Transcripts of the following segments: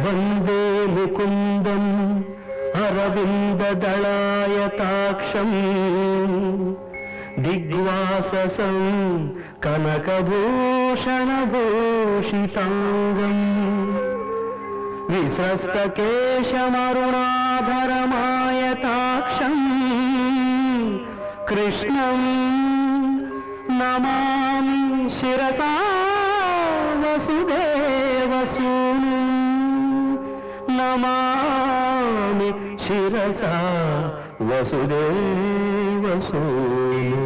వందే ముకుందం అరవిందదళాయతాక్షం దిగ్వాససం కనకభూషణభూషితాంగం విస్రస్తకేశమరుణాధరమాయతాక్షం కృష్ణం నమామి శిరసా వసుదేవసూను నమామి శిరసా వసుదేవసూను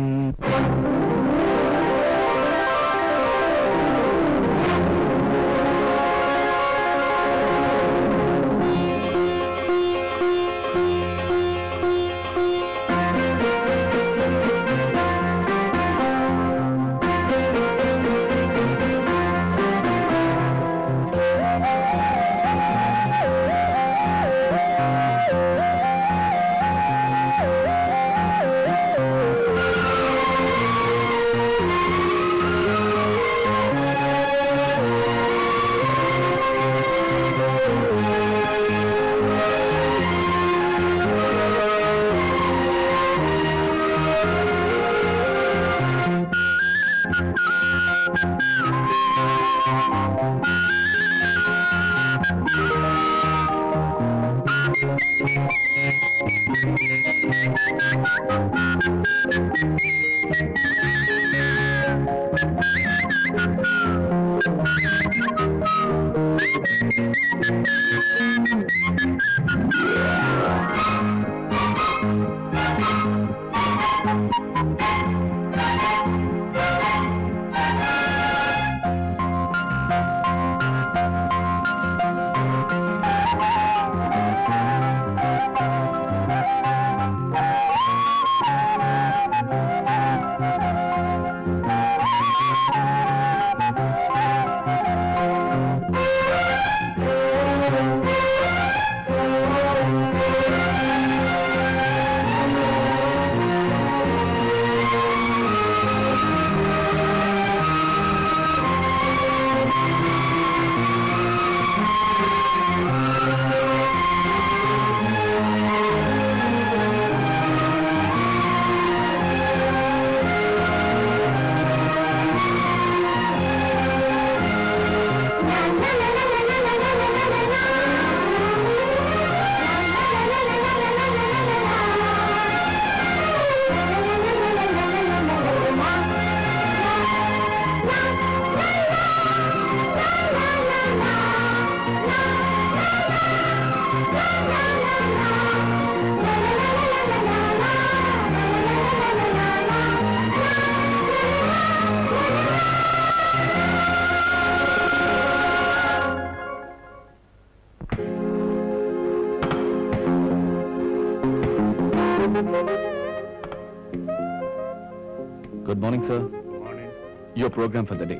Good morning, sir. Morning Your program for the day.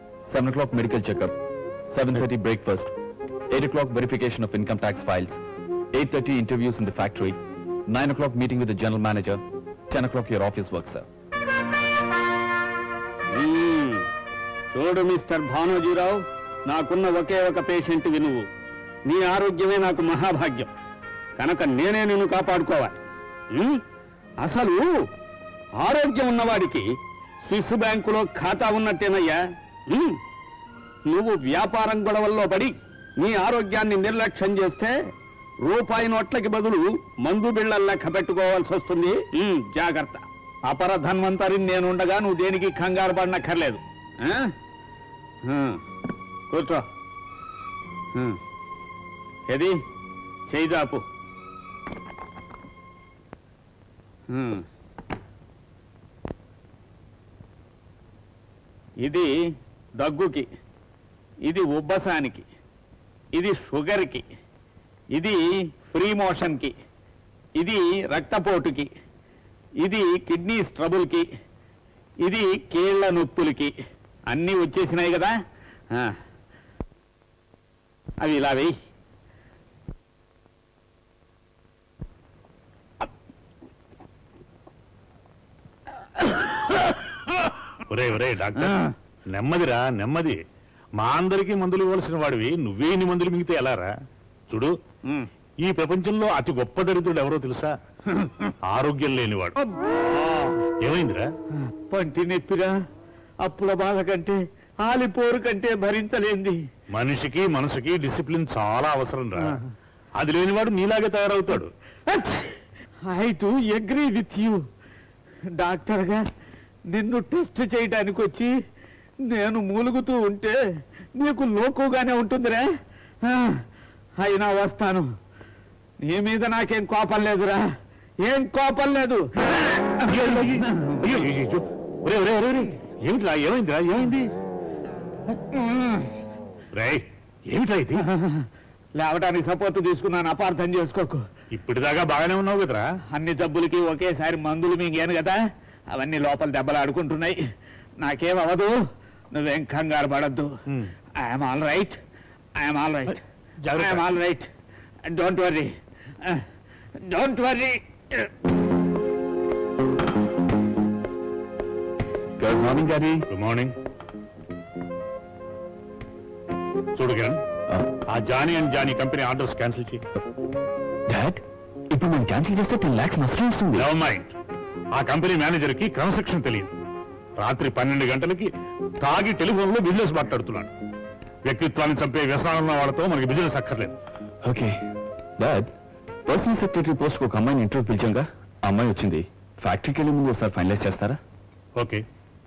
7 o'clock medical checkup, 7.30 breakfast, 8 o'clock verification of income tax files, 8.30 interviews in the factory, 9 o'clock meeting with the general manager, 10 o'clock your office work, sir. మ్మ్. చూడు mister Bhanojirao నాకున్న ఒకే ఒక patient వినువు నీ ఆరోగ్యమే నాకు మహాభాగ్యం కనుక నేనే నిన్ను కాపాడుకోవాలి మ్మ్? అసలు ఆరోగ్యం ఉన్నవాడికి స్విస్ బ్యాంకులో ఖాతా ఉన్నట్టేనయ్యా మ్మ్? నువ్వు వ్యాపారం గొడవల్లో పడి నీ ఆరోగ్యాన్ని నిర్లక్ష్యం చేస్తే రూపాయి నోట్లకి బదులు మందు బిళ్ళ లెక్క పెట్టుకోవాల్సి వస్తుంది మ్మ్, జాగ్రత్త అపర ధన్వంతరి నేనుండగా నువ్వు దేనికి కంగారు పడనక్కర్లేదు ఆ? ఆ, కూర్చో ఆ. ఏది చేయిదాపు ఇది దగ్గుకి ఇది ఉబ్బసానికి ఇది షుగర్కి ఇది ఫ్రీ మోషన్కి ఇది రక్తపోటుకి ఇది కిడ్నీ స్ట్రబుల్కి ఇది కీళ్ల నొప్పులకి అన్నీ వచ్చేసినాయి కదా ఆ. అవి ఇలా వెయ్యి ఒరే ఒరే డాక్టర్ ఆ. నెమ్మదిరా నెమ్మది మా అందరికీ మందులు ఇవ్వాల్సిన వాడివి నువ్వే ఇన్ని మందులు మిగితే ఎలారా చూడు ఉమ్. ఈ ప్రపంచంలో అతి గొప్ప దరిద్రుడు ఎవరో తెలుసా ఆరోగ్యం లేనివాడు ఏమైందిరా పంటి నొప్పిరా అప్పుల బాధ కంటే ఆలిపోరు కంటే భరించలేంది మనిషికి మనసుకి డిసిప్లిన్ చాలా అవసరం రా అది లేనివాడు నీలాగే తయారవుతాడు I too agree with you doctor గా నిన్ను టెస్ట్ చేయడానికి వచ్చి నేను మూలుగుతూ ఉంటే నీకు లోకుగానే ఉంటుందిరా ఆ, అయినా వస్తాను నీ మీద నాకేం కోపం లేదురా ఏం కోపం లేదు అయ్యో, అయ్యో, అయ్యో, అయ్యో, అయ్యో. ఒరే, ఒరే, ఒరే, ఒరే. ఏమిట్రా ఏమైందిరా ఏమైంది రేయ్ ఏమిట్రా ఇది లేవటానికి సపోర్ట్ తీసుకున్నాను అపార్థం చేసుకోకు ఇప్పటిదాకా బాగానే ఉన్నావు కదరా అన్ని జబ్బులకి ఒకేసారి మందులు మింగాను కదా అవన్నీ లోపల దెబ్బలు ఆడుకుంటున్నాయి నాకేం అవ్వదు నువ్వేం కంగారు పడద్దు Hmm. I'm all right I'm all right జాగ్రత్త. I'm all right don't worry don't worry good morning daddy good morning చూడు కిరణ్ ఆ Johnny and Johnny company orders cancel చేయి డాడ్ ఇప్పుడు మనం క్యాన్సిల్ చేస్తే టెన్ లాక్స్ నష్టం వస్తుంది లవ్ మైండ్ ఆ కంపెనీ మేనేజర్ కి క్రమశిక్షణ తెలియదు రాత్రి పన్నెండు గంటలకి తాగి టెలిఫోన్ లో బిజినెస్ మాట్లాడుతున్నాడు వ్యక్తిత్వాన్ని చంపే వ్యసనాలున్న వాళ్ళతో మనకి బిజినెస్ అక్కర్లేదు okay dad personal secretary post ఒక అమ్మాయిని ఇంటర్వ్యూ పిలిచాంగా ఆ అమ్మాయి వచ్చింది ఫ్యాక్టరీకి వెళ్ళే ముందు ఒకసారి ఫైనలైజ్ చేస్తారా ఓకే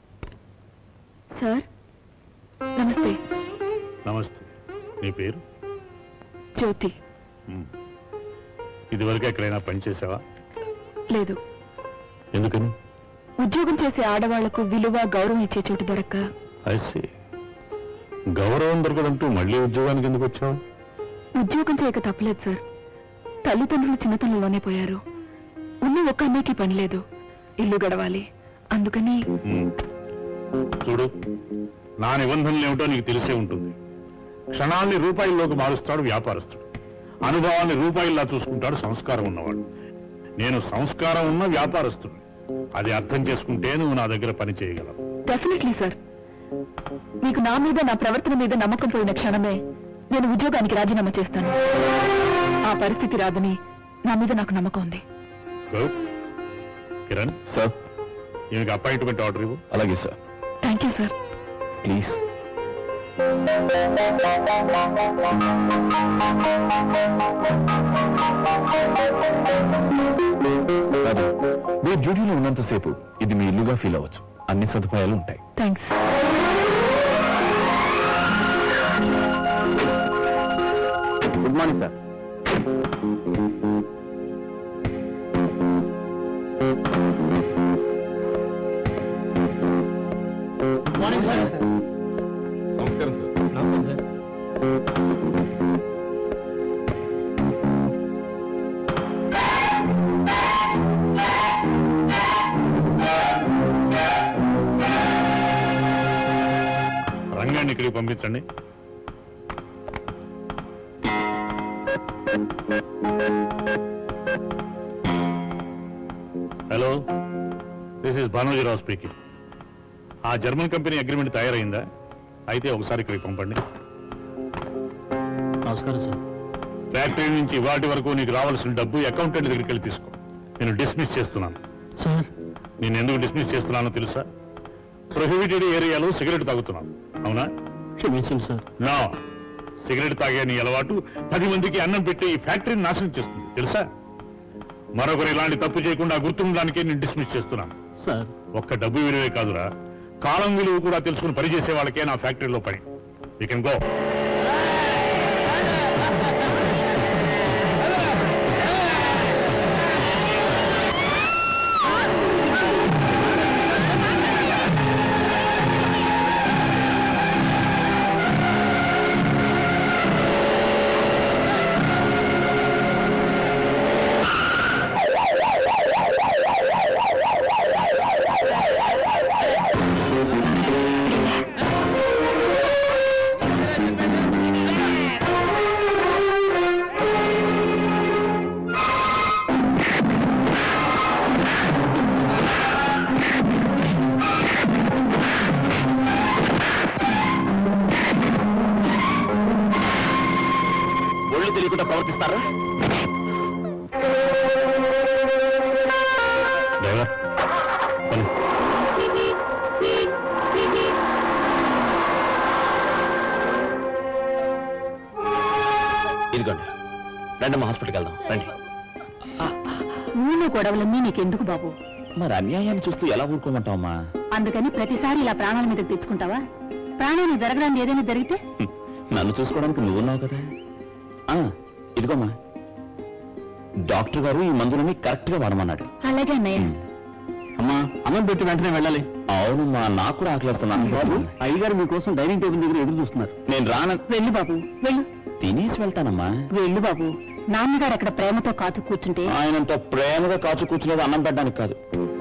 సార్ నమస్తే నమస్తే నీ పేరు జ్యోతి మ్. ఇదివరకు ఎక్కడైనా పనిచేసావా లేదు ఎందుకని ఉద్యోగం చేసే ఆడవాళ్లకు విలువ గౌరవం ఇచ్చే చోటు దొరక్క ఐసి గౌరవం దొరకదంటూ మళ్ళీ ఉద్యోగానికి ఎందుకు వచ్చావు ఉద్యోగం చేయక తప్పలేదు సార్ తల్లిదండ్రులు చిన్నతనంలోనే పోయారు ఉన్న ఒక్క అన్నయ్యకి పని లేదు ఇల్లు గడవాలి అందుకని మ్. చూడు నా నిబంధనలు ఏమిటో నీకు తెలిసే ఉంటుంది క్షణాల్ని రూపాయల్లోకి మారుస్తాడు వ్యాపారస్తుడు అనుభవాన్ని రూపాయల్లా చూసుకుంటాడు సంస్కారం ఉన్నవాడు నేను సంస్కారం ఉన్న వ్యాపారస్తుడు అది అర్థం చేసుకుంటే నువ్వు నా దగ్గర పని చేయగలవు డెఫినెట్లీ సార్ మీకు నా మీద నా ప్రవర్తన మీద నమ్మకం పోయిన క్షణమే నేను ఉద్యోగానికి రాజీనామా చేస్తాను ఆ పరిస్థితి రాదని నా మీద నాకు నమ్మకం ఉంది గుడ్ కిరణ్ సార్ ఈయనకి అపాయింట్మెంట్ ఆర్డర్ ఇవ్వు అలాగే sir thank you sir please మీరు డ్యూటీలో ఉన్నంతసేపు ఇది మీ ఇల్లుగా ఫీల్ అవ్వచ్చు అన్ని సదుపాయాలు ఉంటాయి థ్యాంక్స్ గుడ్ మార్నింగ్ సార్ నమస్కారం సార్ రంగాన్ని ఇక్కడికి పంపించండి hello this is Bhanojirao speaking ఆ జర్మన్ కంపెనీ అగ్రిమెంట్ తయారైందా అయితే ఒకసారి ఇక్కడికి పంపండి నమస్కారం సార్ ఫ్యాక్టరీ నుంచి వాటి వరకు నీకు రావాల్సిన డబ్బు అకౌంటెంట్ దగ్గరికి వెళ్ళి తీసుకో నేను డిస్మిస్ చేస్తున్నాను సార్ నేను ఎందుకు డిస్మిస్ చేస్తున్నానో తెలుసా ప్రొహిబిటెడ్ ఏరియాలో సిగరెట్ తాగుతున్నాను అవునా క్షమించండి సార్ నా సిగరెట్ తాగే నీ అలవాటు పది మందికి అన్నం పెట్టి ఈ ఫ్యాక్టరీని నాశనం చేస్తుంది తెలుసా మరొకరు ఇలాంటి తప్పు చేయకుండా గుర్తుండడానికే నేను డిస్మిస్ చేస్తున్నాను సార్ ఒక్క డబ్బు విలువే కాదురా కాలం విలువ కూడా తెలుసుకుని పనిచేసే వాళ్ళకే నా ఫ్యాక్టరీలో పని యూ కెన్ గో తెలియకుండా ప్రవర్తిస్తారా డ్రైవర్ పని. ఇదిగోండి రండి హాస్పిటల్కి వెళ్దాం రండి ఊళ్ళో గొడవలన్నీ నీకెందుకు బాబు మరి అన్యాయాన్ని చూస్తూ ఎలా ఊరుకోమంటావమ్మా అందుకని ప్రతిసారి ఇలా ప్రాణాల మీద తెచ్చుకుంటావా ప్రాణాన్ని జరగడానికి ఏదైనా జరిగితే హ్మ్. నన్ను చూసుకోవడానికి నువ్వున్నావు కదా ఆ, ఇదిగోమ్మా డాక్టర్ గారు ఈ మందులని కరెక్ట్ గా వాడమన్నాడు అలాగే అన్నయ్య హ్మ్. అమ్మా అన్నం పెట్టి వెంటనే వెళ్ళాలి అవునమ్మా నాకు కూడా ఆకలిస్తున్నాను బాబు అయ్యగారు మీకోసం డైనింగ్ టేబుల్ దగ్గర ఎదురు చూస్తున్నారు నేను రాన వెళ్ళు బాబు వెళ్ళు తినేసి వెళ్తానమ్మా వెళ్ళు బాబు నాన్నగారు అక్కడ ప్రేమతో కాచు కూర్చుంటే ఆయనంత ప్రేమగా కాచు కూర్చునేది అన్నం పెట్టడానికి కాదు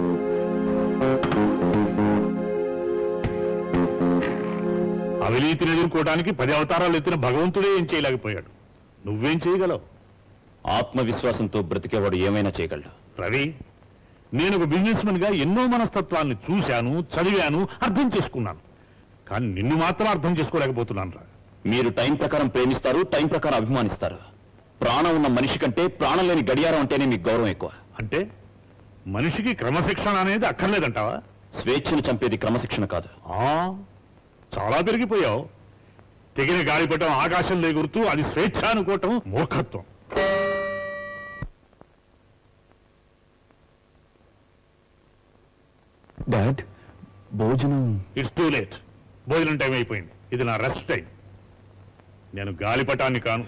అవినీతిని ఎదుర్కోవడానికి పది అవతారాలు ఎత్తిన భగవంతుడే ఏం చేయలేకపోయాడు నువ్వేం చేయగలవు ఆత్మవిశ్వాసంతో బ్రతికేవాడు ఏమైనా చేయగలడు రవి నేను ఒక బిజినెస్ గా ఎన్నో మనస్తత్వాల్ని చూశాను చదివాను అర్థం చేసుకున్నాను కానీ నిన్ను మాత్రం అర్థం చేసుకోలేకపోతున్నాను రా మీరు టైం ప్రకారం ప్రేమిస్తారు టైం ప్రకారం అభిమానిస్తారు ప్రాణం ఉన్న మనిషి కంటే ప్రాణం లేని గడియారం అంటేనే మీకు గౌరవం ఎక్కువ అంటే మనిషికి క్రమశిక్షణ అనేది అక్కర్లేదంటావా స్వేచ్ఛను చంపేది క్రమశిక్షణ కాదు ఆ, చాలా పెరిగిపోయావు తెగిన గాలిపటం ఆకాశంలో ఎగురుతూ అది స్వేచ్ఛ అనుకోవటం మూర్ఖత్వం డాడ్ భోజనం ఇట్స్ టూ లేట్ భోజనం టైం అయిపోయింది ఇది నా రెస్ట్ టైం నేను గాలిపటాన్ని కాను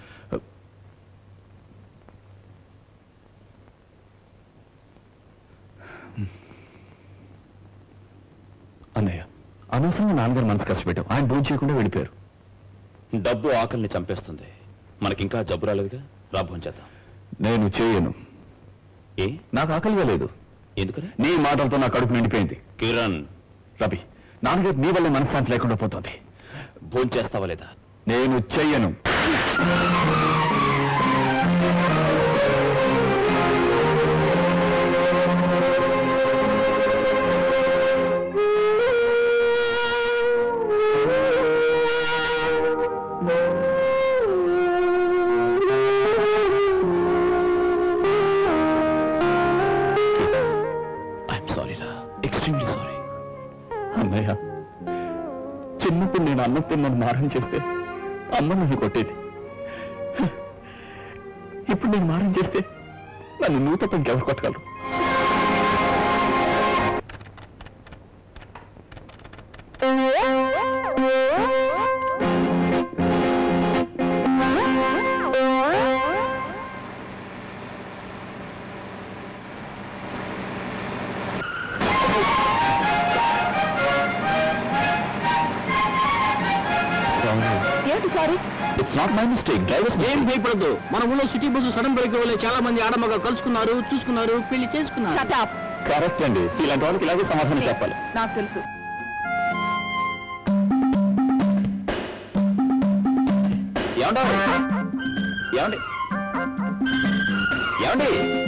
అన్నయ్య అనవసరంగా నాన్నగారు మనసు కష్టపెట్టాం ఆయన భోజనం చేయకుండా వెళ్ళిపోయారు డబ్బు ఆకలిని చంపేస్తుంది మనకింకా జబ్బు రాలేదుగా రా భోజనం చేద్దాం నేను చేయను ఏ నాకు ఆకలిగా లేదు ఎందుకని నీ మాటలతో నా కడుపు నిండిపోయింది కిరణ్ రవి నాన్నగారు నీ వల్ల మనశ్శాంతి లేకుండా పోతుంది భోజనం చేస్తావా లేదా నేను చెయ్యను ఐఎమ్ సారీ రా ఎక్స్ట్రీమ్లీ సారీ అన్నయ్య చిన్నప్పుడు నేను అన్నం తిన్నది మారం చేస్తే అమ్మ నన్ను కొట్టేది ఇప్పుడు నేను మారం చేస్తే నన్ను నువ్వు తప్ప ఇంకెవరు కొట్టగలరు ఏంటి sorry it's not my mistake drivers ఏం భయపడద్దు మన ఊళ్ళో సిటీ బస్సు సడన్ బ్రేక్ వల్ల చాలా మంది ఆడమగ కలుసుకున్నారు చూసుకున్నారు పెళ్లి చేసుకున్నారు Shut up. కరెక్ట్ అండి ఇలాంటి వాళ్ళకి ఇలాగే సమాధానం చెప్పాలి నాకు తెలుసు ఏమండో ఏమండి ఏమండి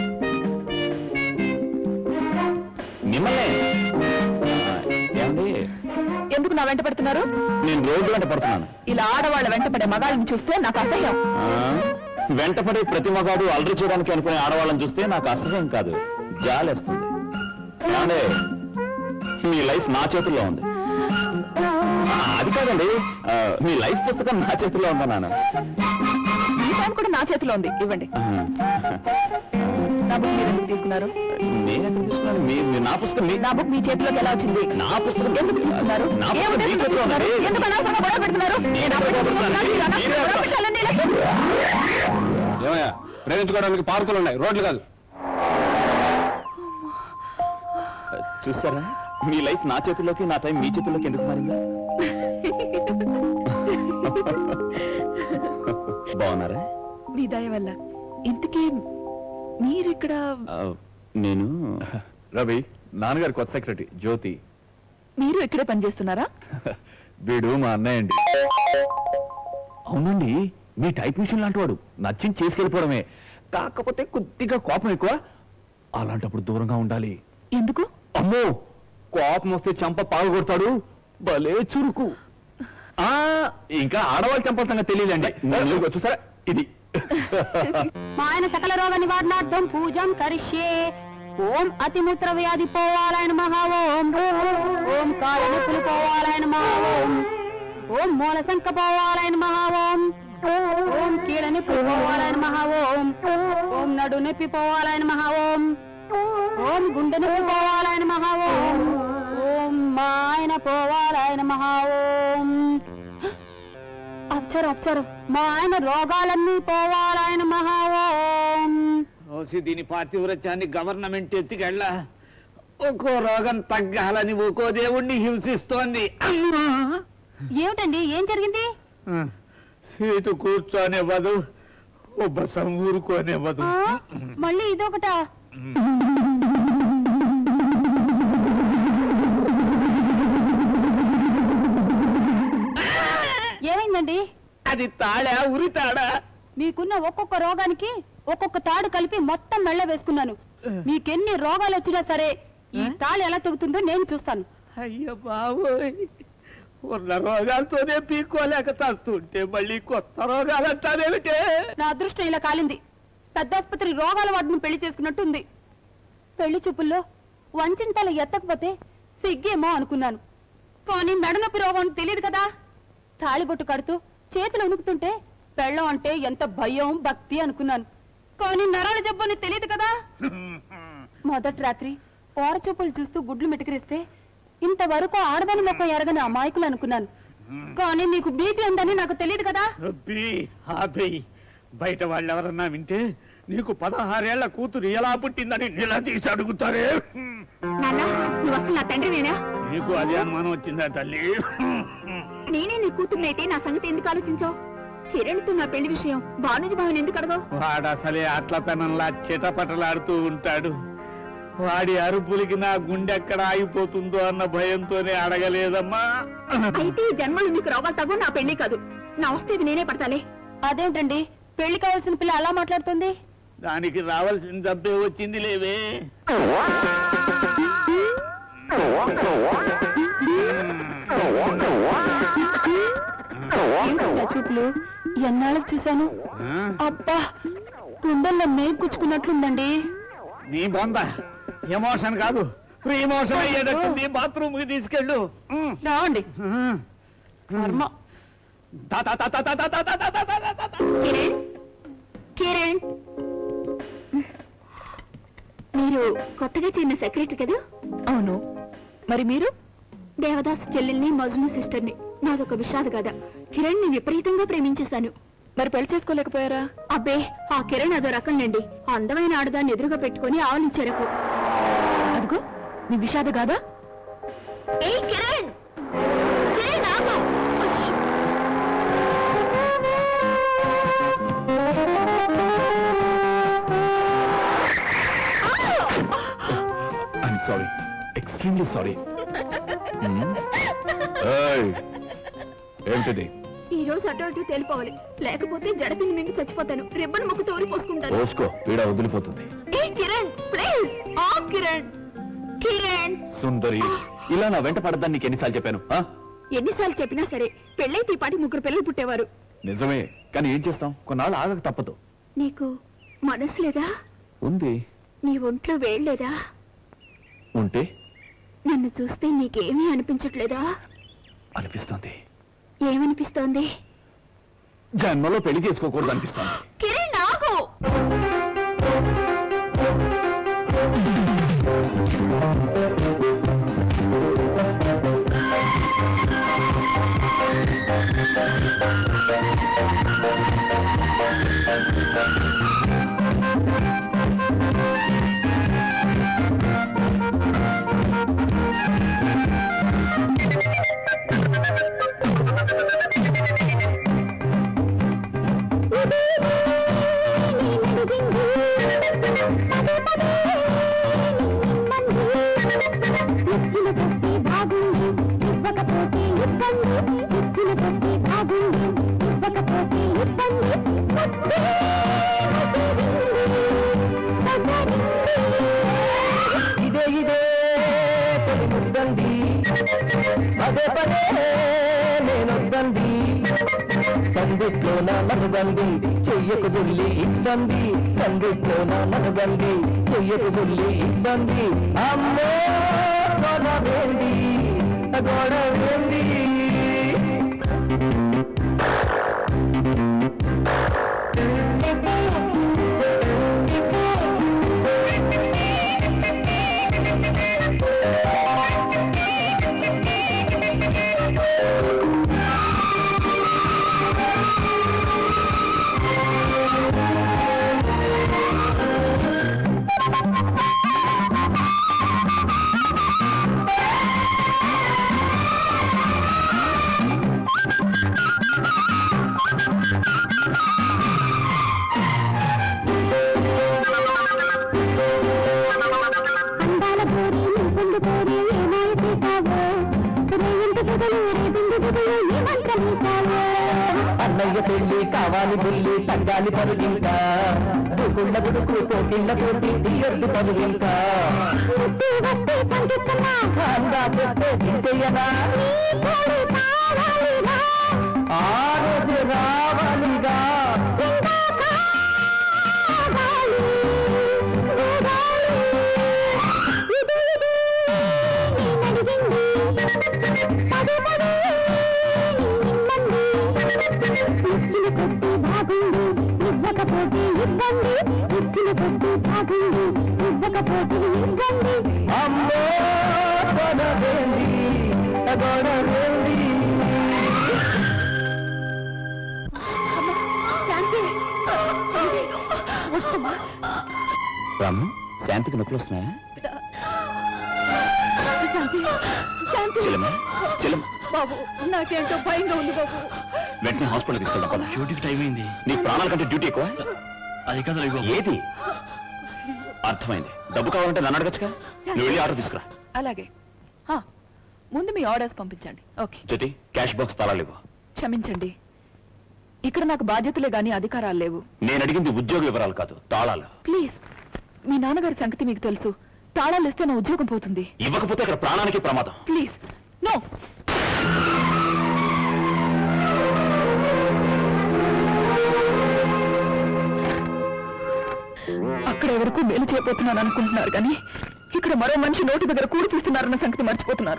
మిమ్మల్ని ఆ, ఏమండి ఎందుకు నా వెంట పడుతున్నారు నేను రోడ్డు వెంట పడుతున్నాను ఇలా ఆడవాళ్ళ వెంట పడే మగాళ్ళని చూస్తే నాకు అసహ్యం ఆ, వెంటపడే ప్రతి మగాడు అల్లరి చేయడానికి అనుకునే ఆడవాళ్ళని చూస్తే నాకు అసహ్యం కాదు జాలేస్తుంది ఏమండి మీ లైఫ్ నా చేతుల్లో ఉంది ఆ, అది కాదండి ఆ, మీ లైఫ్ పుస్తకం నా చేతుల్లో ఉందన్నాను ఈ టైం కూడా నా చేతిలో ఉంది ఇవ్వండి నా బుక్ మీరు ఎందుకు తీసుకున్నారు నేనెందుకు తీసుకున్నాను మీ మీ- నా పుస్తకం మీ నా బుక్ మీ చేతిలోకి ఎలా వచ్చింది నా పుస్తకం ఎందుకు తీసుకున్నారు నా ఏ పుస్తకం మీ ఉద్దేశంతో చేతిలో తీసుకున్నారు? ఉంది. ఎందుకు అనవసరంగా గొడవ పెడుతున్నారు నేను నేను అప్పుడే గొడవ తీసుకున్నాను. పెడుతున్నాను. మీరు అనవసరంగా మీరే గొడవ పెట్టాలని ఇలా- ఏమయ్యా ప్రేమించుకోవడానికి పార్కులు ఉన్నాయి రోడ్లు కాదు చూసారా మీ లైఫ్ నా చేతుల్లోకి నా టైం మీ చేతుల్లోకి ఎందుకు మారిందా బాగున్నారా మీ దయ వల్ల ఇంతకీ మీరిక్కడ ఆ, నేను రవి నాన్నగారి కొత్త సెక్రటరీ జ్యోతి మీరు ఇక్కడే పనిచేస్తున్నారా వీడు మా అన్నయ్య అండి అవునండి మీ టైప్ మిషన్ లాంటి వాడు నచ్చింది చేసుకెళ్ళిపోవడమే కాకపోతే కొద్దిగా కోపం ఎక్కువ అలాంటప్పుడు దూరంగా ఉండాలి ఎందుకు అమ్మో కోపం వస్తే చంప పాల్గొడతాడు భలే చురుకు ఆ ఇంకా ఆడవాళ్ళ చంపల సంగతి తెలియదండి ఇదిగో చూసారా ఇది మా ఆయన సకల రోగ నివారణార్థం పూజం కరిష్యే ఓం అతిమూత్ర వ్యాధి పోవాలయన మహా ఓం ఓం కాళ్ళ నొప్పులు పోవాలయన మహా ఓం ఓం మూల సంక పోవాలయన మహా ఓం ఓం కీళ్ళ నొప్పి పోవాలయన మహా ఓం ఓం నడు నొప్పి పోవాలయన మహా ఓం ఓం గుండె నొప్పి పోవాలయన మహా ఓం ఓం మా ఆయన పోవాలయన మహా ఓం అప్సరు అప్సరు మా ఆయన రోగాలన్నీ పోవాలయన మహా ఓం ఓసి దీని పాతివ్రత్యాన్ని గవర్నమెంట్ ఎత్తికెళ్ళ ఒక్కో రోగం తగ్గాలని ఒక్కో దేవుణ్ణి హింసిస్తోంది అమ్మా! ఏమిటండి ఏం జరిగింది సీటు కూర్చోనివ్వదు ఉబ్బసం ఊరుకోనివ్వదు ఆ, మళ్ళీ ఇదొకట ఏమైందండి అది తాళా ఉరి తాడా మీకున్న ఒక్కొక్క రోగానికి ఒక్కొక్క తాడు కలిపి మొత్తం మెళ్ళ వేసుకున్నాను మీకెన్ని రోగాలు వచ్చినా సరే ఈ తాళి ఎలా తెగుతుందో నేను చూస్తాను అయ్య బాబోయ్ ఉన్న రోగాలతోనే పీక్కోలేక తస్తుంటే మళ్ళీ కొత్త రోగాలంటారేమిటే నా అదృష్టం ఇలా కాలింది పెద్ద ఆసుపత్రి రోగాల వాడిని పెళ్లి చేసుకున్నట్టుంది పెళ్లి చూపుల్లో వంచింతల ఎత్తకపోతే సిగ్గేమో అనుకున్నాను కానీ మెడనొప్పి రోగం అని తెలియదు కదా తాళిబొట్టు కడుతూ చేతులు ఉణుకుతుంటే పెళ్ళం అంటే ఎంత భయం భక్తి అనుకున్నాను కానీ నరాల జబ్బు అని తెలియదు కదా మొదటి రాత్రి ఓరచూపులు చూస్తూ గుడ్లు మిటికిరిస్తే ఇంతవరకు ఆడదాని మొక్క ఎరగని అమాయకులు అనుకున్నాను కానీ నీకు బీపీ ఉందని నాకు తెలియదు కదా అబ్బి ఆపి బయట వాళ్ళు ఎవరన్నా వింటే నీకు పదహారేళ్ల కూతురు ఎలా పుట్టిందని నిలదీసి అడుగుతారే నాన్న నువ్వు అసలు నా తండ్రి నేనా నీకు అదే అనుమానం వచ్చిందా తల్లి నేనే నీ కూతుర్నైతే నా సంగతి ఎందుకు ఆలోచించావు కిరణ్తో నా పెళ్లి విషయం భానుజీ భావన్ ఎందుకు అడగవు వాడు అసలే అట్లతనంలా చిటపటలాడుతూ ఉంటాడు వాడి అరుపులకి నా గుండె ఎక్కడ ఆగిపోతుందో అన్న భయంతోనే అడగలేదమ్మా అయితే ఈ జన్మలు నీకు రోగాలు తగ్గు నా పెళ్లి కాదు నా వస్తే ఇది నేనే పడతాలే అదేంటండి పెళ్లి కావాల్సిన పిల్ల అలా మాట్లాడుతుంది దానికి రావాల్సిన జబ్బే వచ్చింది లేవే ఏంటండి ఆ చూపులు ఎన్నాళ్ళకి చూశాను ఆ? అబ్బా గుండెల్లో మేగుచ్చుకున్నట్లుందండి నీ బొంద ఎమోషన్ కాదు ఫ్రీ ఎమోషన్ అయ్యేటట్టుంది బాత్రూమ్ కి తీసుకెళ్ళు ఉమ్. రావండి ఆ. కర్మ దా, దా, దా, దా, దా, దా, దా, దా, దా, దా, దా, దా. కిరణ్ కిరణ్ మీరు కొత్తగా చేరిన సెక్రటరీ కదా అవును మరి మీరు దేవదాస్ చెల్లెల్ని మజ్ను సిస్టర్ని నాదొక విషాద కథ కిరణ్ ని విపరీతంగా ప్రేమించేశాను మరి పెళ్లి చేసుకోలేకపోయారా అబ్బే ఆ కిరణ్ అదో రకం అండి ఆ అందమైన ఆడదాన్ని ఎదురుగా పెట్టుకుని ఆవలించారకు అదిగో నీ విషాద కాదా ఏ కిరణ్ కిరణ్ ఆగు! ఐఎమ్ సారీ ఎక్స్ట్రీమ్లీ సారీ ఏమిటిది ఈ రోజు అటు అటు తేలిపోవాలి లేకపోతే జడపిని మింగి చచ్చిపోతాను రిబ్బన్ ముక్కు తోరి పోసుకుంటాను పోసుకో పీడ వదిలిపోతుంది ఏ కిరణ్ ప్లీజ్ ఆ కిరణ్ కిరణ్ సుందరి ఇలా నా వెంట పడద్దని నీకు ఎన్నిసార్లు చెప్పాను ఆ? ఎన్నిసార్లు చెప్పినా సరే పెళ్ళైతే ఈ పాటి ముగ్గురు పిల్లలు పుట్టేవారు నిజమే కానీ ఏం చేస్తాం కొన్నాళ్ళు ఆగక తప్పదు నీకు మనసు లేదా ఉంది నీ ఒంట్లో వేయలేదా ఉంటే నన్ను చూస్తే నీకేమీ అనిపించట్లేదా అనిపిస్తుంది ఏమనిపిస్తోంది జన్మలో పెళ్లి చేసుకోకూడదు అనిపిస్తుంది కిరణ్ ఆగు ఇదే ఇదే తొలి ముద్దండి పదే పదే నేనొద్దండి సందిట్లో నా మరుదండి చెయ్యకు బుల్లి ఇబ్బంది సందిట్లోన మనగంది చెయ్యకు బుల్లి ఇబ్బంది అమ్మో గొడవేంది గొడవేంది అందాల బోరి నింపుండు కోరి ఏమాయ చేశావో రేయింటి గుదలు రేపిండి గుదలు ఏ మంత్రం వేశావో అన్నయ్య పెళ్లి కావాలి బుల్లి తగ్గాలి పరుగింకా దుగుళ్ళ గుడుకు పోటీళ్ళ పోటీ తీయద్దు పరుగింకా వస్తే వస్తే పంకిస్తున్నా అందా చెప్తే చెయ్యనా నీ తోడు కావాలిరా ఆ రోజు రావాలిగా ఇంకా కావాలి చూడాలి ఇది ఇది నేనడిగింది పదే పదే నిమ్మంది ఇచ్చిన కొద్ది బాగుంది ఇవ్వకపోతే ఇబ్బంది ఇచ్చిన కొద్ది బాగుంది ఇవ్వకపోతే ఇబ్బంది అమ్మో గొడవేంది గొడవేంది శాంతి వస్తున్నా రాము శాంతికి నొప్పులు వస్తున్నాయా శాంతి శాంతి చెల్లెమ్మా చెల్లెమ్మ బాబు నాకేంటో భయంగా ఉంది బాబు వెంటనే హాస్పిటల్ తీసుకెళ్దాం పద. డ్యూటీకి టైం అయింది నీకు ప్రాణాల కంటే డ్యూటీ ఎక్కువ అది కదా ఏది అర్థమైంది డబ్బు కావాలంటే నన్ను అడగచ్చుగా నువ్వు వెళ్ళి ఆర్డర్ తీసుకురా అలాగే హా, ముందు మీ ఆర్డర్స్ పంపించండి ఓకే జ్యోతి క్యాష్ బాక్స్ తాళాలు ఇవ్వు క్షమించండి ఇక్కడ నాకు బాధ్యతలే గాని అధికారాలు లేవు నేను అడిగింది ఉద్యోగ వివరాలు కాదు తాళాలు ప్లీజ్ మీ నాన్నగారి సంగతి మీకు తెలుసు తాళాలు ఇస్తే నా ఉద్యోగం పోతుంది ఇవ్వకపోతే అక్కడ ప్రాణానికి ప్రమాదం ప్లీజ్ నో అక్కడ ఎవరికూ మేలు చేయబోతున్నాను అనుకుంటున్నారు కానీ ఇక్కడ మరో మనిషి నోటి దగ్గర కూడి తీస్తున్నారన్న సంగతి మర్చిపోతున్నారు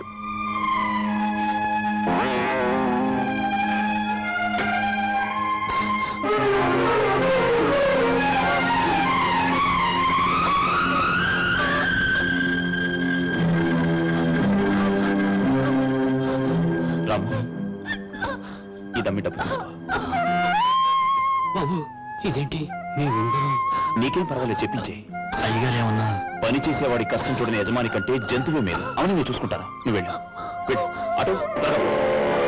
రాము ఇదమ్మి డబ్బు తీసుకో. బాబు ఇదేంటి మీ నీకేం పర్వాలేదు చెప్పించే అయ్యగారేమన్నా పని చేసేవాడి కష్టం చూడని యజమాని కంటే జంతువు మేలు అవును నేను చూసుకుంటాను నువ్వు వెళ్ళు వెళ్ళు అటు త్వరగా పో.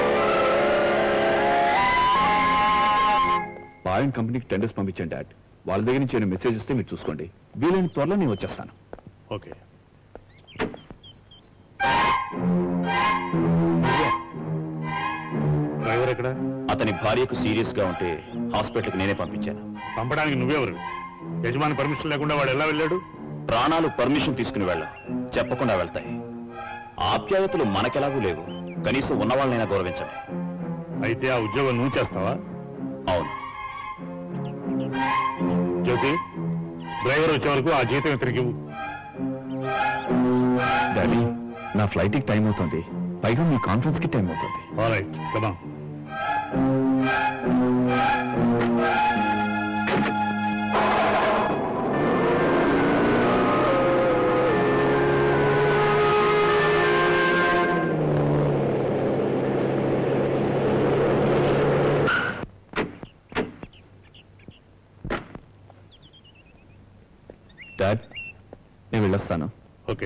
పాయింట్ కంపెనీకి టెండర్స్ పంపించండి డాడ్ వాళ్ళ దగ్గర నుంచి ఏమైనా మెసేజ్ వస్తే మీరు చూసుకోండి వీలైన త్వరలో నేను వచ్చేస్తాను ఓకే డ్రైవర్ ఎక్కడ అతని భార్యకు సీరియస్ గా ఉంటే హాస్పిటల్కి నేనే పంపించాను పంపడానికి నువ్వెవరు యజమాని పర్మిషన్ లేకుండా వాడు ఎలా వెళ్ళాడు ప్రాణాలు పర్మిషన్ తీసుకుని వెళ్ళ చెప్పకుండా వెళ్తాయి ఆప్యాయతలు మనకెలాగూ లేవు కనీసం ఉన్న వాళ్ళనైనా గౌరవించండి అయితే ఆ ఉద్యోగం నువ్వు చేస్తావా అవును జ్యోతి డ్రైవర్ వచ్చే వరకు ఆ జీతం ఇతనికి ఇవ్వు. డాడీ నా ఫ్లైట్ కి టైం అవుతుంది పైగా మీ కాన్ఫరెన్స్ కి టైం అవుతుంది All right, come on. Dad నేను వెళ్ళొస్తాను ఓకే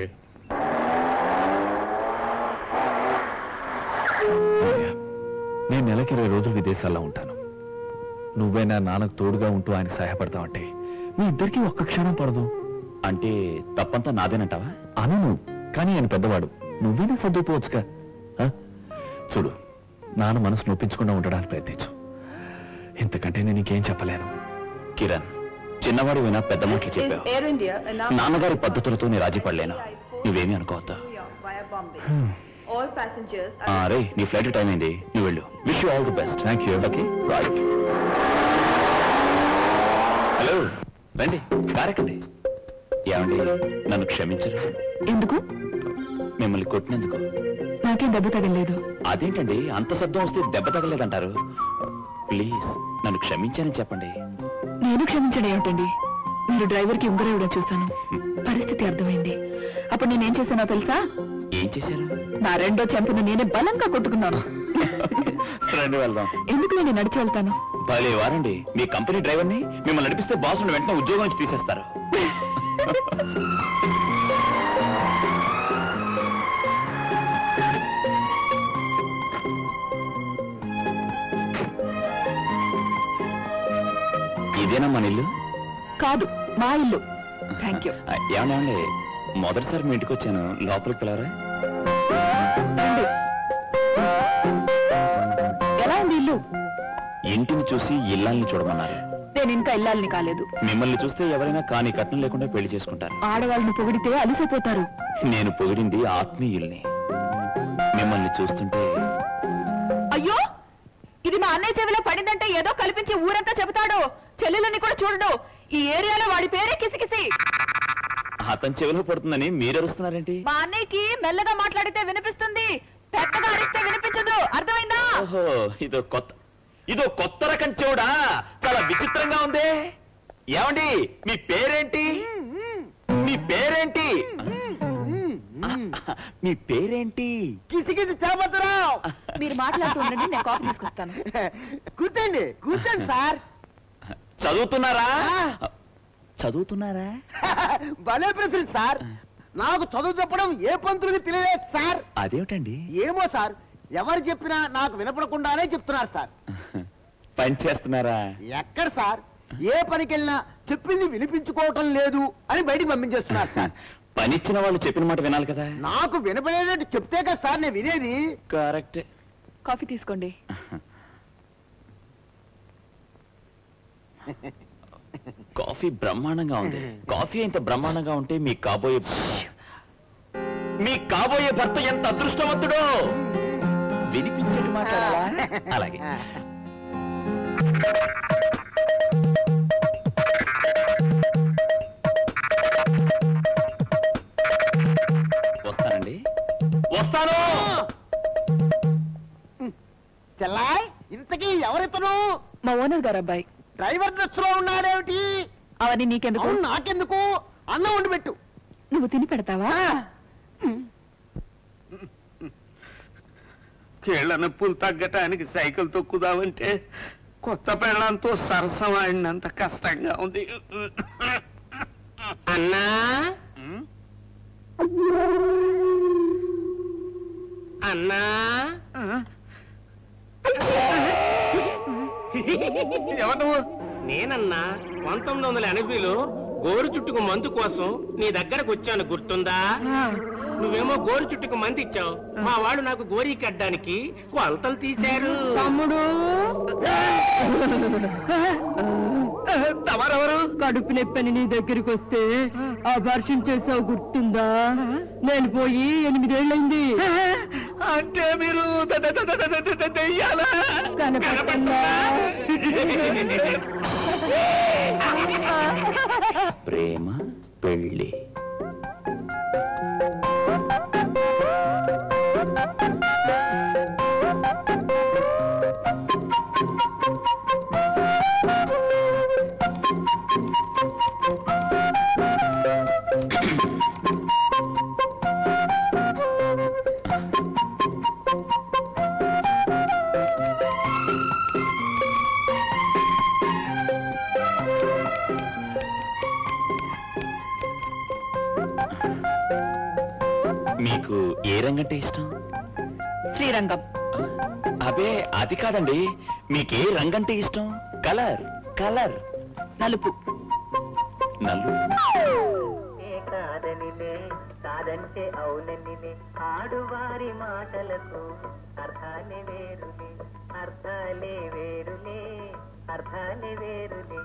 అన్నయ్య, నేను నెలకి ఇరవై రోజులు విదేశాల్లో ఉంటాను నువ్వైనా నాన్నకు తోడుగా ఉంటూ ఆయన సహాయపడతావంటే మీ ఇద్దరికి ఒక్క క్షణం పడదు అంటే తప్పంతా నాదేనంటావా అనను కానీ ఆయన పెద్దవాడు నువ్వేనా సర్దుకుపోవచ్చుగా ఆ? చూడు నాన్న మనసు నొప్పించకుండా ఉండడానికి ప్రయత్నించు ఇంతకంటే నేను ఇంకేం చెప్పలేను కిరణ్ చిన్నవాడు వినా పెద్ద మాటలు చెప్పావు ఎయిర్ ఇండియా నాన్నగారి పద్ధతులతో నేను రాజీ పడలేను నువ్వేమీ అనుకోవద్దా ఆల్ ప్యాసింజర్స్ ఆ, రే నీ ఫ్లైట్ టైం అయింది నువ్వు వెళ్ళు wish you all the best thank you okay right hello రండి కారెక్కండి ఏమండి నన్ను క్షమించరు ఎందుకు మిమ్మల్ని కొట్టినందుకు నాకేం దెబ్బ తగలేదు అదేంటండి అంత శబ్దం వస్తే దెబ్బ తగలేదంటారు ప్లీజ్ నన్ను క్షమించానని చెప్పండి నేను క్షమించడం ఏమిటండి మీరు డ్రైవర్ కి ఉంగరం ఇవ్వడం చూశాను పరిస్థితి అర్థమైంది అప్పుడు నేనేం చేశానో తెలుసా ఏం చేశారు నా రెండో చెంపను నేనే బలంగా కొట్టుకున్నాను రండి వెళ్దాం ఎందుకు నేను నడిచి వెళ్తాను భలే వారండి మీ కంపెనీ డ్రైవర్ని మిమ్మల్ని నడిపిస్తే బాస్ నుండి వెంటనే ఉద్యోగం నుంచి తీసేస్తారు ఇదేనా మన ఇల్లు కాదు మా ఇల్లు థ్యాంక్ యూ ఆ, ఏమండి మొదటిసారి మీ ఇంటికి వచ్చాను లోపలికి పిలవరా రండి. ఎలా ఉంది ఇల్లు ఇంటిని చూసి ఇల్లాల్ని చూడమన్నారు నేను ఇంకా ఇల్లాలని కాలేదు మిమ్మల్ని చూస్తే ఎవరైనా కాని కట్నం లేకుండా పెళ్లి చేసుకుంటారు ఆడవాళ్ళని పొగిడితే అలసిపోతారు నేను పొగిడింది ఆత్మీయుల్ని మిమ్మల్ని చూస్తుంటే అయ్యో ఇది మా అన్నయ్య చెవిలో పడిందంటే ఏదో కల్పించి ఊరంతా చెబుతాడు చెల్లెలని కూడా చూడడు ఈ ఏరియాలో వాడి పేరే కిసికిసి అతని చెవిలో పడుతుందని మీరు అరుస్తున్నారేంటి మా అన్నయ్యకి మెల్లగా మాట్లాడితే వినిపిస్తుంది పెద్దగా అరిస్తే వినిపించదు అర్థమైందా ఓహో ఇదో కొత్త ఇదో కొత్త రకం చెవుడా చాలా విచిత్రంగా ఉంది ఏమండి మీ పేరేంటి మీ పేరేంటి మీ పేరేంటి కిసికిసి చేపత్తరావు మీరు మాట్లాడుతూ ఉండండి నేను కాఫీ తీసుకొస్తాను కూర్చోండి కూర్చోండి సార్ చదువుతున్నారా చదువుతున్నారా భలే ప్రశ్న సార్ నాకు చదువు చెప్పడం ఏ పంతులకి తెలియలేదు సార్ అదేమిటండి ఏమో సార్ ఎవరు చెప్పినా నాకు వినపడకుండానే చెప్తున్నారు సార్ పని చేస్తున్నారా ఎక్కడ సార్ ఏ పనికి వెళ్ళినా చెప్పింది వినిపించుకోవటం లేదు అని బయటికి పంపించేస్తున్నారు సార్ పనిచ్చిన వాళ్ళు చెప్పిన మాట వినాలి కదా నాకు వినపడేటట్టు చెప్తే కదా సార్ నేను వినేది కరెక్ట్ కాఫీ తీసుకోండి కాఫీ బ్రహ్మాండంగా ఉంది కాఫీ ఇంత బ్రహ్మాండంగా ఉంటే మీ కాబోయే మీ కాబోయే భర్త ఎంత అదృష్టవంతుడో వినిపించేది మాట్లాడాలా అలాగే వస్తానండి వస్తాను చెల్లాయ్ ఇంతకీ ఎవరితను మా ఓనర్ గారు అబ్బాయి డ్రైవర్ డ్రెస్ లో ఉన్నాడేమిటి అవన్నీ నీకెందుకు అవును నాకెందుకు అన్నం వండి పెట్టు నువ్వు తిని పెడతావా కీళ్ల నొప్పులు తగ్గటానికి సైకిల్ తొక్కుదామంటే కొత్త పెళ్ళంతో సరసం ఆడినంత కష్టంగా ఉంది అన్నా అన్నా ఎవరు నువ్వు? నేనన్నా పంతొమ్మిది వందల ఎనభైలో గోరు చుట్టుకు మందు కోసం నీ దగ్గరకు వచ్చాను గుర్తుందా నువ్వేమో గోరు చుట్టుకు మంది ఇచ్చావు మా వాడు నాకు గోరీ కట్టడానికి కొలతలు తీశారు తమ్ముడు తమరెవరు కడుపు నొప్పని నీ దగ్గరికి వస్తే అభర్షం చేసావు గుర్తుందా నేను పోయి ఎనిమిదేళ్ళైంది అంటే మీరు ద- ద- ద- ద- ద- ద- ద- దెయ్యాలా? కనపడుతుందా? ప్రేమ పెళ్ళి మీకు ఏ రంగంటే ఇష్టం శ్రీరంగం అబే అది కాదండి మీకే రంగంటే ఇష్టం కలర్ కలర్ నలుపు నల్లు ఏ కాదనిలే కాదంటే అవుననిలే ఆడువారి మాటలకు అర్థాలే వేరులే అర్థాలే వేరులే అర్థాలే వేరులే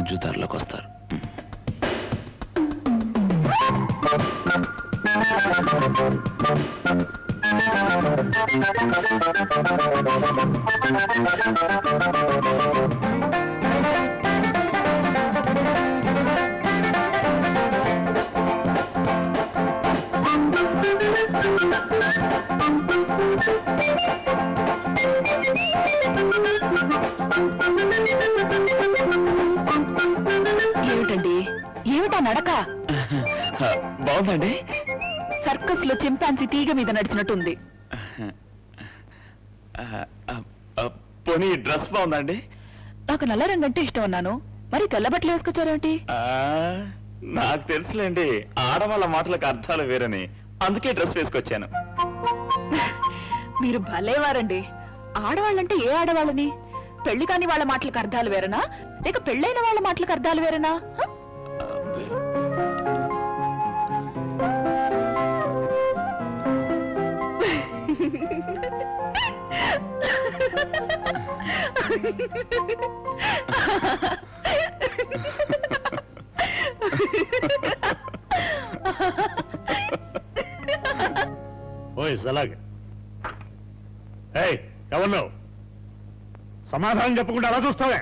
సంజు దారిలోకి వస్తారు ఏమిటండి ఏమిటా నడక బాగుందండి సర్కస్ లో చింపాన్సీ తీగ మీద నడిచినట్టుంది పోనీ డ్రెస్ బాగుందండి నాకు నల్ల రంగు అంటే ఇష్టం అన్నాను మరి తెల్ల బట్టలు వేసుకొచ్చారేమిటి నాకు తెలుసులేండి ఆడవాళ్ళ మాటలకు అర్థాలు వేరని అందుకే డ్రెస్ వేసుకొచ్చాను మీరు భలేవారండి ఆడవాళ్ళంటే ఏ ఆడవాళ్ళని పెళ్లి కాని వాళ్ళ మాటలకు అర్థాలు వేరేనా లేక పెళ్ళైన వాళ్ళ మాటలకు అర్థాలు వేరేనా హ? ఓయ్ అలాగే ఏయ్ ఎవరు సమాధానం చెప్పకుండా అలా చూస్తావే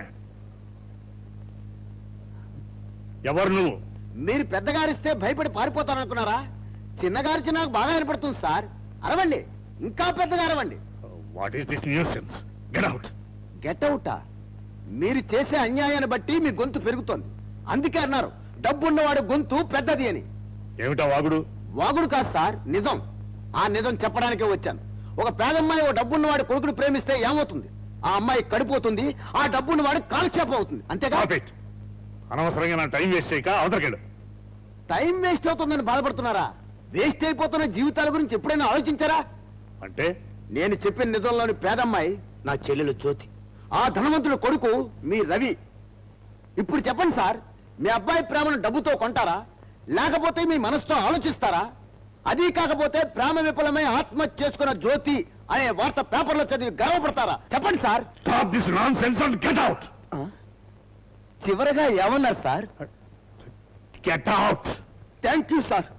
ఎవరు నువ్వు మీరు పెద్దగారిస్తే భయపడి పారిపోతారనుకున్నారా చిన్నగారిచి నాకు బాగా వినపడుతుంది సార్ అరవండి ఇంకా పెద్దగా అరవండి what is this nuisance get out get అవుటా మీరు చేసే అన్యాయాన్ని బట్టి మీ గొంతు పెరుగుతోంది అందుకే అన్నారు డబ్బున్నవాడు గొంతు పెద్దది అని ఏమిటా వాగుడు వాగుడు కాదు సార్ నిజం ఆ నిజం చెప్పడానికే వచ్చాను ఒక పేదమ్మాయి ఓ డబ్బున్నవాడు కొడుకును ప్రేమిస్తే ఏమవుతుంది ఆ అమ్మాయి కడిపోతుంది ఆ డబ్బున్నవాడు కాలక్షేపం అవుతుంది అంతేగా Stop it. అనవసరంగా నా టైం వేస్ట్ చేయక అవతలకెళ్ళు టైం వేస్ట్ అవుతుందని బాధపడుతున్నారా వేస్ట్ అయిపోతున్న జీవితాల గురించి ఎప్పుడైనా ఆలోచించారా అంటే నేను చెప్పిన నిజంలోని పేదమ్మాయి నా చెల్లెలు జ్యోతి ఆ ధనవంతుడు కొడుకు మీ రవి ఇప్పుడు చెప్పండి సార్ మీ అబ్బాయి ప్రేమను డబ్బుతో కొంటారా లేకపోతే మీ మనసుతో ఆలోచిస్తారా అది కాకపోతే ప్రేమ విఫలమై ఆత్మహత్య చేసుకున్న జ్యోతి అనే వార్త పేపర్లో చదివి గర్వపడతారా చెప్పండి sir stop this nonsense and get out చివరగా ఏమన్నారు sir get out thank you sir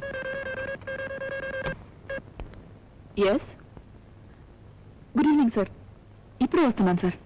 yes good evening sir ఇప్పుడే వస్తున్నాను సార్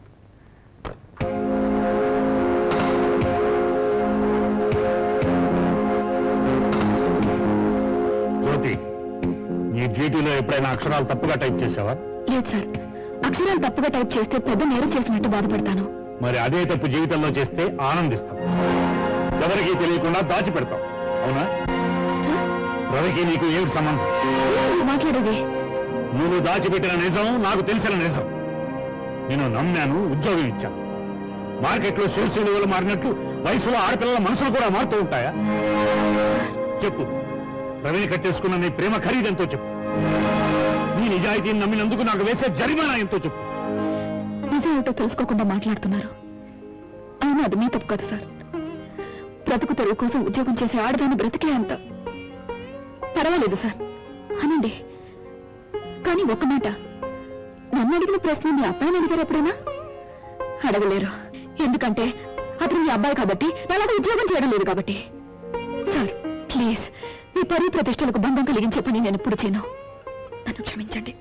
జ్యోతి నీ డ్యూటీలో ఎప్పుడైనా అక్షరాలు తప్పుగా టైప్ చేసావా లేదు సార్ అక్షరాలు తప్పుగా టైప్ చేస్తే పెద్ద నేరం చేసినట్టు బాధపడతాను మరి అదే తప్పు జీవితంలో చేస్తే ఆనందిస్తాం ఎవరికీ తెలియకుండా దాచిపెడతాం అవునా రవికి నీకు ఏమిటి సంబంధం ఏంటి మాట్లాడేది నువ్వు దాచిపెట్టిన నిజం నాకు తెలిసిన నిజం నేను నమ్మాను ఉద్యోగం ఇచ్చాను మార్కెట్లో సేల్స్ విలువలు మారినట్లు వయసులో ఆడపిల్లల మనసులు కూడా మారుతూ ఉంటాయా చెప్పు రవిని కట్టేసుకున్న నీ ప్రేమ ఖరీదెంతో చెప్పు నీ నిజాయితీని నమ్మినందుకు నాకు వేసే జరిమానా ఎంతో చెప్పు నిజం ఏమిటో తెలుసుకోకుండా మాట్లాడుతున్నారు అయినా అది మీ తప్పు కదా సార్ బ్రతుకు తెరువు కోసం ఉద్యోగం చేసే ఆడదాన్ని బ్రతికే అంత పర్వాలేదు సార్ అనండి కానీ ఒక్క మాట నన్ను అడిగిన ప్రశ్న మీ అబ్బాయిని అడిగారు ఎప్పుడైనా అడగలేరు ఎందుకంటే అతను మీ అబ్బాయి కాబట్టి అలాగే ఉద్యోగం చేయడం లేదు కాబట్టి సార్ ప్లీజ్ మీ పరువు ప్రతిష్టలకు బంధం కలిగించే పని నేను ఎప్పుడు చేయను నన్ను క్షమించండి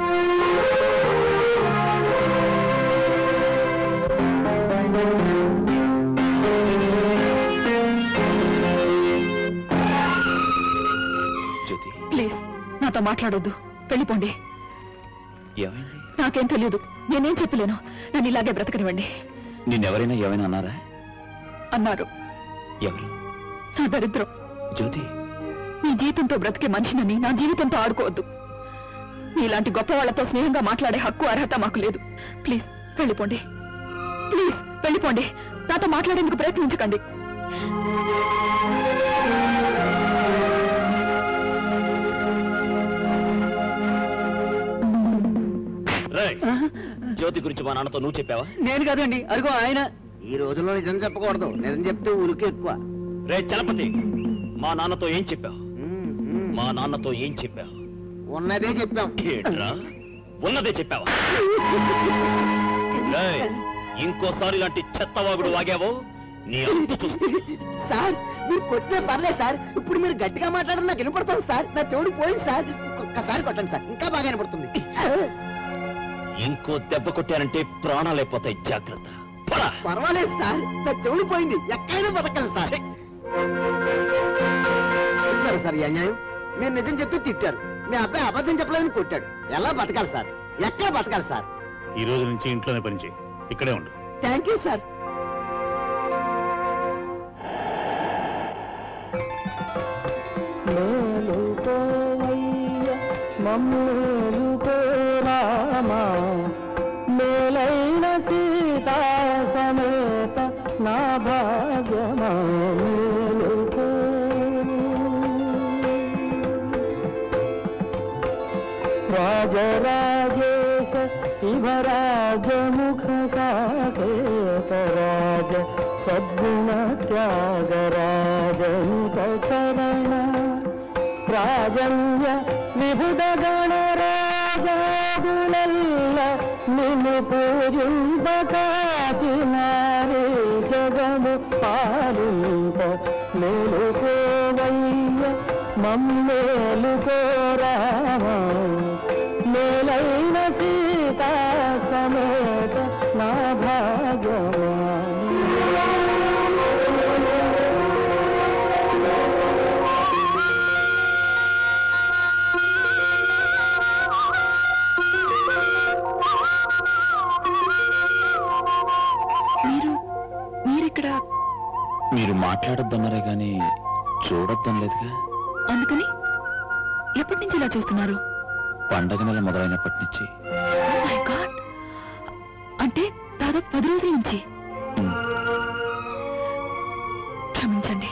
జ్యోతి ప్లీజ్ నాతో మాట్లాడొద్దు వెళ్ళిపోండి ఏమైంది నాకేం తెలియదు నేనేం చెప్పలేను నన్ను ఇలాగే బ్రతకనివ్వండి నిన్నెవరైనా ఏమైనా అన్నారా అన్నారు ఎవరు నా దరిద్రం జ్యోతి నీ జీవితంతో బ్రతికే మనిషినని నా జీవితంతో ఆడుకోవద్దు నీలాంటి గొప్ప వాళ్ళతో స్నేహంగా మాట్లాడే హక్కు అర్హత మాకు లేదు ప్లీజ్ వెళ్ళిపోండి ప్లీజ్ వెళ్ళిపోండి నాతో మాట్లాడేందుకు ప్రయత్నించకండి జ్యోతి గురించి మా నాన్నతో నువ్వు చెప్పావా నేను కాదండి అదిగో ఆయన ఈ రోజుల్లో నిజం చెప్పకూడదు నిజం చెప్తే ఉరికి ఎక్కువ రే చలపతి మా నాన్నతో ఏం చెప్పావు ఉమ్, ఉమ్. మా నాన్నతో ఏం చెప్పావు ఉన్నదే చెప్పాం ఏట్రా ఉన్నదే చెప్పావా రేయ్, ఇంకోసారి ఇలాంటి చెత్తవాగుడు వాగావో నీ అంతు చూస్తా సార్ మీరు కొట్టినా పర్లేదు సార్ ఇప్పుడు మీరు గట్టిగా మాట్లాడడం నాకు వినపడుతుంది సార్ నా చెవుడు పోయింది సార్ ఒక్కసారి కొట్టండి సార్ ఇంకా బాగా వినపడుతుంది ఇంకో దెబ్బ కొట్టారంటే ప్రాణాలైపోతాయి జాగ్రత్త పడా పర్వాలేదు సార్ నా చెవుడు పోయింది ఎక్కడైనా బతకాలి సార్ చూసారా సార్ ఈ అన్యాయం మీరు నిజం చెప్తూ తిట్టారు మీ అబ్బాయి అబద్ధం చెప్పలేదని కొట్టాడు ఎలా బతకాలి సార్ ఎక్కడ బతకాలి సార్ ఈ రోజు నుంచి ఇంట్లోనే పనిచేయి ఇక్కడే ఉండు థ్యాంక్ యూ సార్ మేలైన సీతా సమేత నా భాగ్యమా మేలుకో. రాజరాజేశ శివరాజముఖ సాకేత రాజ సద్గుణ త్యాగరాజనుత చరణ రాజన్య విభుద గణ రాజాదులెల్ల నిన్ను పూజింప కాచినారే జగము పాలింప మేలుకోవయ్య మమ్మేలుకోరామా మేలైన సీతా సమేత నా భాగ్యవాణి మీరు మీరిక్కడ మీరు మాట్లాడొద్దన్నారే గాని చూడొద్దని లేదుగా అందుకని ఎప్పటి నుంచి ఇలా చూస్తున్నారు పండగ నెల మొదలైనప్పటి నుంచి Oh my God. అంటే దాదాపు పది రోజుల నుంచి ఉమ్, క్షమించండి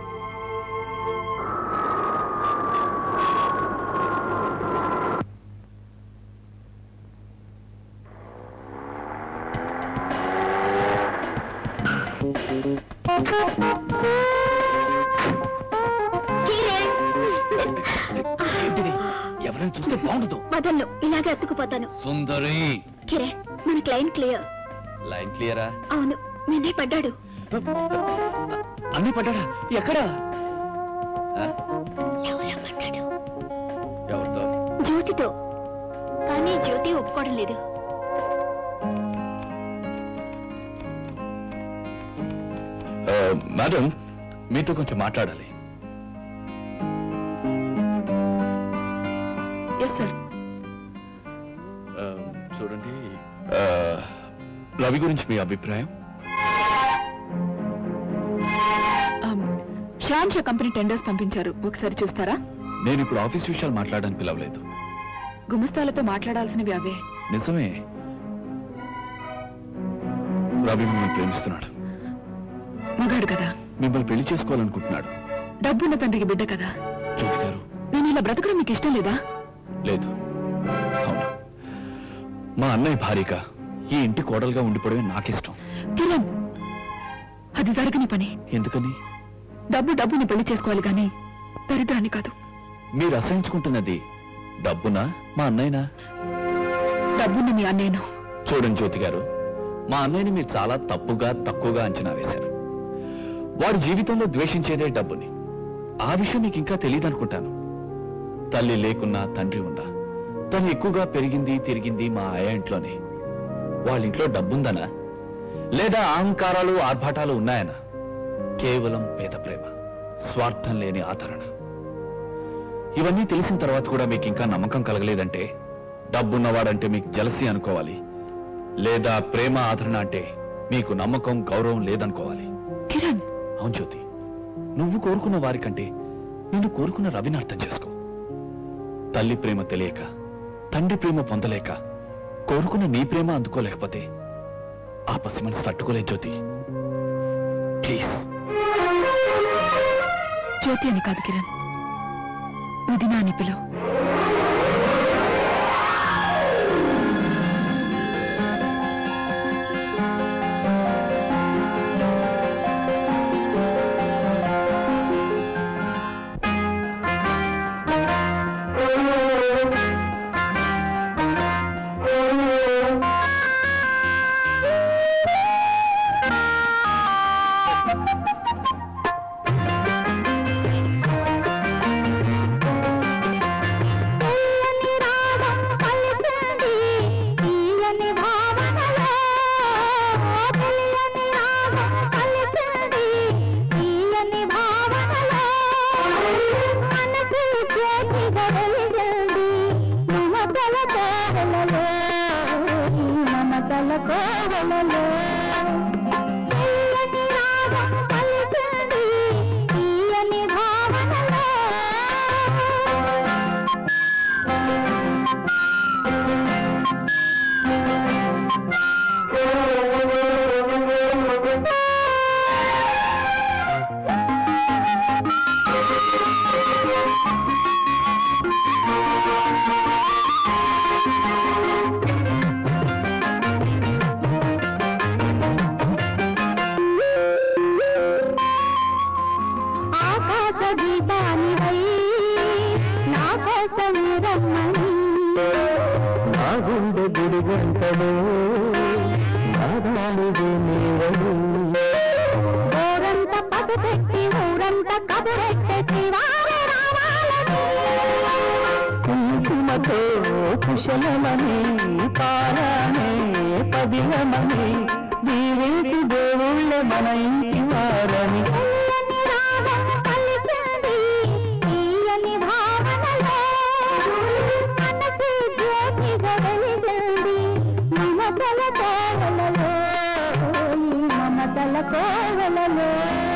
ఏంటిది ఎవరైనా చూస్తే బాగుండదు వదల్లో ఇలాగే అతుకుపోతాను సుందరి కిరణ్ మన క్లయింట్ క్లియర్ లైన్ క్లియరా అవును నిన్నే పడ్డాడు అన్ని పడ్డాడా ఎక్కడా ఆ? ఎవరో పడ్డాడు ఎవరితో జ్యోతితో కానీ జ్యోతి ఒప్పుకోవడం లేదు ఆ, మేడం మీతో కొంచెం మాట్లాడాలి ఎస్ సార్ ఆ, చూడండి ఆ, రవి గురించి మీ అభిప్రాయం శ్యామ్ షా కంపెనీ టెండర్స్ పంపించారు ఒకసారి చూస్తారా నేను ఇప్పుడు ఆఫీస్ విషయాలు మాట్లాడడానికి పిలవలేదు గుమస్తాలతో మాట్లాడాల్సినవి అవే నిజమే రవి మిమ్మల్ని ప్రేమిస్తున్నాడు మగాడు కదా మిమ్మల్ని పెళ్లి చేసుకోవాలనుకుంటున్నాడు డబ్బున్న తండ్రికి బిడ్డ కదా జ్యోతి గారు నేను ఇలా బ్రతకడం మీకు ఇష్టం లేదా లేదు అవును మా అన్నయ్య భార్యగా ఈ ఇంటి కోడలుగా ఉండిపోవడమే నాకిష్టం కిరణ్ అది జరగని పని ఎందుకని డబ్బు డబ్బుని పెళ్లి చేసుకోవాలి కానీ దరిద్రాన్ని కాదు మీరు అసహించుకుంటున్నది డబ్బునా మా అన్నయ్యనా డబ్బున్న మీ అన్నయ్యను చూడండి జ్యోతి గారు మా అన్నయ్యని మీరు చాలా తప్పుగా తక్కువగా అంచనా వేశారు వాడి జీవితంలో ద్వేషించేదే డబ్బుని ఆ విషయం మీకు ఇంకా తెలియదు అనుకుంటాను తల్లి లేకున్నా తండ్రి ఉన్నా తను ఎక్కువగా పెరిగింది తిరిగింది మా ఆయ ఇంట్లోనే వాళ్ళ ఇంట్లో డబ్బుందనా లేదా అహంకారాలు ఆర్భాటాలు ఉన్నాయనా కేవలం పేద ప్రేమ స్వార్థం లేని ఆదరణ ఇవన్నీ తెలిసిన తర్వాత కూడా మీకు ఇంకా నమ్మకం కలగలేదంటే డబ్బున్నవాడంటే మీకు జలసి అనుకోవాలి లేదా ప్రేమ ఆదరణ అంటే మీకు నమ్మకం గౌరవం లేదనుకోవాలి కిరణ్ అవును జ్యోతి నువ్వు కోరుకున్న వారికంటే నిన్ను కోరుకున్న రవిని అర్థం చేసుకో తల్లి ప్రేమ తెలియక తండ్రి ప్రేమ పొందలేక కోరుకున్న నీ ప్రేమ అందుకోలేకపోతే ఆ పసి మనసు తట్టుకోలే జ్యోతి ప్లీజ్ జ్యోతి అని కాదు కిరణ్ వదినా అని పిలువు గీతానివై నా కోసం రమ్మని నా గుండె గుడి గంటలో నాదానిది నీవడు ఊరంత పదు పెట్టి ఊరంత కబురెట్టేసి వారే రావాలని కుంకుమతో కుశలమని పారానే పదిలమని దీవేటి దేవుళ్ళ మన ఇంటి వారని తీయని రాగం పలికింది తీయని భావనలో మనసు జ్యోతిగా వెలిగింది మమతల కోవలలో మమతల కోవలలో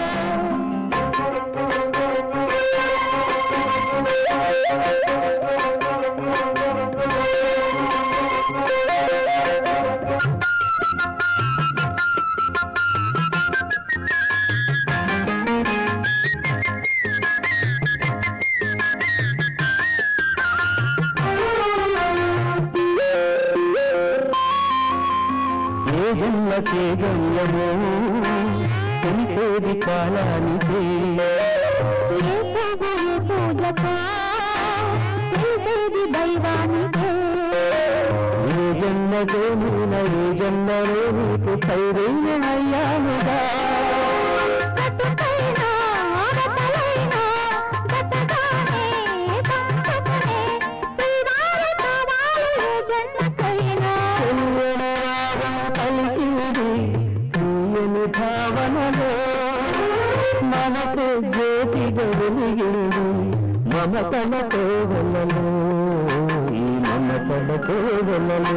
ఏ జన్మకే గల్లమో తెలిసేది కాలానికి ఏ పువ్వు ఏ పూజకో తెలిసేది దైవానికే ఏ జన్మతో నూన ఏ జన్మలో నీకు ఖైరైన అయ్యానుగా గతుకైనా ఆడతలైనా గతగానే పంచకనే శ్రీవారి కావాలి ఏ జన్మకైనా చెల్లెల రాగం పలికింది తీయని భావనలో మనకు జ్యోతిగా వెలిగింది మమతల కోవలలో ఈ మమతల కోవలలో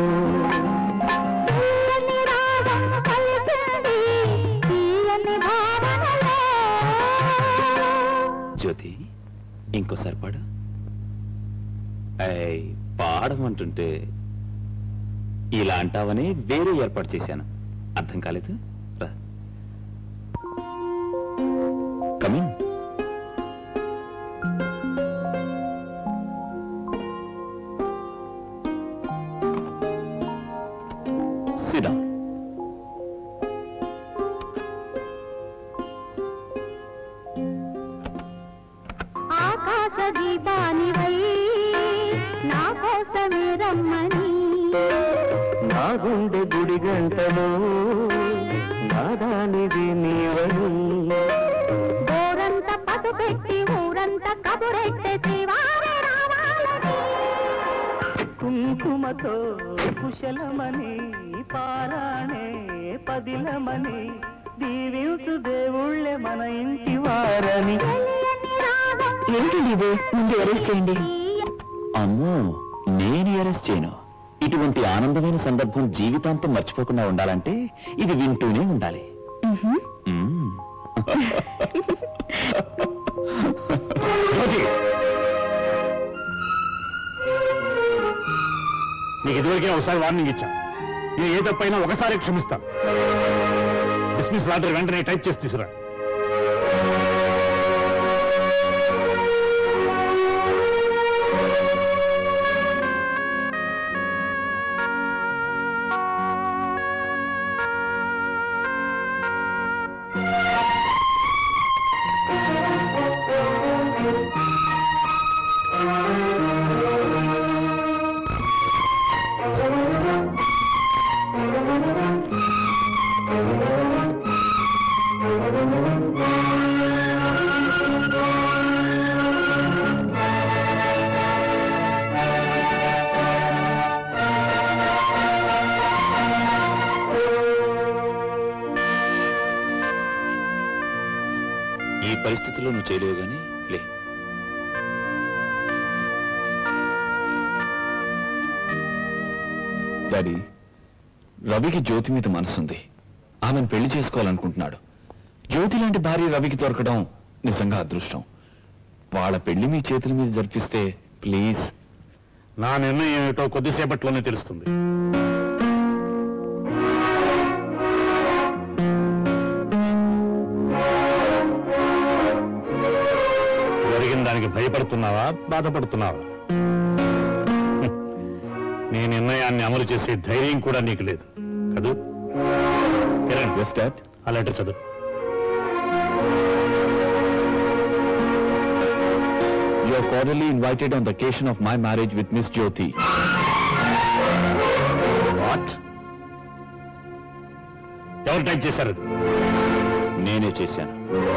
తీయని రాగం పలికింది తీయని భావనలో జ్యోతి ఇంకోసారి పాడు ఏయ్, పాడమంటుంటే ఇలా అంటావని వేరే ఏర్పాటు చేశాను అర్థం కాలేదు రా కమిన్ సిడా ఆకాశ దీపానివై నా కోసమే రమ్మని నా గుండె గుడి గంటలో నాదానిది నీవని గోరంత పదు పెట్టి ఊరంత కబురెట్టేసి వారే రావాలని కుంకుమతో కుశలమని పారాణే పదిలమని దీవించు దేవుళ్ళే మన ఇంటి వారని తెలియని రాగం ఏంటండి ఇది ముందు అరెస్ట్ చేయండి తీయ- అమ్మో నేను అరెస్ట్ చేయను ఇటువంటి ఆనందమైన సందర్భం జీవితాంతం మర్చిపోకుండా ఉండాలంటే ఇది వింటూనే ఉండాలి మ్హూ. మ్మ్. జ్యోతి! నీకు ఇదివరకే ఒకసారి వార్నింగ్ ఇచ్చా నేను ఏ తప్పైనా ఒకసారి క్షమిస్తాను డిస్మిస్ ఆర్డర్ వెంటనే టైప్ చేసి తీసుకురా ఈ పరిస్థితిలో నువ్వు చేయలేవు గాని లే డాడీ రవికి జ్యోతి మీద మనసుంది ఆమెను పెళ్లి చేసుకోవాలనుకుంటున్నాడు జ్యోతి లాంటి భార్య రవికి దొరకడం నిజంగా అదృష్టం వాళ్ళ పెళ్లి మీ చేతుల మీద జరిపిస్తే ప్లీజ్ నా నిర్ణయం ఏమిటో కొద్దిసేపట్లోనే తెలుస్తుంది జరిగిన దానికి భయపడుతున్నావా బాధపడుతున్నావా హ్మ్. నీ నిర్ణయాన్ని అమలు చేసే ధైర్యం కూడా నీకు లేదు కదూ కిరణ్ Yes, Dad. ఆ లెటర్ చదువు cordially invited on the occasion of my marriage with Miss Jyoti. What ఎవరు టైప్ చేశారు అది? నేనే చేశాను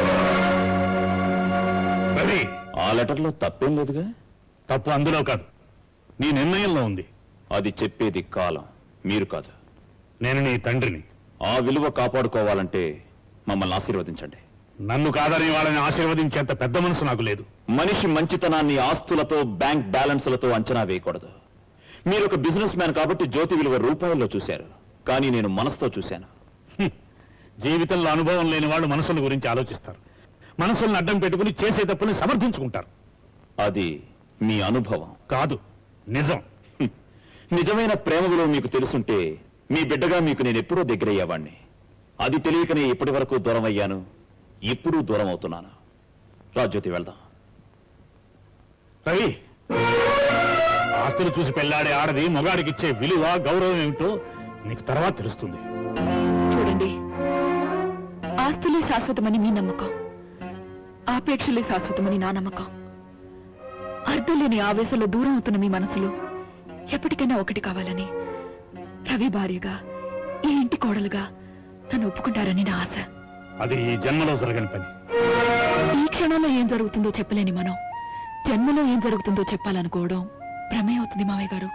రవి ఆ లెటర్లో తప్పేం లేదుగా తప్పు అందులో కాదు నీ నిర్ణయంలో ఉంది అది చెప్పేది కాలం మీరు కాదు నేను నీ తండ్రిని ఆ విలువ కాపాడుకోవాలంటే మమ్మల్ని ఆశీర్వదించండి నన్ను కాదని వాళ్ళని ఆశీర్వదించేంత పెద్ద మనసు నాకు లేదు మనిషి మంచితనాన్ని ఆస్తులతో బ్యాంక్ బ్యాలెన్స్లతో అంచనా వేయకూడదు మీరు ఒక బిజినెస్ మ్యాన్ కాబట్టి జ్యోతి విలువ రూపాయల్లో చూశారు కానీ నేను మనసుతో చూశాను హ్మ్. జీవితంలో అనుభవం లేని వాళ్ళు మనసుల గురించి ఆలోచిస్తారు మనసుల్ని అడ్డం పెట్టుకుని చేసే తప్పుని సమర్థించుకుంటారు అది మీ అనుభవం కాదు నిజం హ్మ్. నిజమైన ప్రేమ విలువ మీకు తెలుసుంటే మీ బిడ్డగా మీకు నేను ఎప్పుడో దగ్గరయ్యేవాణ్ణి అది తెలియకనే ఇప్పటి వరకు దూరం అయ్యాను ఇప్పుడు దూరం అవుతున్నాను రాజ్యోతి వెళ్దాం రవి ఆస్తులు చూసి పెళ్లాడే ఆడది మొగాడికిచ్చే విలువ గౌరవం ఏమిటో నీకు తర్వాత తెలుస్తుంది చూడండి ఆస్తులే శాశ్వతమని మీ నమ్మకం ఆపేక్షలే శాశ్వతమని నా నమ్మకం అర్థం లేని ఆవేశంలో దూరం అవుతున్న మీ మనసులో ఎప్పటికైనా ఒకటి కావాలని రవి భార్యగా ఈ ఇంటి కోడలుగా తను ఒప్పుకుంటారని నా ఆశ అది ఈ జన్మలో జరగని పని ఈ క్షణంలో ఏం జరుగుతుందో చెప్పలేని మనం జన్మలో ఏం జరుగుతుందో చెప్పాలనుకోవడం భ్రమే అవుతుంది మావయ్య గారు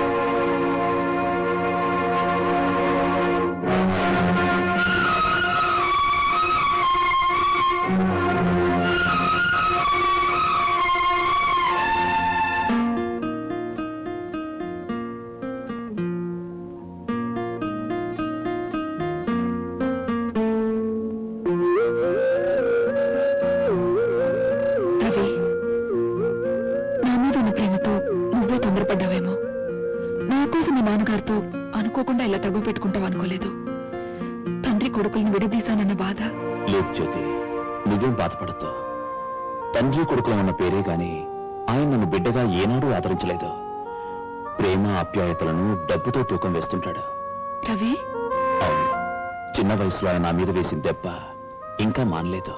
రవి నా మీద ఉన్న ప్రేమతో నువ్వే తొందరపడ్డావేమో నా కోసం మీ నాన్నగారితో అనుకోకుండా ఇలా తగు పెట్టుకుంటావు అనుకోలేదు తండ్రి కొడుకుల్ని విడదీశానన్న బాధ లేదు జ్యోతి నువ్వేం బాధపడద్దు తండ్రి కొడుకులు ఉన్న పేరే గాని ఆయన నన్ను బిడ్డగా ఏనాడూ ఆదరించలేదు ప్రేమ ఆప్యాయతలను డబ్బుతో తూకం వేస్తుంటాడు రవి అవును చిన్న వయసులో ఆయన నా మీద వేసిన దెబ్బ ఇంకా మానలేదు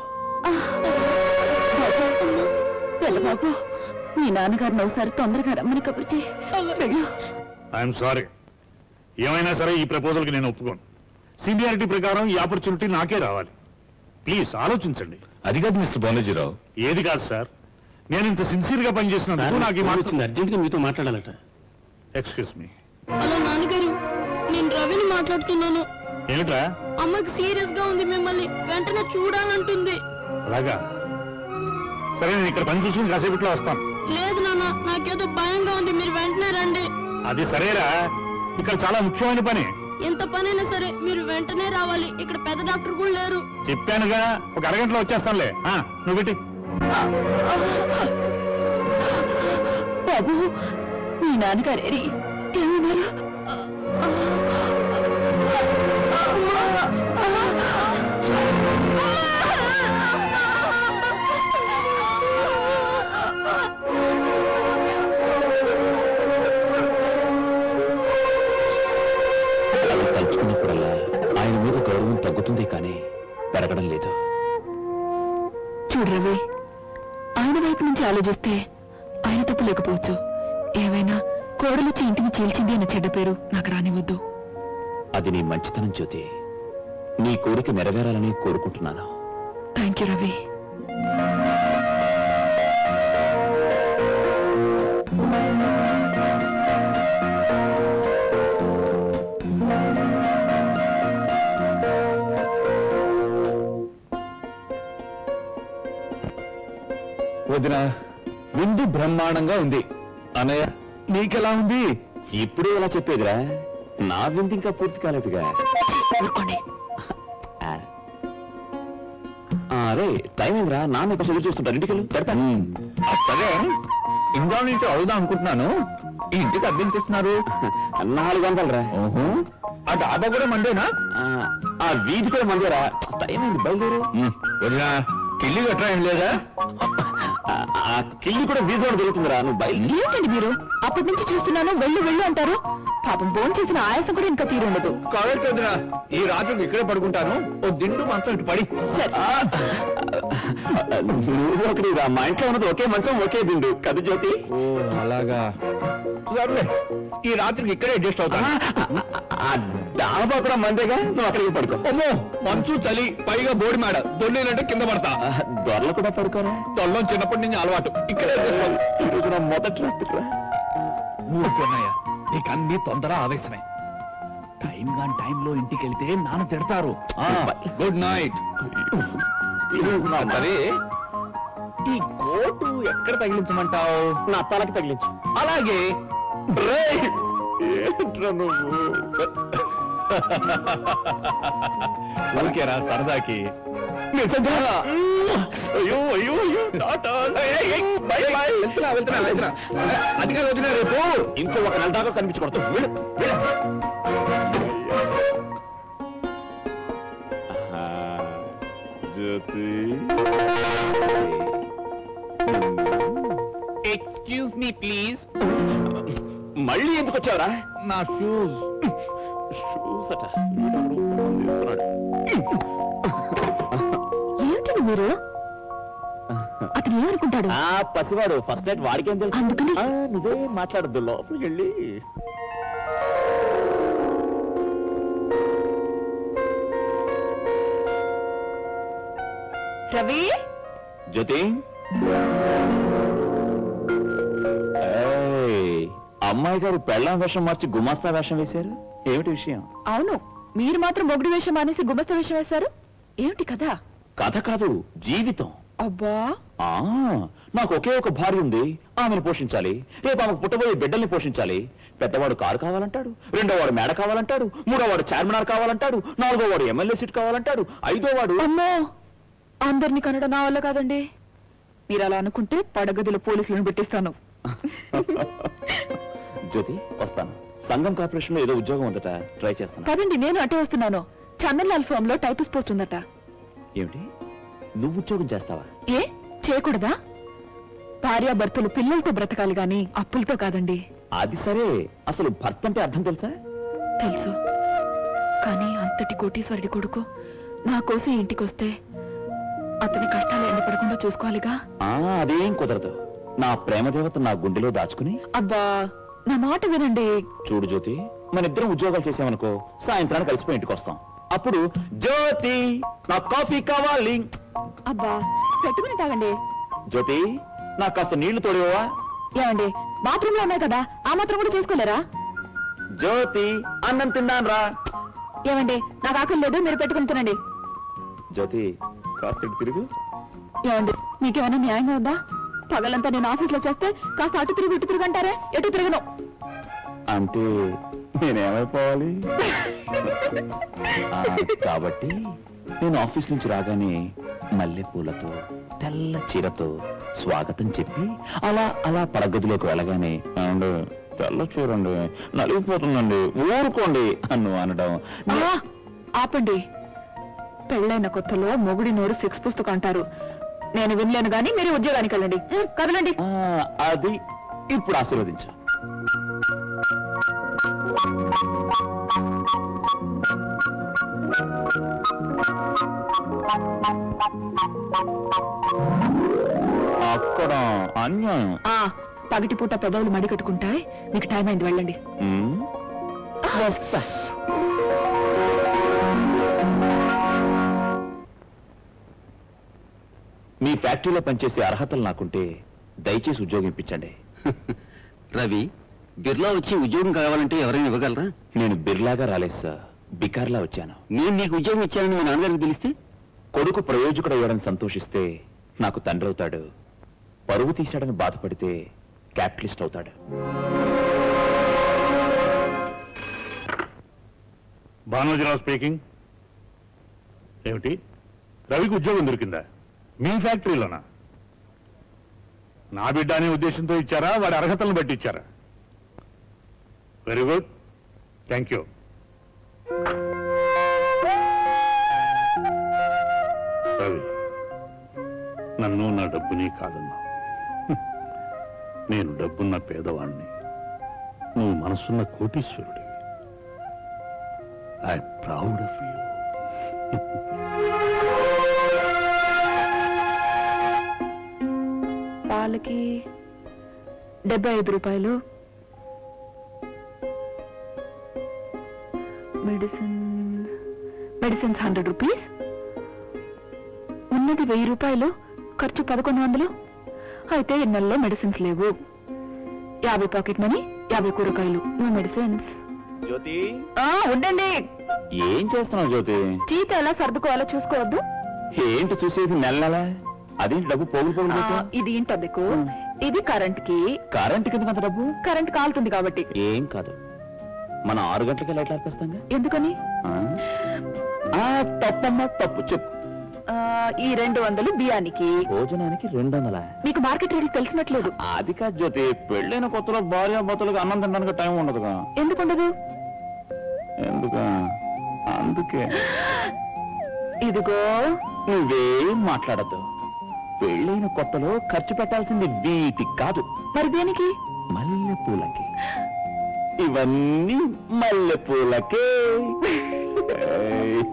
బాబు మీ నాన్నగారిని ఒకసారి తొందరగా రమ్మని కబుర్చి వెళ్ళు ఐఎమ్ సారీ ఏమైనా సరే ఈ ప్రపోజల్కి నేను ఒప్పుకోను సీనియారిటీ ప్రకారం ఈ ఆపర్చునిటీ నాకే రావాలి ప్లీజ్ ఆలోచించండి అది కాదు మిస్టర్ బాలాజీరావు ఏది కాదు సార్ నేను ఇంత సిన్సియర్ గా పనిచేసినందుకు నాకు ఈ మాట అర్జెంట్ గా మీతో మాట్లాడాలట ఎక్స్క్యూజ్ మీ హలో నాన్నగారు నేను రవిని మాట్లాడుతున్నాను ఏమిట్రా అమ్మకి సీరియస్ గా ఉంది మిమ్మల్ని వెంటనే చూడాలంటుంది అలాగా సరే నేను ఇక్కడ పని చూసుకుని కాసేపట్లో వస్తాను లేదు నాన్న నాకేదో భయంగా ఉంది మీరు వెంటనే రండి అది సరేరా ఇక్కడ చాలా ముఖ్యమైన పని ఎంత పనైనా సరే మీరు వెంటనే రావాలి ఇక్కడ పెద్ద డాక్టర్ కూడా లేరు చెప్పానుగా ఒక అరగంటలో వచ్చేస్తానులే ఆ, నువ్వు పెట్టి బాబు మీ నాన్నగారేరి ఏమన్నారు అవి తలుచుకున్నప్పుడల్లా ఆయన మీద గౌరవం తగ్గుతుంది కానీ పెరగడం లేదు చూడు రవి ఆయన వైపు నుంచి ఆలోచిస్తే ఆయన తప్పు లేకపోవచ్చు ఏమైనా కోడలొచ్చి ఇంటిని చీల్చింది అన్న చెడ్డ పేరు నాకు రానివద్దు అది నీ మంచితనం జ్యోతి నీ కోరిక నెరవేరాలని కోరుకుంటున్నాను థ్యాంక్ యూ రవి వదిన విందు బ్రహ్మాండంగా ఉంది అన్నయ్య నీకెలా ఉంది ఇప్పుడు ఎలా చెప్పేదిరా నా విందు ఇంకా పూర్తి కాలేదుగా ఊరుకోండి ఆ. ఆ, అరే టైం ఏందిరా నాన్న ఇక్కడ చదువు చూస్తుంటారు ఇంటికి వెళ్ళు. పెడతా. సరే ఇందా నుంచి అడుగుదాం అనుకుంటున్నాను ఈ ఇంటికి అర్థం చేస్తున్నారు నాలుగు వందలు రా ఓహో ఆ డాబా కూడా మండేనా ఆ, ఆ వీధి కూడా మందేరా టైం అయింది బయలుదేరు వదినా కిల్లి గట్రా ఏం లేదా ఆ, ఆ కిల్లి కూడా వీధి కూడా దొరుకుతుందిరా నువ్వు బయలు ఏంటండి మీరు అప్పటి నుంచి చూస్తున్నాను వెళ్ళు వెళ్ళు అంటారు పాపం బోన్ చేసిన ఆయాసం కూడా ఇంకా తీరుండదు కాబట్టి వదినా ఈ రాత్రికి ఇక్కడే పడుకుంటాను ఓ దిండు మంచం ఇటు పడి సరే. ఆ, నువ్వు ఒకటి రా మా ఇంట్లో ఉన్నది ఒకే మంచం ఒకే దిండు కదా జ్యోతి ఓ అలాగా సర్లే ఈ రాత్రికి ఇక్కడే అడ్జస్ట్ అవుతా ఆ డాబా కూడా మందేగా నువ్వు అక్కడికి పడుకో అమ్మో మంచు చలి పైగా బోడి మేడ దొల్లేనంటే కింద పడతా ఆ, దొరలు కూడా పడుకోరా తొల్లం చిన్నప్పటి నుంచి అలవాటు ఇక్కడే adjust అవుతా. ఈరోజు నా మొదటి రాత్రి రా. ఊరుకోనయ్య నీకు అన్ని తొందర ఆవేశమే టైం గాని టైంలో ఇంటికి వెళ్తే నాన్న తిడతారు గుడ్ నైట్ ఈరోజు నా సరే ఈ కోటు ఎక్కడ తగిలించమంటావు నా తలకి తగిలించు అలాగే రేయ్! ఏంట్రా నువ్వు ఊరికేరా సరదాకి నిజంగా అయ్యో అయ్యో అయ్యో టాటా ఏయ్, ఏయ్, బై బై వెళ్తున్నా వెళ్తున్నా వెళ్తున్నా అది కాదు వచ్చిన రేపు ఇంకో ఒక నెల దాకా కనిపించకూడదు వెళ్ళు, వెళ్ళు. ఆహా, జ్యోతి ఎక్స్క్యూజ్ మీ ప్లీజ్ మళ్ళీ ఎందుకు వచ్చావరా నా షూస్ షూస్ అట వీడెవడో ఫోన్ చేస్తున్నాడు. ఏమిటండి మీరు అతను ఏమనుకుంటాడు ఆ పసివాడు ఫస్ట్ నైట్ వాడికేం తెలుసు అందుకని? ఆ, నువ్వే మాట్లాడద్దు లోపలికి వెళ్ళి రవి జ్యోతి ఏయ్, అమ్మాయి గారు పెళ్ళాం వేషం మార్చి గుమాస్తా వేషం వేశారు ఏమిటి విషయం అవును మీరు మాత్రం మొగుడు వేషం మానేసి గుమస్త వేషం వేశారు ఏమిటి కదా కథ కాదు జీవితం అబ్బా ఆ నాకు ఒకే ఒక భార్య ఉంది ఆమెను పోషించాలి రేపు ఆమెకు పుట్టబోయే బిడ్డల్ని పోషించాలి పెద్దవాడు కారు కావాలంటాడు రెండో వాడు మేడ కావాలంటాడు మూడో వాడు చార్మినార్ కావాలంటాడు నాలుగో వాడు ఎమ్మెల్యే సీట్ కావాలంటాడు ఐదో వాడు అమ్మో అందరినీ కనడం నా వల్ల కాదండి మీరు అలా అనుకుంటే పడగదిలో పోలీసులను పెట్టిస్తాను జ్యోతి వస్తాను సంఘం కార్పొరేషన్ లో ఏదో ఉద్యోగం ఉందట ట్రై చేస్తాను కదండి నేను అటే వస్తున్నాను చందన్లాల్ ఫామ్ లో టైపిస్ట్ పోస్ట్ ఉందట ఏమిటి నువ్వు ఉద్యోగం చేస్తావా ఏ చేయకూడదా భార్యాభర్తలు పిల్లలతో బ్రతకాలి గాని అప్పులతో కాదండి అది సరే అసలు భర్త అంటే అర్థం తెలుసా తెలుసు కానీ అంతటి కోటీశ్వరుడి కొడుకు నా కోసం ఇంటికొస్తే అతని కష్టాలు ఎండపడకుండా చూసుకోవాలిగా ఆ అదేం కుదరదు నా ప్రేమ దేవత నా గుండెలో దాచుకుని అబ్బా నా మాట వినండి చూడు జ్యోతి మన ఇద్దరం ఉద్యోగాలు చేసామనుకో సాయంత్రానికి కలిసిపోయి ఇంటికి వస్తాం అప్పుడు జ్యోతి నాకు కాఫీ కావాలి అబ్బా పెట్టుకుని తాగండి జ్యోతి నాకు కాస్త నీళ్లు తోడివా ఏమండి బాత్రూమ్ లో ఉన్నాయి కదా ఆ మాత్రం కూడా చేసుకోలేరా జ్యోతి అన్నం తిన్నాను రా ఏమండి నాకు ఆకలి లేదు మీరు పెట్టుకుని తినండి జ్యోతి కాస్త ఇటు తిరుగు ఏమండి మీకేమైనా న్యాయంగా ఉందా పగలంతా నేను ఆఫీస్ లో చేస్తే కాస్త అటు తిరిగి ఇటు తిరిగి అంటారే ఎటు తిరగను అంటే నేనేమైపోవాలి ఆ, కాబట్టి నేను ఆఫీస్ నుంచి రాగానే మల్లెపూలతో తెల్ల చీరతో స్వాగతం చెప్పి అలా అలా పడగదిలోకి వెళ్ళగానే "ఏమండి, తెల్ల చీరండి నలిగిపోతుందండి ఊరుకోండి అన్ను అనడం ఆ, ఆపండి పెళ్ళైన కొత్తలో మొగుడి నోరు సెక్స్ పుస్తకం అంటారు నేను వినలేను గాని మీరు ఉద్యోగానికి వెళ్ళండి ఉం, కదలండి ఆ, అది ఇప్పుడు ఆశీర్వదించు అక్కడ అన్యాయం ఆ పగటి పూట పెదవులు మడి కట్టుకుంటాయి మీకు టైం అయింది వెళ్ళండి ఉమ్, వస్తా మీ ఫ్యాక్టరీలో పనిచేసే అర్హతలు నాకుంటే దయచేసి ఉద్యోగం ఇప్పించండి రవి బిర్లా వచ్చి ఉద్యోగం కావాలంటే ఎవరైనా ఇవ్వగలరా నేను బిర్లాగా రాలేదు సార్ బికార్లా వచ్చాను నేను నీకు ఉద్యోగం ఇచ్చానని మీ నాన్నగారికి తెలిస్తే కొడుకు ప్రయోజకుడు అయ్యాడని సంతోషిస్తే నాకు తండ్రి అవుతాడు పరువు తీశాడని బాధపడితే క్యాపిటలిస్ట్ అవుతాడు భానోజీరావు స్పీకింగ్ ఏమిటి రవికి ఉద్యోగం దొరికిందా మీ ఫ్యాక్టరీలోనా నా బిడ్డ అనే ఉద్దేశంతో ఇచ్చారా వాడి అర్హతలను బట్టి ఇచ్చారా very good thank you Ravi నన్ను నా డబ్బుని కాదన్నా నేను డబ్బున్న పేదవాణ్ణి నువ్వు మనసున్న కోటీశ్వరుడి ఐ ప్రౌడ్ ఆఫ్ యూ పాలకి డెబ్బై ఐదు రూపాయలు మెడిసిన్ మెడిసిన్స్ హండ్రెడ్ రూపీస్ ఉన్నది వెయ్యి రూపాయలు ఖర్చు పదకొండు వందలు అయితే ఈ నెలలో మెడిసిన్స్ లేవు యాభై పాకెట్ మనీ యాభై కూరగాయలు నో మెడిసిన్స్ జ్యోతి ఆ, ఉండండి ఏం చేస్తున్నావు జ్యోతి జీతం ఎలా సర్దుకోవాలో చూసుకోవద్దు ఏంటి చూసేది నెల నెల అదేంటి డబ్బు పోగులు పోగులు ఆ, పెట్టా ఇది ఏంటద్దకు ఇది కరెంట్ కి కరెంట్ కింద అంత డబ్బు కరెంట్ కాలుతుంది కాబట్టి ఏం కాదు మనం ఆరు గంటలకి లైట్ ఆర్పేస్తాంగా ఎందుకని ఆ? ఆ, తప్పమ్మా తప్పు చెప్పు ఆ, ఈ రెండు వందలు బియ్యానికి భోజనానికి రెండు వందల మీకు మార్కెట్ రేట్లు తెలిసినట్లేదు అది కాదు జ్యోతి పెళ్ళైన కొత్తలో భార్య భర్తలకు అన్నం తినడానికి టైం ఉండదుగా ఎందుకుండదు ఎందుక అందుకే ఇదిగో నువ్వేం మాట్లాడద్దు పెళ్ళైన కొత్తలో ఖర్చు పెట్టాల్సింది వీటికి కాదు మరి దేనికి మల్లె పూలకి ఇవన్నీ మల్లె పూలకే ఏయ్.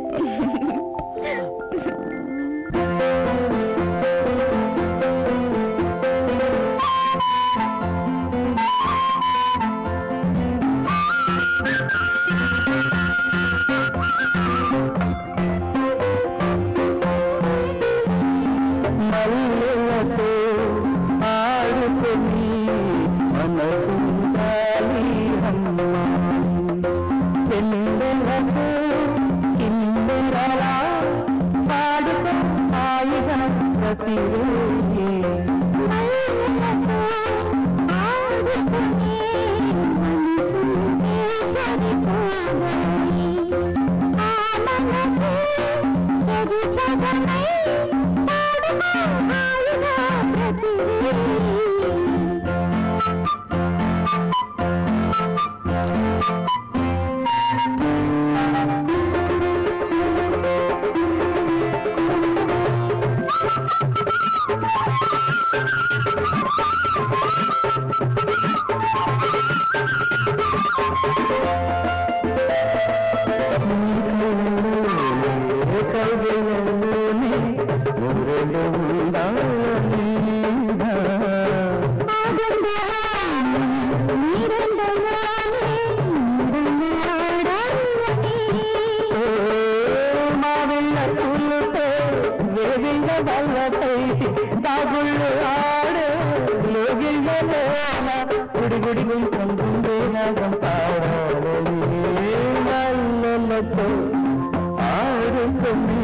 మల్లెలతో ఆడుకొని మనసుండాలి అమ్మ చెల్లెలతో కిందెరలా పాడుకో హాయిగా ప్రతిరోజు కవిలోనే మురళి ఉండాలి మావిళ్ళ పూలతో వేగిళ్ళ వల్లపై దాగుళ్ళు ఆడే లోగిళ్ళలోన గుడి గుడి గుంసం గుండే నాగం పాడాలి మల్లెలతో ఆడుకుని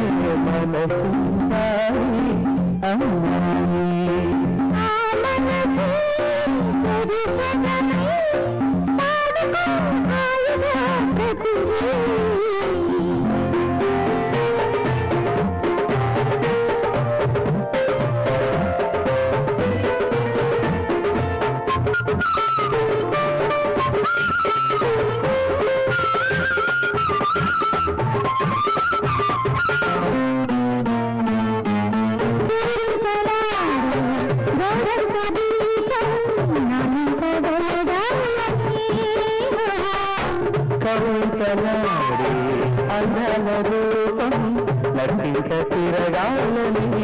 మనసుండాలి అమ్మాయి కవితలాడి అందాల రూపం నటించ తిరగాలని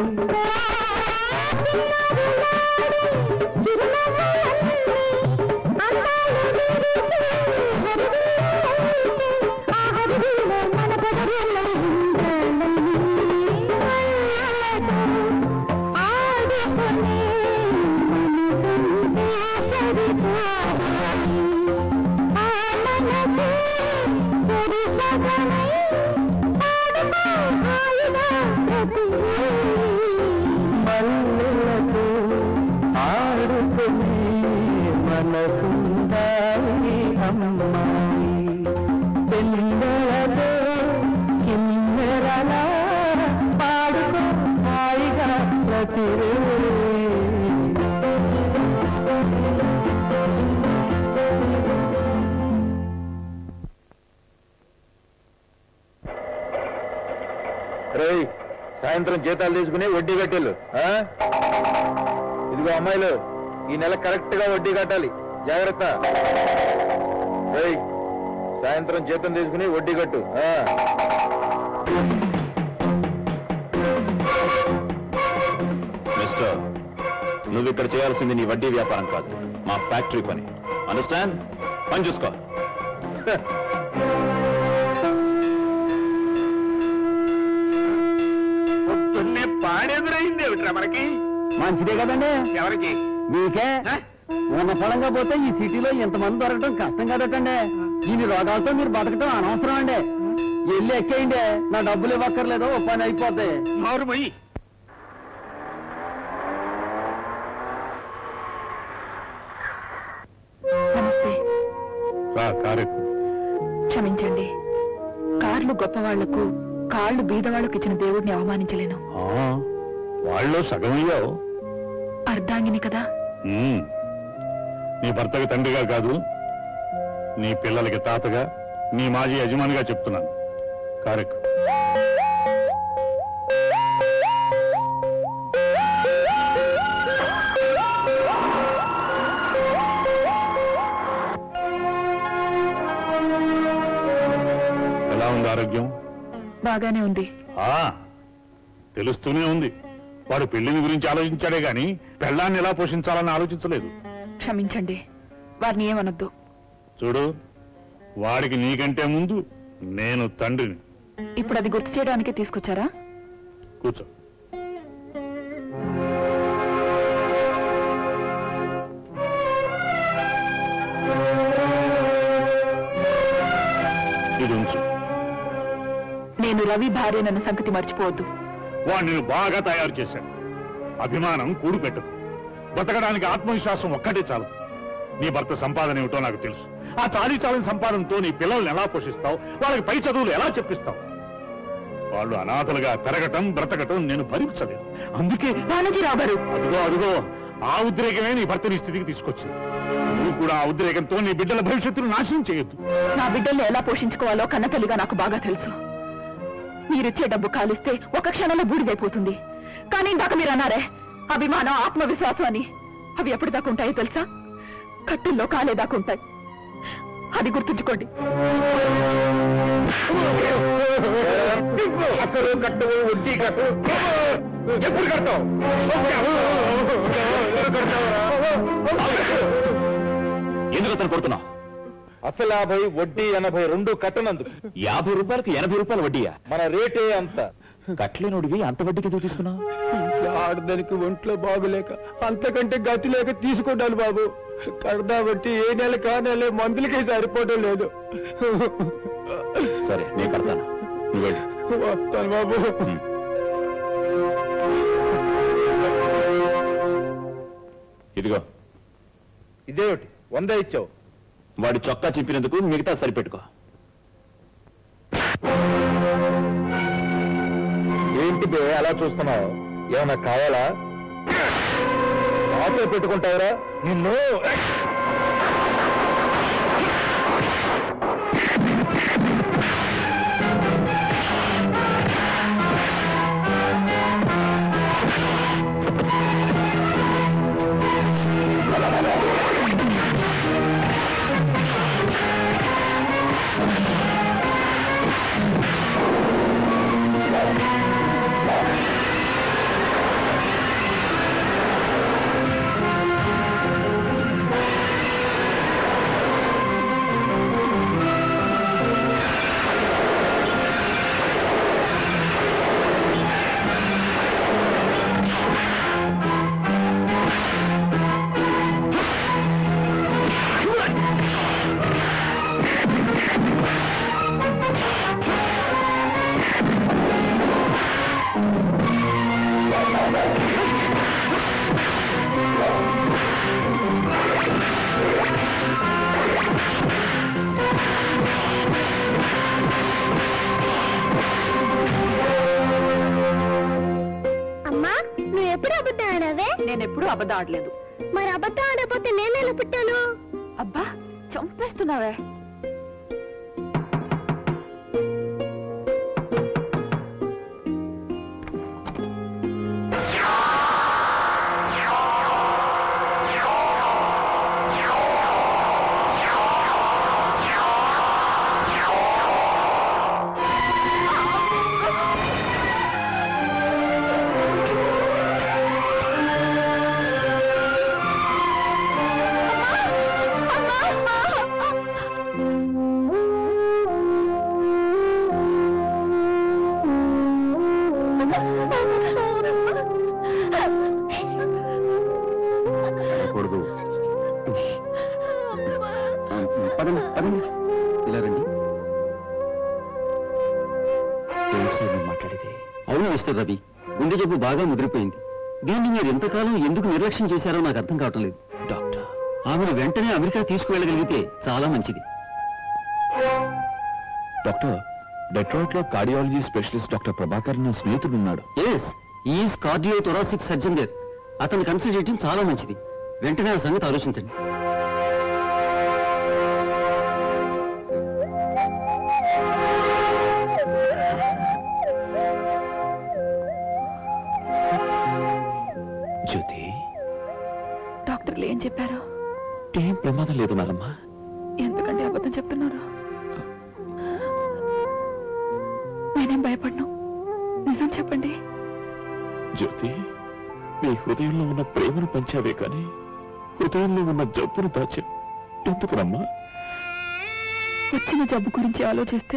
మల్లెలతో ఆడుకుని మనసుండాలి అమ్మాయి పెళ్ళతో కిన్నెరలా పాడుకో హాయిగా ప్రతిరోజు రేయ్ సాయంత్రం జీతాలు తీసుకుని వడ్డీ కట్టేళ్ళు ఆ? ఇదిగో అమ్మాయిలు ఈ నెల కరెక్ట్ గా వడ్డీ కట్టాలి జాగ్రత్త రేయ్ సాయంత్రం జీతం తీసుకుని వడ్డీ కట్టు ఆ? మిస్టర్ నువ్వు ఇక్కడ చేయాల్సింది నీ వడ్డీ వ్యాపారం కాదు మా ఫ్యాక్టరీ పని అండర్స్టాండ్ పని చూసుకో పొద్దున్నే పాడెదురైంది ఏమిట్రా మనకి మంచిదే కదండి ఎవరికి మీకే ఉన్న ఫలంగా పోతే ఈ సిటీలో ఇంతమంది దొరకడం కష్టం కదటండి ఇన్ని రోగాలతో మీరు బతకటం అనవసరం అండి వెళ్ళి ఎక్కేయండి నా డబ్బులు ఇవ్వక్కర్లేదు ఓ పని అయిపోతాయి నోరు మొయ్యి నమస్తే రా కారెక్కు క్షమించండి కార్లు గొప్పవాళ్లకు కాళ్ళు బీదవాళ్లకు ఇచ్చిన దేవుడిని అవమానించలేను వాళ్ళలో సగమయ్యావు అర్ధాంగిని కదా ఉమ్. నీ భర్తకి తండ్రిగా కాదు నీ పిల్లలకి తాతగా నీ మాజీ యజమానిగా చెప్తున్నాను కారెక్కు ఎలా ఉంది ఆరోగ్యం బాగానే ఉంది ఆ తెలుస్తూనే ఉంది వాడు పెళ్లిని గురించి ఆలోచించాడే గాని పెళ్ళాన్ని ఎలా పోషించాలని ఆలోచించలేదు క్షమించండి వారిని ఏమనొద్దు చూడు వాడికి నీకంటే ముందు నేను తండ్రిని ఇప్పుడు అది గుర్తు చేయడానికి తీసుకొచ్చారా కూర్చో ఇది ఉంచు నేను రవి భార్యనన్న సంగతి మర్చిపోవద్దు వాడు నిన్ను బాగా తయారు చేశాడు అభిమానం కూడు పెట్టదు బతకడానికి ఆత్మవిశ్వాసం ఒక్కటే చాలు నీ భర్త సంపాదన ఏమిటో నాకు తెలుసు ఆ చాలీ చాలని సంపాదనతో నీ పిల్లల్ని ఎలా పోషిస్తావు వాళ్ళకి పై చదువులు ఎలా చెప్పిస్తావు వాళ్ళు అనాథలుగా పెరగటం బ్రతకటం నేను భరించలేదు అందుకే బాలాజీరావు గారు అదిగో అదిగో ఆ ఉద్రేకమే నీ భర్తని ఈ స్థితికి తీసుకొచ్చింది నువ్వు కూడా ఆ ఉద్రేకంతో నీ బిడ్డల భవిష్యత్తును నాశనం చేయొద్దు నా బిడ్డల్ని ఎలా పోషించుకోవాలో కన్నతల్లిగా నాకు బాగా తెలుసు మీరిచ్చే డబ్బు కాలిస్తే ఒక క్షణంలో బూడిదైపోతుంది కానీ ఇందాక మీరు అన్నారే అభిమానం ఆత్మవిశ్వాసం అని అవి ఎప్పుడు దాకా ఉంటాయో తెలుసా కట్టుల్లో కాలేదాకా ఉంటాయి అది గుర్తుంచుకోండి అసలు కట్టు వడ్డీ కట్టు ఎప్పుడు కడతావు ఎందుకు అతను కొడుతున్నావు అసలు యాభై వడ్డీ ఎనభై రెండు కట్టనందుకు యాభై రూపాయలకి ఎనభై రూపాయల వడ్డీయా మన రేటే అంత కట్లేనోడివి అంత వడ్డీకి ఎందుకు తీసుకున్నావు ఆడదానికి ఒంట్లో బాగులేక అంతకంటే గతి లేక తీసుకున్నాను బాబు కడదా బట్టి ఏ నెల కా నెల మందులకి సరిపోవడం లేదు సరే నేను కడతాను నువ్వు వెళ్ళు వస్తాను బాబు ఉమ్. ఇదిగో ఇదేమిటి వంద ఇచ్చావు వాడి చొక్కా చింపినందుకు మిగతా సరిపెట్టుకో ఏంటి బే అలా చూస్తున్నావు ఏమన్నా కావాలా ఆటో పెట్టుకుంటావురా నిన్ను అమ్మా నువ్వు ఎప్పుడు అబద్ధం ఆడావే నేను ఎప్పుడూ అబద్ధం ఆడలేదు మరి అబద్ధం ఆడకపోతే నేనెలా పుట్టాను అబ్బా చంపేస్తున్నావే బాగా ముదిరిపోయింది దీన్ని మీరు ఇంతకాలం ఎందుకు నిర్లక్ష్యం చేశారో నాకు అర్థం కావటం లేదు డాక్టర్ ఆమెను వెంటనే అమెరికా తీసుకువెళ్ళగలిగితే చాలా మంచిది డాక్టర్ డెట్రాయిట్ లో కార్డియాలజీ స్పెషలిస్ట్ డాక్టర్ ప్రభాకర్ నా స్నేహితుడు ఉన్నాడు yes is cardio thoracic surgeon there అతను కన్సల్ట్ చేయడం చాలా మంచిది వెంటనే ఆ సంగతి ఆలోచించండి జ్యోతి డాక్టర్లు ఏం చెప్పారు ఏం ప్రమాదం లేదు నారమ్మా ఎందుకంటే అబద్ధం చెప్తున్నారు నేనేం భయపడను నిజం చెప్పండి జ్యోతి నీ హృదయంలో ఉన్న ప్రేమను పంచావే కానీ హృదయంలో ఉన్న జబ్బును దాచా ఎందుకురమ్మా వచ్చిన జబ్బు గురించి ఆలోచిస్తే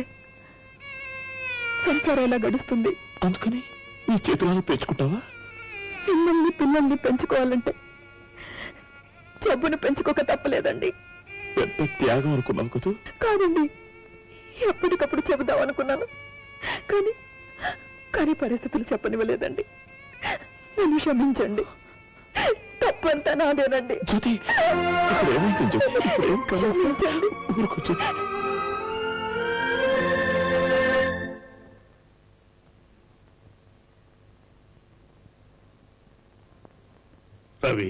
సంసారం ఎలా గడుస్తుంది అందుకని నీ చేతులను పెంచుకుంటావా పిల్లల్ని పిల్లల్ని పెంచుకోవాలంటే జబ్బును పెంచుకోక తప్పలేదండి పెద్ద త్యాగం అనుకున్నావు కదూ కాదండి ఎప్పటికప్పుడు చెబుదాం అనుకున్నాను కానీ కానీ పరిస్థితులు చెప్పనివ్వలేదండి నన్ను క్షమించండి తప్పంతా నాదేనండి జ్యోతి ఇప్పుడు ఏమైంది జ్యోతి ఇప్పుడు ఏం కాదు క్షమించండి ఊరుకో జ్యోతి. రవి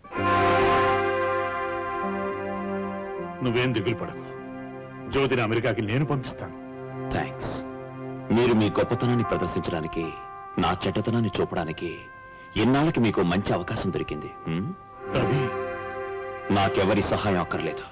నువ్వేం దిగులు పడకు జ్యోతిని అమెరికాకి నేను పంపిస్తాను థ్యాంక్స్ మీరు మీ గొప్పతనాన్ని ప్రదర్శించడానికి నా చెడ్డతనాన్ని చూపడానికి ఎన్నాళ్ళకి మీకు మంచి అవకాశం దొరికింది హ్మ్? రవి నాకెవరి సహాయం అక్కర్లేదు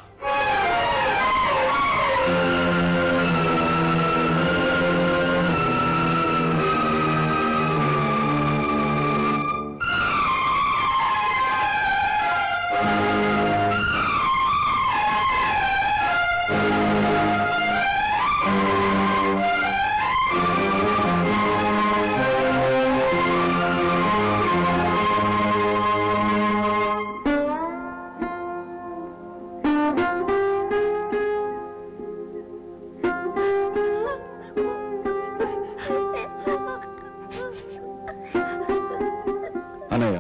అన్నయ్య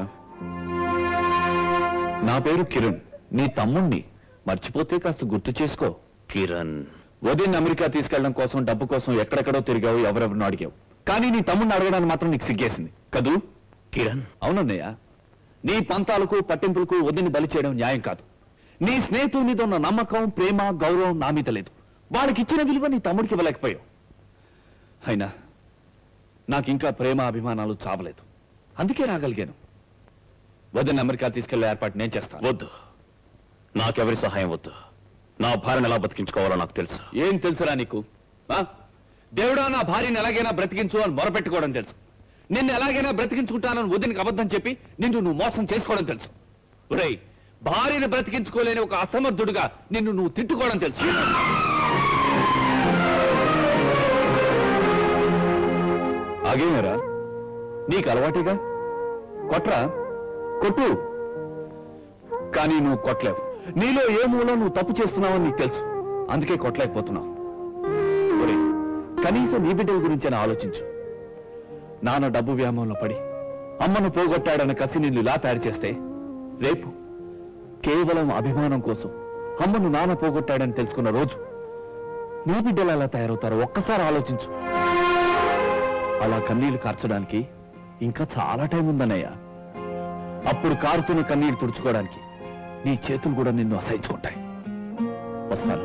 నా పేరు కిరణ్ నీ తమ్ముణ్ణి మర్చిపోతే కాస్త గుర్తు చేసుకో కిరణ్ వదిన్ అమెరికా తీసుకెళ్ళడం కోసం డబ్బు కోసం ఎక్కడెక్కడో తిరిగావు ఎవరెవరినో అడిగావు కానీ నీ తమ్ముడిని అడగడానికి మాత్రం నీకు సిగ్గేసింది కదూ కిరణ్ అవునన్నయ్య నీ పంతాలకు పట్టింపులకు వదిని బలి చేయడం న్యాయం కాదు నీ స్నేహితుడి మీద ఉన్న నమ్మకం ప్రేమ గౌరవం నా మీద లేదు వాళ్ళకి ఇచ్చిన విలువ నీ తమ్ముడికి ఇవ్వలేకపోయావు అయినా నాకింకా ప్రేమ అభిమానాలు చావలేదు అందుకే రాగలిగాను వదిన అమెరికా తీసుకెళ్లే ఏర్పాటు నేను చేస్తాను వద్దు నాకెవరి సహాయం వద్దు నా భార్యను ఎలా బతికించుకోవాలో నాకు తెలుసు ఏం తెలుసురా నీకు ఆ? దేవుడా నా భార్యను ఎలాగైనా బ్రతికించు అని మొరపెట్టుకోవడం తెలుసు నిన్ను ఎలాగైనా బ్రతికించుకుంటానని వదినకి అబద్ధం చెప్పి నిన్ను నువ్వు మోసం చేసుకోవడం తెలుసు ఒరేయ్ భార్యను బ్రతికించుకోలేని ఒక అసమర్థుడుగా నిన్ను నువ్వు తిట్టుకోవడం తెలుసు ఆగేమరా నీకు అలవాటుగా కొట్రా కొట్టు కానీ నువ్వు కొట్టలేవు నీలో ఏ మూలో నువ్వు తప్పు చేస్తున్నావని నీకు తెలుసు అందుకే కొట్టలేకపోతున్నావు ఒరేయ్, కనీసం నీ బిడ్డల గురించి ఆలోచించు నాన్న డబ్బు వ్యామోహంలో పడి అమ్మను పోగొట్టాడన్న కసి నిన్ను ఇలా తయారు చేస్తే రేపు కేవలం అభిమానం కోసం అమ్మను నాన్న పోగొట్టాడని తెలుసుకున్న రోజు నీ బిడ్డలు ఎలా తయారవుతారో ఒక్కసారి ఆలోచించు అలా కన్నీళ్లు కార్చడానికి ఇంకా చాలా టైం ఉందన్నయ్య అప్పుడు కారుతున్న కన్నీరు తుడుచుకోవడానికి నీ చేతులు కూడా నిన్ను అసహించుకుంటాయి వస్తాను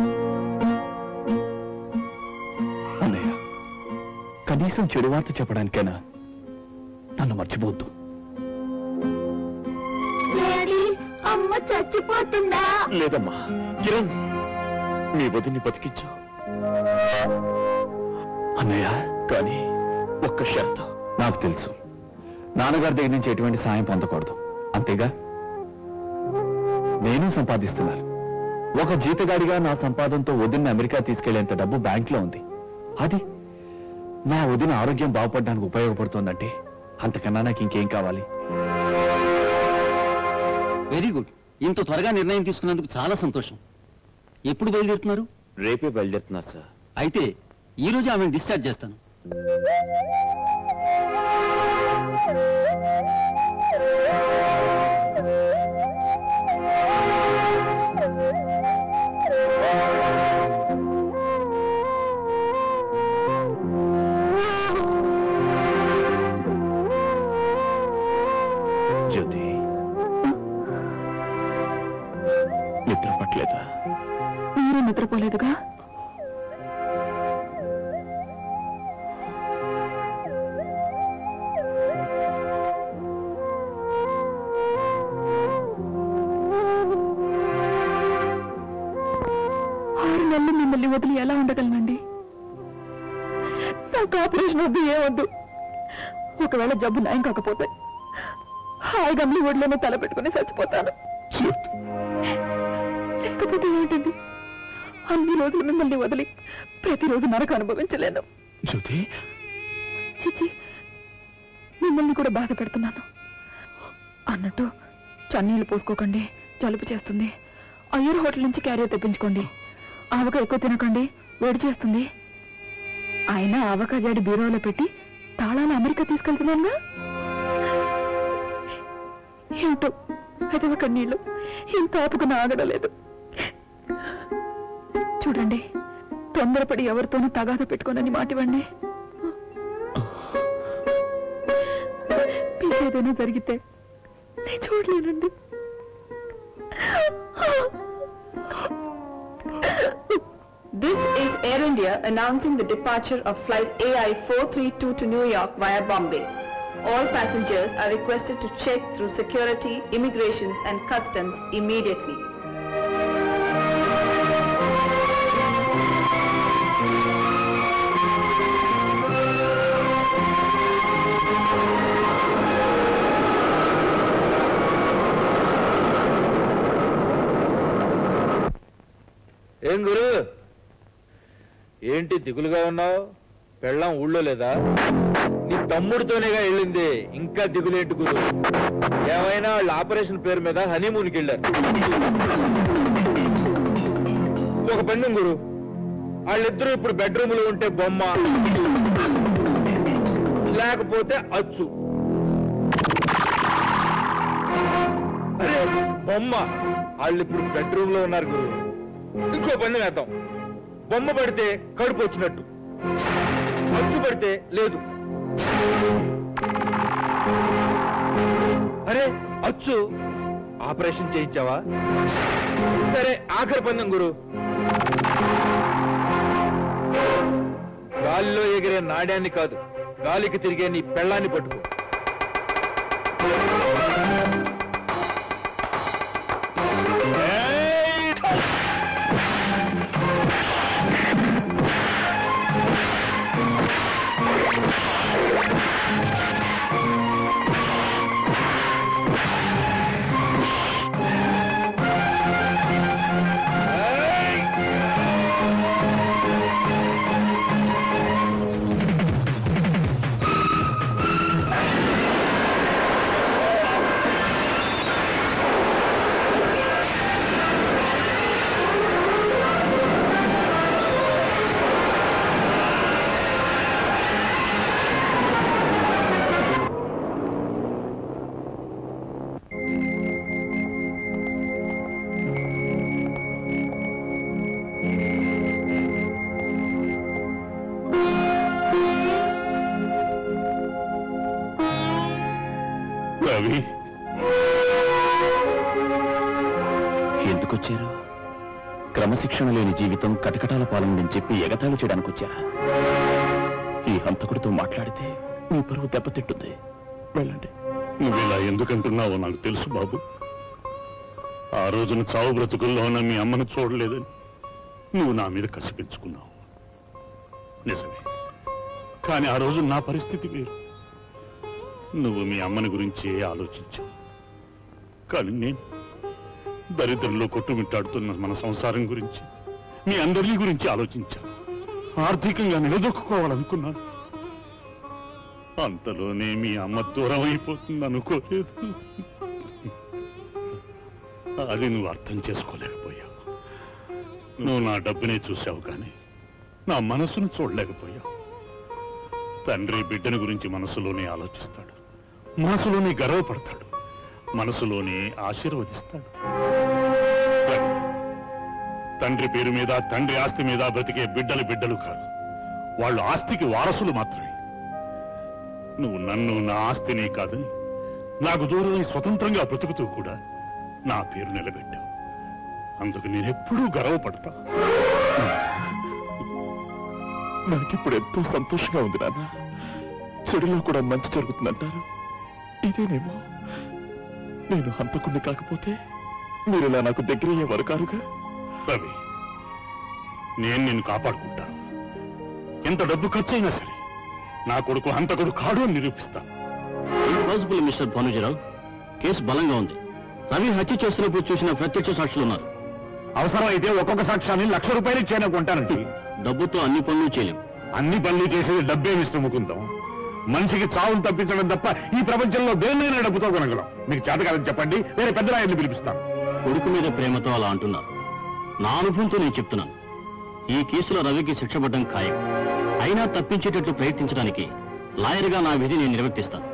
అన్నయ్య కనీసం చెడు వార్త చెప్పడానికైనా నన్ను మర్చిపోవద్దు అమ్మ చచ్చిపోతుందా లేదమ్మా కిరణ్ మీ వదిని బతికించు అన్నయ్య కానీ ఒక్క షరతు నాకు తెలుసు నాన్నగారి దగ్గర నుంచి ఎటువంటి సాయం పొందకూడదు అంతేగా నేను సంపాదిస్తున్నాను ఒక జీతగాడిగా నా సంపాదనతో వదిన అమెరికా తీసుకెళ్లేంత డబ్బు బ్యాంక్ లో ఉంది అది నా వదిన ఆరోగ్యం బాగుపడడానికి ఉపయోగపడుతోందంటే అంతకన్నా నాకు ఇంకేం కావాలి వెరీ గుడ్ ఇంత త్వరగా నిర్ణయం తీసుకున్నందుకు చాలా సంతోషం ఎప్పుడు బయలుదేరుతున్నారు రేపే బయలుదేరుతున్నారు సార్ అయితే ఈ రోజు ఆమెను డిశ్చార్జ్ చేస్తాను జ్యోతి నిద్ర పట్టలేదా మీరు నిద్రపోలేదుగా ఆరు నెలలు మిమ్మల్ని వదిలి ఎలా ఉండగలనండి నాకు ఆపరేషన్ వద్దు ఏమొద్దు ఒకవేళ జబ్బు నయం కాకపోతే హాయిగా మీ ఒడిలోనే తల పెట్టుకుని చచ్చిపోతాను లేకపోతే ఏంటండి అన్ని రోజులు మిమ్మల్ని వదిలి ప్రతిరోజు నరక అనుభవించలేను జ్యోతి చిచి మిమ్మల్ని కూడా బాధ పెడుతున్నాను అన్నట్టు చన్నీళ్లు పోసుకోకండి జలుబు చేస్తుంది అయ్యూరు హోటల్ నుంచి క్యారియర్ తెప్పించుకోండి ఆవకాయ ఎక్కువ తినకండి వేడి చేస్తుంది అయినా ఆవకాయ జాడి బీరోలో పెట్టి తాళాలు అమెరికా తీసుకెళ్తున్నానుగా ఏంటో అది ఒక నీళ్లు ఇంత ఆపుకుని ఆగడలేదు చూడండి తొందరపడి ఎవరితోనూ తగాద పెట్టుకోనని మాట ఇవ్వండి మీకు ఏదైనా జరిగితే నేను చూడలేనండి This is Air India announcing the departure of flight AI 432 to New York via Bombay. All passengers are requested to check through security, immigrations and customs immediately. ఏం గురు ఏంటి దిగులుగా ఉన్నావు పెళ్ళం ఊళ్ళో లేదా నీ తమ్ముడితోనేగా వెళ్ళింది ఇంకా దిగులేంటి గురు ఏమైనా వాళ్ళ ఆపరేషన్ పేరు మీద హనీమూన్కి వెళ్ళారు ఒక పెండం గురు వాళ్ళిద్దరూ ఇప్పుడు బెడ్రూమ్ లో ఉంటే బొమ్మ లేకపోతే అచ్చు అరే బొమ్మ వాళ్ళు ఇప్పుడు బెడ్రూమ్ లో ఉన్నారు గురు ఇంకో పని వేద్దాం బొమ్మ పడితే కడుపు వచ్చినట్టు అచ్చు పడితే లేదు అరే అచ్చు ఆపరేషన్ చేయించావా సరే ఆఖరి పందెం గురు గాలిలో ఎగిరే నాడ్యాన్ని కాదు గాలికి తిరిగే నీ పెళ్ళాన్ని పట్టుకో రవి ఎందుకొచ్చారు క్రమశిక్షణ లేని జీవితం కటకటాల పాలనని చెప్పి ఎగతాళి చేయడానికి వచ్చారా ఈ హంతకుడితో మాట్లాడితే మీ పరువు దెబ్బతింటుంది వెళ్ళండి నువ్వు ఇలా ఎందుకంటున్నావో నాకు తెలుసు బాబు ఆ రోజున చావు బ్రతుకుల్లో ఉన్న మీ అమ్మను చూడలేదని నువ్వు నా మీద కసి పెంచుకున్నావు నిజమే కానీ ఆ రోజు నా పరిస్థితి వేరు నువ్వు మీ అమ్మని గురించి ఆలోచించావు కానీ నేను దరిద్రంలో కొట్టుమిట్టాడుతున్న మన సంసారం గురించి మీ అందరి గురించి ఆలోచించాను ఆర్థికంగా నిలదొక్కుకోవాలనుకున్నాను అంతలోనే మీ అమ్మ దూరం అయిపోతుంది అనుకోలేదు అది నువ్వు అర్థం చేసుకోలేకపోయావు నువ్వు నా డబ్బునే చూసావు కానీ నా మనసును చూడలేకపోయావు తండ్రి బిడ్డని గురించి మనసులోనే ఆలోచిస్తాడు మనసులోనే గర్వపడతాడు మనసులోనే ఆశీర్వదిస్తాడు కానీ తండ్రి పేరు మీద తండ్రి ఆస్తి మీద బ్రతికే బిడ్డలు బిడ్డలు కాదు వాళ్ళు ఆస్తికి వారసులు మాత్రమే నువ్వు నన్ను నా ఆస్తిని కాదని నాకు దూరమై స్వతంత్రంగా బ్రతుకుతూ కూడా నా పేరు నిలబెట్టావు అందుకు నేనెప్పుడూ గర్వపడతా నాకిప్పుడు ఎంతో సంతోషంగా ఉంది నాన్న చెడులో కూడా మంచి జరుగుతుందంటారు ఇదేనేమో నేను హంతకుణ్ణి కాకపోతే మీరు ఇలా నాకు దగ్గరయ్యేవారు కారుగా రవి నేను నిన్ను కాపాడుకుంటాను ఎంత డబ్బు ఖర్చు అయినా సరే నా కొడుకు హంతకుడు కాడు అని నిరూపిస్తాను ఇంపాసిబుల్ మిస్టర్ భానుజీరావు కేసు బలంగా ఉంది రవి హత్య చేస్తున్నప్పుడు చూసిన ప్రత్యక్ష సాక్షులు ఉన్నారు అవసరమైతే ఒక్కొక్క సాక్ష్యాన్ని లక్ష రూపాయలు ఇచ్చాను కొంటానండి డబ్బుతో అన్ని పనులు చేయలేం అన్ని పనులు చేసేది డబ్బే మిస్టర్ ముకుందం మనిషికి చావును తప్పించడం తప్ప ఈ ప్రపంచంలో దేన్నైనా డబ్బుతో కొనగలం మీకు చేత కాదని చెప్పండి వేరే పెద్ద రాయల్ని పిలిపిస్తాను కొడుకు మీద ప్రేమతో అలా అంటున్నారు నా అనుభవంతో నేను చెప్తున్నాను ఈ కేసులో రవికి శిక్ష పడ్డం ఖాయం అయినా తప్పించేటట్లు ప్రయత్నించడానికి లాయర్గా నా విధి నేను నిర్వర్తిస్తాను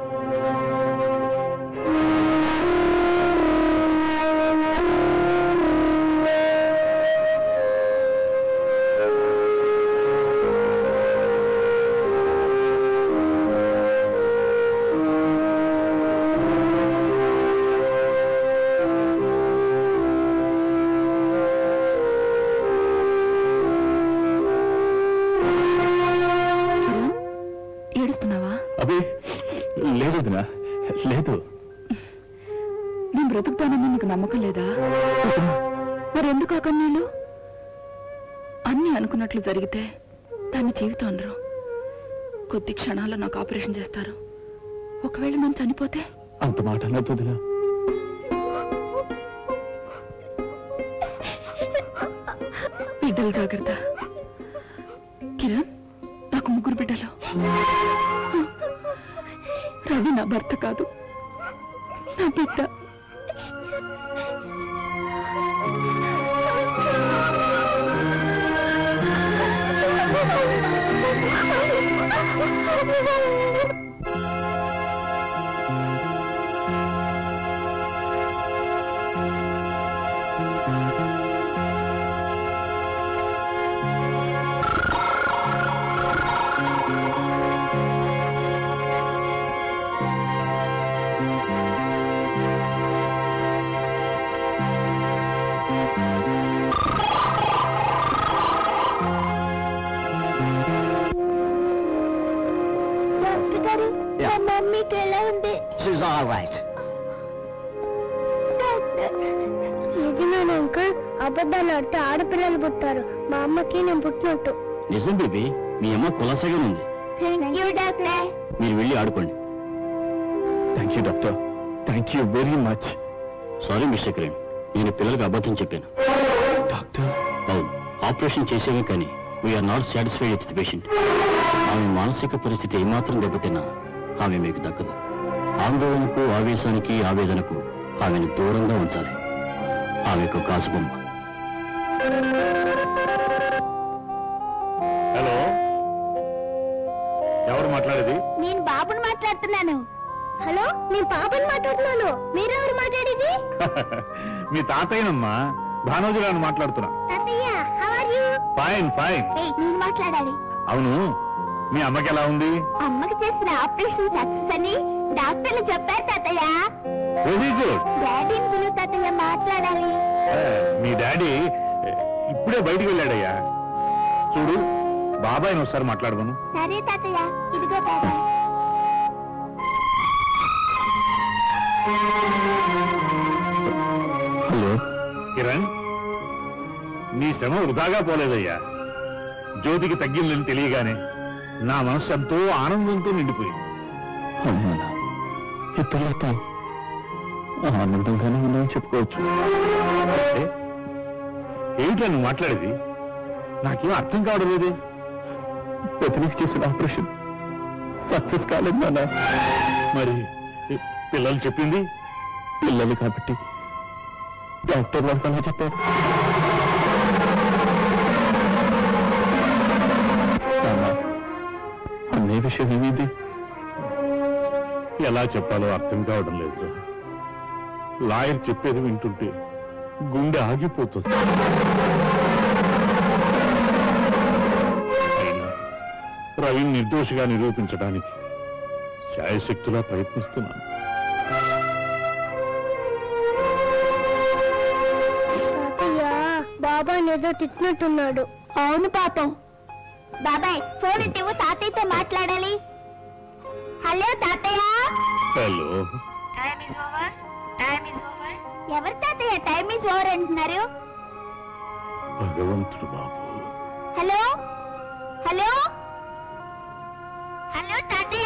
ఏడుస్తున్నావా అదే లేదు వదినా, లేదు నేను బ్రతుకుతానని నీకు నమ్మకం లేదా మరెందుకు ఆ కన్నీళ్ళు అన్ని అనుకున్నట్లు జరిగితే దాన్ని జీవితం అనరు కొద్ది క్షణాల్లో నాకు ఆపరేషన్ చేస్తారు ఒకవేళ నేను చనిపోతే అంత మాట అనొద్దు వదినా. బిడ్డలు జాగ్రత్త కిరణ్ నాకు ముగ్గురు బిడ్డలు రవి నా భర్త కాదు నా బిడ్డ డాక్టర్ గారు మా మమ్మీకి ఎలా ఉంది డాక్టర్ నిజమేనా అంకుల్ అబద్ధాలు ఆడితే ఆడపిల్లలు పుట్టారు మా అమ్మకి నేను పుట్టినట్టు నిజం బేబీ మీ అమ్మ కులాసగా ఉంది థ్యాంక్ యూ డాక్టర్ మీరు వెళ్ళి ఆడుకోండి thank you doctor thank you very much sorry mister Kiran నేను పిల్లలకు అబద్ధం చెప్పాను డాక్టర్ అవును ఆపరేషన్ చేసేవే కానీ we're not satisfied with the patient ఆమె మానసిక పరిస్థితి ఏమాత్రం దెబ్బతిన్నా ఆమె మీకు దక్కదు ఆందోళనకు ఆవేశానికి ఆవేదనకు ఆమెను దూరంగా ఉంచాలి ఆమెకు గాజు బొమ్మ హలో ఎవరు మాట్లాడేది నేను బాబుని మాట్లాడుతున్నాను హలో నేను బాబుని మాట్లాడుతున్నాను మీరెవరు మాట్లాడేది మీ తాతయ్యనమ్మా భానోజీ గారిని మాట్లాడుతున్నా తాతయ్య how are you fine fine ఏయ్ నేను మాట్లాడాలి అవును మీ అమ్మకి ఎలా ఉంది అమ్మకి చేసిన ఆపరేషన్ సక్సెస్ అని డాక్టర్లు చెప్పారు తాతయ్య వెరీ గుడ్ డాడీని పిలువు తాతయ్య మాట్లాడాలి మీ డాడీ ఏ, ఇప్పుడే బయటికి వెళ్ళాడయ్యా చూడు బాబాయ్ని ఒకసారి మాట్లాడమను సరే తాతయ్య ఇదిగో బాబాయ్ హలో కిరణ్ నీ శ్రమ వృధాగా పోలేదయ్యా జ్యోతికి తగ్గిందని తెలియగానే నా మనసు ఎంతో ఆనందంతో నిండిపోయింది అవునా ఇతరులతో ఆనందంగానే ఉందని చెప్పుకోవచ్చు అంటే, ఏమిటా నువ్వు మాట్లాడేది నాకేం అర్థం కావడం లేదు బతినికి చేసిన ఆపరేషన్ సక్సెస్ కాలేదు నాన్న మరి పిల్లలు చెప్పింది పిల్లలు కాబట్టి డాక్టర్ వాళ్ళు సలహా చెప్పారు నాన్న, అన్నయ్య విషయం ఏమిది ఎలా చెప్పాలో అర్థం కావడం లేదు లాయర్ చెప్పేది వింటుంటే గుండె ఆగిపోతుంది అయినా రవిని నిర్దోషిగా నిరూపించడానికి శాయశక్తులా ప్రయత్నిస్తున్నాను బాబాయ్ ఏదో తిట్టినట్టున్నాడు అవును పాపం బాబాయ్ ఫోన్ ఇవ్వు తాతయ్యతో మాట్లాడాలి హలో తాతయ్య hello time is over time is over ఎవరు తాతయ్య టైమ్ ఇస్ ఓవర్ అంటున్నారు భగవంతుడు బాబు హలో హలో హలో తాతయ్య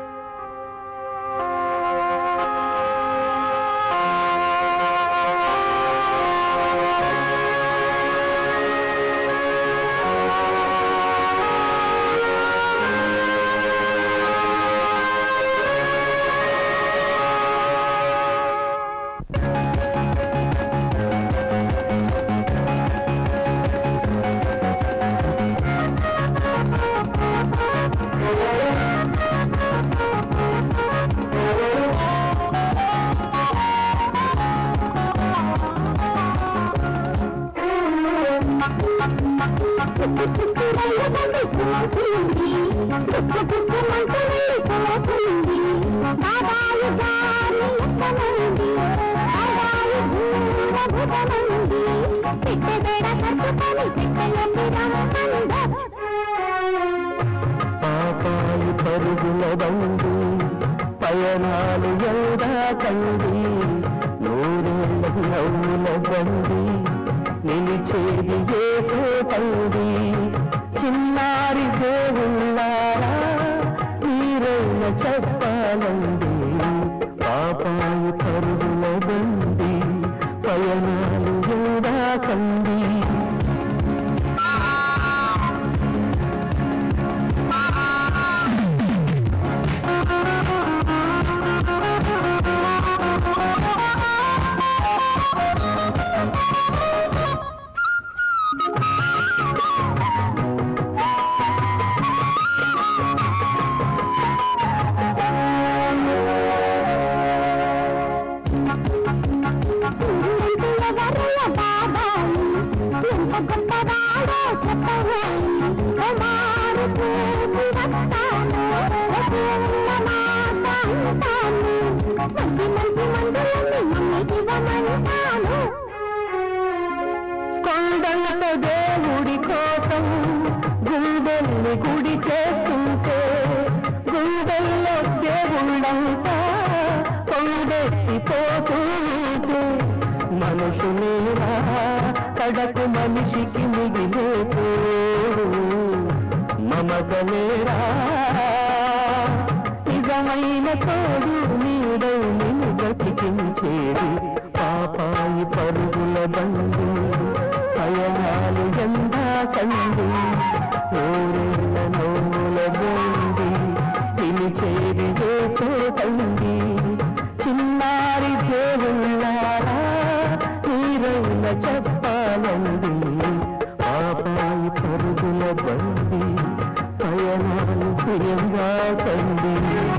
పాపాలు పరుగుల బండి పయనాలు ఎలా కండి నూరేళ్ళ నవ్వుల బండి నిలిచేది ఏ చోటండి చిన్నారి దేవుళ్ళారా మీరైన చెప్పాలండి పాపాలు పరుగుల బండి పయనాలు ఎలా కండి కొండంత దేవుడి కోసం గుండెల్ని గుడి చేస్తుంటే గుండెల్లో దేవుళ్ళంతా కొండెత్తిపోతుంటే మనుషులేరా కడకు మనిషికి మిగిలే తోడు మమతలేరా నిజమైన తోడు నీడై నిన్ను బ్రతికించేది పాపాయి పరుగుల బండి పయనాలు ఎందా కండి ఊరేళ్ళ నోముల బండి పిలిచేది ఏ చోటండి చిన్నారి దేవుళ్ళారా మీరైన చెప్పాలండి పాపాయి పరుగుల బండి పయనాలు ప్రియంగా కండి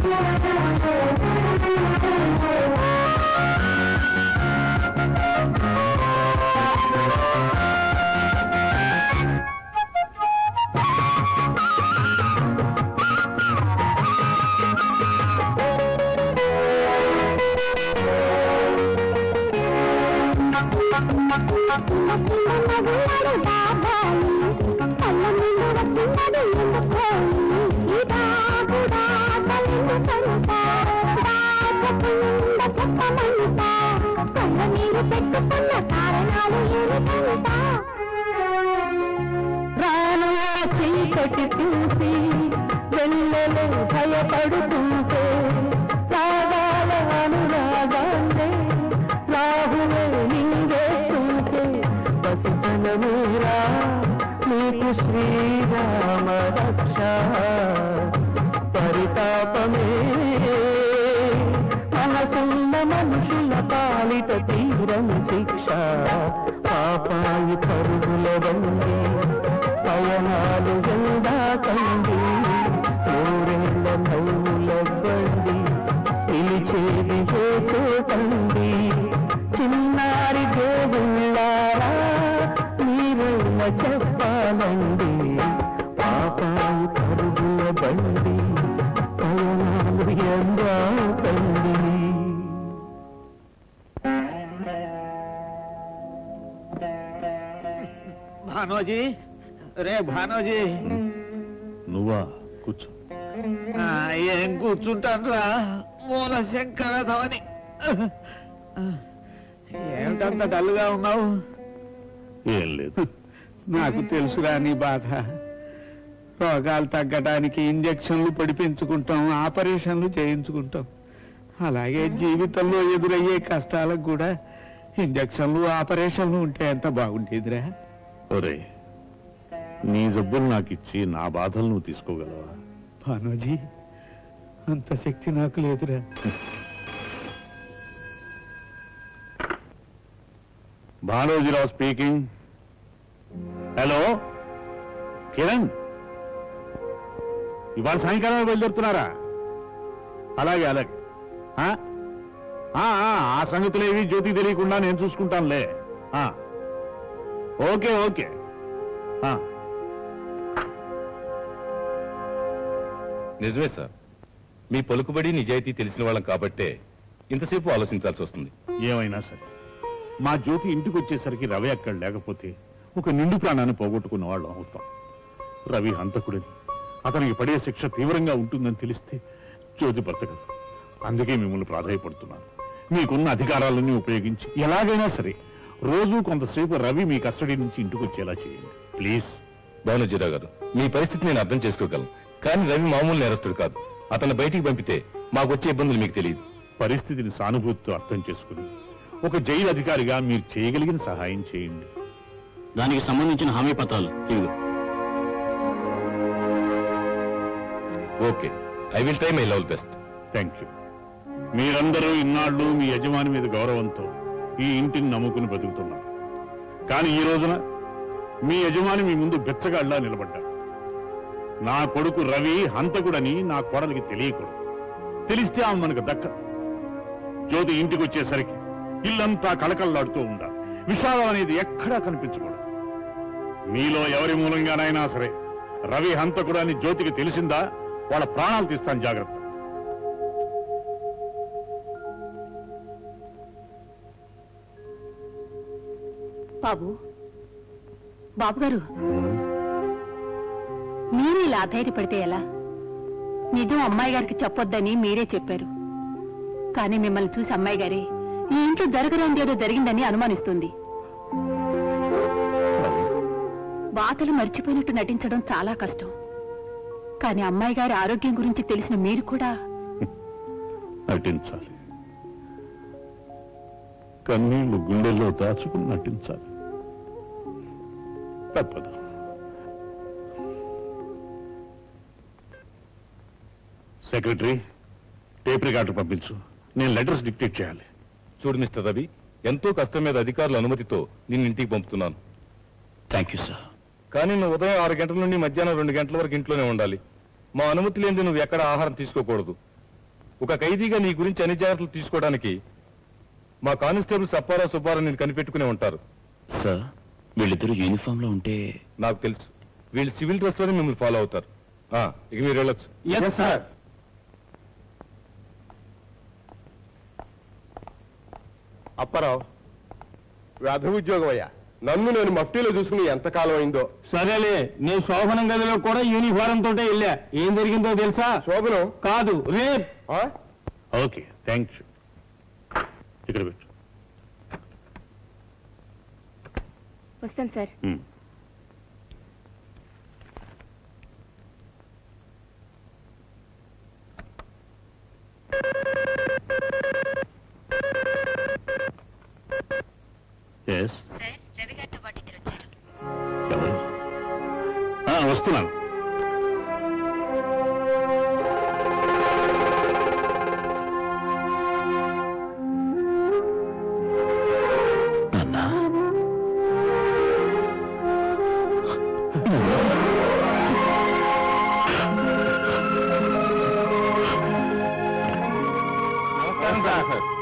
పెట్టుకున్న కారణాలు ఏమిటంటా రాను చీకటి చూసి వెళ్ళలు భయపడుతుంటే రాగాల అనురాగాలే రాహులే నింగేస్తుంటే బతుకనమీరా నీకు శ్రీరామ రక్ష పరితాపమే మనసున్న మనుషుల పాలిట తీరని శిక్ష పాపాయి పరుగుల బండి పయనాలు ఎందా కండి నూరేళ్ళ నవ్వుల బండి చూపండి చిన్నారి దేవుళ్ళారా మీరైనా చెప్పాలండి పాపాయి పరుగుల బండి పయనాలు ఎందాకండి భానోజీ రే భానోజీ నువ్వా కూర్చో ఆ, ఏం కూర్చుంటానురా మూల శంకరధవని ఏమిటంత డల్గా ఉన్నావు ఏం లేదు నాకు తెలుసురా నీ బాధ రోగాలు తగ్గడానికి ఇంజక్షన్లు పడిపించుకుంటాం ఆపరేషన్లు చేయించుకుంటాం అలాగే జీవితంలో ఎదురయ్యే కష్టాలకు కూడా ఇంజక్షన్లు ఆపరేషన్లు ఉంటే ఎంత బాగుండేదిరా ఒరే నీ జబ్బులు నాకు ఇచ్చి నా బాధలు నువ్వు తీసుకోగలవా భానోజీ అంత శక్తి నాకు లేదురా భానోజీరావు స్పీకింగ్ హలో కిరణ్ ఇవాళ సాయంకాలం బయలుదేరుతున్నారా అలాగే అలాగే ఆ? ఆ, ఆ, ఆ సంగతులేవి జ్యోతి తెలియకుండా నేను చూసుకుంటానులే ఆ. ఓకే ఓకే ఆ. నిజమే సార్ మీ పలుకుబడి నిజాయితీ తెలిసిన వాళ్ళం కాబట్టే ఇంతసేపు ఆలోచించాల్సి వస్తుంది ఏమైనా సరే మా జ్యోతి ఇంటికి వచ్చేసరికి రవి అక్కడ లేకపోతే ఒక నిండు ప్రాణాన్ని పోగొట్టుకున్న వాళ్ళం అవుతాం రవి హంతకుడని అతనికి పడే శిక్ష తీవ్రంగా ఉంటుందని తెలిస్తే జ్యోతి బ్రతకదు అందుకే మిమ్మల్ని ప్రాధాయపడుతున్నాను మీకున్న అధికారాలన్నీ ఉపయోగించి ఎలాగైనా సరే రోజు కొంతసేపు రవి మీ కస్టడీ నుంచి ఇంటికి వచ్చేలా చేయండి ప్లీజ్ భానుజీరావు గారు మీ పరిస్థితి నేను అర్థం చేసుకోగలను కానీ రవి మామూలు నేరస్తుడు కాదు అతను బయటికి పంపితే మాకు వచ్చే ఇబ్బందులు మీకు తెలియదు పరిస్థితిని సానుభూతితో అర్థం చేసుకుని ఒక జైలు అధికారిగా మీరు చేయగలిగిన సహాయం చేయండి దానికి సంబంధించిన హామీ పత్రాలు ఇదిగో okay I will try my level best thank you మీరందరూ ఇన్నాళ్ళు మీ యజమాని మీద గౌరవంతో ఈ ఇంటిని నమ్ముకుని బతుకుతున్నారు కానీ ఈ రోజున మీ యజమాని మీ ముందు బెచ్చగాళ్ళ నిలబడ్డాడు నా కొడుకు రవి హంతకుడని నా కోడలికి తెలియకూడదు తెలిస్తే ఆమె మనకు దక్క జ్యోతి ఇంటికి వచ్చేసరికి ఇల్లంతా కళకళలాడుతూ ఉండాలి విషాదం అనేది ఎక్కడా కనిపించకూడదు మీలో ఎవరి మూలంగానైనా సరే రవి హంతకుడని జ్యోతికి తెలిసిందా వాళ్ళ ప్రాణాలు తీస్తాను జాగ్రత్త బాబు బాబు గారు మీరు ఇలా అధైర్యపడితే ఎలా నిజం అమ్మాయి గారికి చెప్పొద్దని మీరే చెప్పారు కానీ మిమ్మల్ని చూసి అమ్మాయి గారే ఈ ఇంట్లో జరగరాంది ఏదో జరిగిందని అనుమానిస్తుంది బాధలు మర్చిపోయినట్టు నటించడం చాలా కష్టం కానీ అమ్మాయి గారి ఆరోగ్యం గురించి తెలిసిన మీరు కూడా నటించాలి కన్నీళ్లు గుండెల్లో దాచుకుని నటించాలి తప్పదు సెక్రటరీ టేప్ రికార్డు పంపించు నేను లెటర్స్ డిక్టేట్ చేయాలి చూడు మిస్టర్ రవి ఎంతో కష్టం మీద అధికారుల అనుమతితో నిన్ను ఇంటికి పంపుతున్నాను థ్యాంక్ యూ సార్ కానీ నువ్వు ఉదయం ఆరు గంటల నుండి మధ్యాహ్నం రెండు గంటల వరకు ఇంట్లోనే ఉండాలి మా అనుమతి లేనిది నువ్వు ఎక్కడ ఆహారం తీసుకోకూడదు ఒక ఖైదీగా నీ గురించి అన్ని జాగ్రత్తలు తీసుకోవడానికి మా కానిస్టేబుల్ సప్పారావు సుబ్బారావు నేను కనిపెట్టుకునే ఉంటారు సార్ వీళ్ళిద్దరూ యూనిఫామ్ లో ఉంటే నాకు తెలుసు వీళ్ళు సివిల్ డ్రెస్ లోనే మిమ్మల్ని ఫాలో అవుతారు ఆ, ఇక మీరు వెళ్ళొచ్చు సార్ అప్పారావు వ్యధ ఉద్యోగం అయ్యా నన్ను నేను మఫ్టీలో చూసుకుని ఎంతకాలం అయిందో సరేలే నేను శోభనం గదిలో కూడా యూనిఫారం తోటే వెళ్ళా ఏం జరిగిందో తెలుసా శోభనం కాదు రేప్ ఆ? ఓకే థ్యాంక్ యూ ఇక్కడ పెట్టు వస్తాను సార్ ఉమ్. Yes. ఎవరు? ఆ, వస్తున్నాను నాన్నా నమస్కారం సార్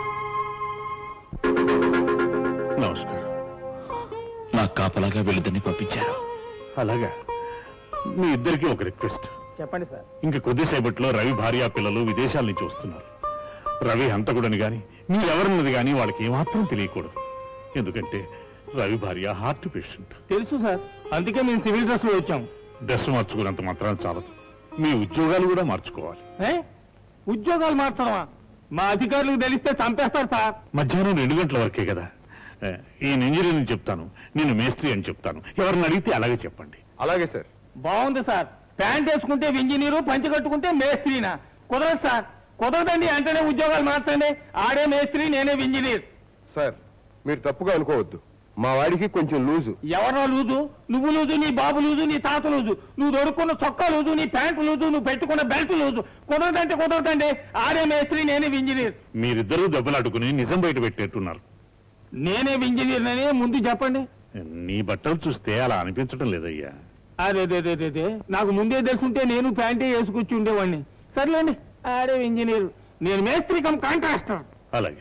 నాకు కాపలాగా వీళ్ళిద్దరిని పంపించారు అలాగా మీ ఇద్దరికి ఒక రిక్వెస్ట్ చెప్పండి సార్ ఇంక కొద్దిసేపట్లో రవి భార్య పిల్లలు విదేశాల నుంచి వస్తున్నారు రవి హంతకుడని గాని మీరెవరన్నది గాని వాళ్ళకి ఏమాత్రం తెలియకూడదు ఎందుకంటే రవి భార్య హార్ట్ పేషెంట్ తెలుసు సార్ అందుకే మేము సివిల్ డ్రెస్ లో వచ్చాం డ్రెస్ మార్చుకున్నంత మాత్రం చాలదు మీ ఉద్యోగాలు కూడా మార్చుకోవాలి ఏ? ఉద్యోగాలు మార్చడమా మా అధికారులకు తెలిస్తే చంపేస్తారు సార్ మధ్యాహ్నం రెండు గంటల వరకే కదా ఏ, ఈయన ఇంజనీరింగ్ చెప్తాను నేను మేస్త్రి అని చెప్తాను ఎవరిని అడిగితే అలాగే చెప్పండి అలాగే సార్ బాగుంది సార్ ప్యాంట్ వేసుకుంటే ఇంజనీరు పంచి కట్టుకుంటే మేస్త్రీనా కుదరదు సార్ కుదరదండి వెంటనే ఉద్యోగాలు మార్చండి ఆడే మేస్త్రి నేనే ఇంజనీర్ సార్ మీరు తప్పుగా అనుకోవద్దు మా వాడికి కొంచెం లూజు ఎవరో లూజు నువ్వు లూజు నీ బాబు లూజు నీ తాత లూజు నువ్వు దొరుకున్న చొక్కా లూజు నీ ప్యాంటు లూజు నువ్వు పెట్టుకున్న బెల్ట్ లూజు కుదరదంటే కుదరదండి ఆడే మేస్త్రి నేనే ఇంజనీర్ మీరిద్దరూ దెబ్బలాడుకుని నిజం బయట పెట్టేట్టున్నారు నేనే ఇంజనీర్ అని ముందు చెప్పండి నీ బట్టలు చూస్తే అలా అనిపించడం లేదయ్యా అదే అదే అదే, అదే నాకు ముందే తెలుసుంటే నేను ప్యాంటే వేసుకొచ్చి ఉండేవాడిని సర్లేండి ఆడే ఇంజనీర్ నేను మేస్త్రి కమ్ కాంట్రాక్టర్ అలాగే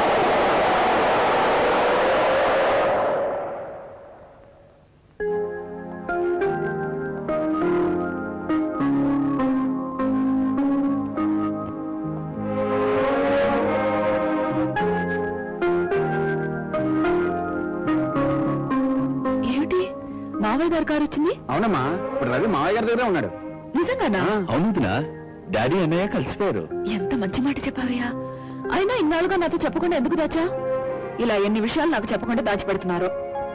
ఏమిటి మావయ్య గారి కారు వచ్చింది అవునమ్మా ఇప్పుడు రవి మావయ్య గారి దగ్గరే ఉన్నాడు నిజంగానా అవునుదినా డాడీ అన్నయ్య కలిసిపోయారు ఎంత మంచి మాట చెప్పావయ్యా అయినా ఇన్నాళ్ళుగా నాతో చెప్పకుండా ఎందుకు దాచా ఇలా ఎన్ని విషయాలు నాకు చెప్పకుండా దాచిపెడుతున్నారు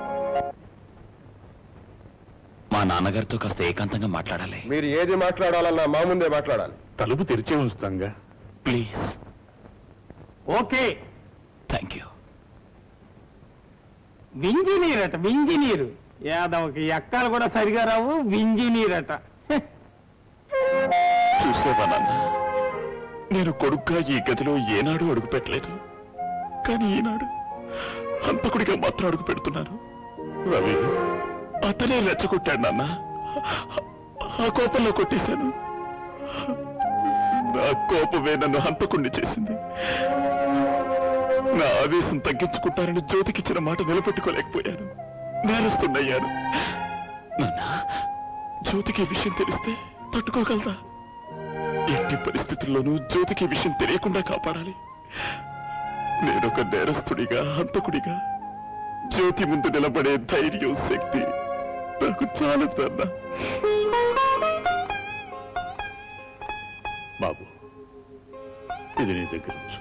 మా నాన్నగారితో కాస్త ఏకాంతంగా మాట్లాడాలి మీరు ఏది మాట్లాడాలన్నా మా ముందే మాట్లాడాలి తలుపు తెరిచే ఉంచుతాంగా please okay thank you engineer అట వింజనీర్ యాదవకి ఎక్కలు కూడా సరిగా రావు వింజనీర్ అట చూసేవా నాన్న నేను కొడుగ్గా ఈ గదిలో ఏనాడు అడుగు పెట్టలేదు కానీ ఈనాడు హంతకుడిగా మాత్రం అడుగు పెడుతున్నాను రవి అతనే రెచ్చగొట్టాడు నాన్న ఆ కోపంలో కొట్టేశాను నా కోపమే నన్ను హంతకుణ్ణి చేసింది నా ఆవేశం తగ్గించుకుంటానని జ్యోతికిచ్చిన మాట నిలబెట్టుకోలేకపోయాను నేరస్తున్నయ్యాను నాన్న జ్యోతికి ఈ విషయం తెలిస్తే తట్టుకోగలరా ఎట్టి పరిస్థితుల్లోనూ జ్యోతికి ఈ విషయం తెలియకుండా కాపాడాలి నేనొక నేరస్తుడిగా హంతకుడిగా జ్యోతి ముందు నిలబడే ధైర్యం శక్తి నాకు చాలదన్నా బాబు ఇది నీ దగ్గర ఉంచు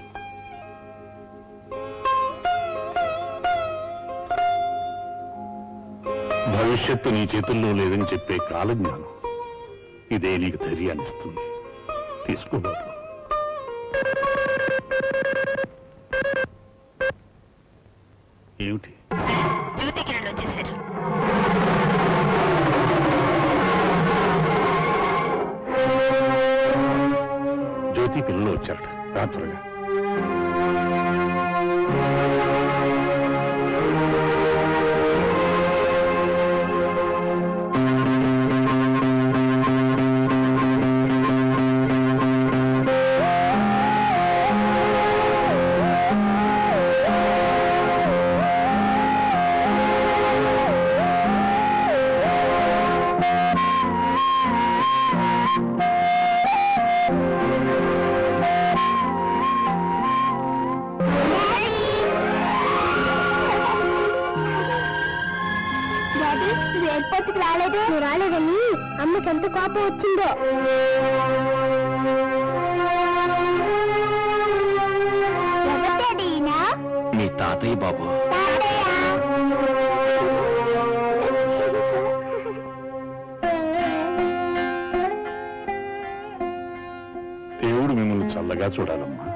భవిష్యత్తు నీ చేతుల్లో లేదని చెప్పే కాలజ్ఞానం ఇదే నీకు ధైర్యాన్ని ఇస్తుంది తీసుకో బాబు ఏమిటి జ్యోతి కిరణ్ వచ్చేసారు జ్యోతి పిల్లలు వచ్చారట రా త్వరగా డాడీ నువ్వు ఎయిర్పోర్ట్కి రాలేదు నువ్వు రాలేదని అమ్మకి ఎంత కోపం వచ్చిందో ఎవరు డాడీ ఈయన? మీ తాతయ్య బాబు దేవుడు మిమ్మల్ని చల్లగా చూడాలమ్మా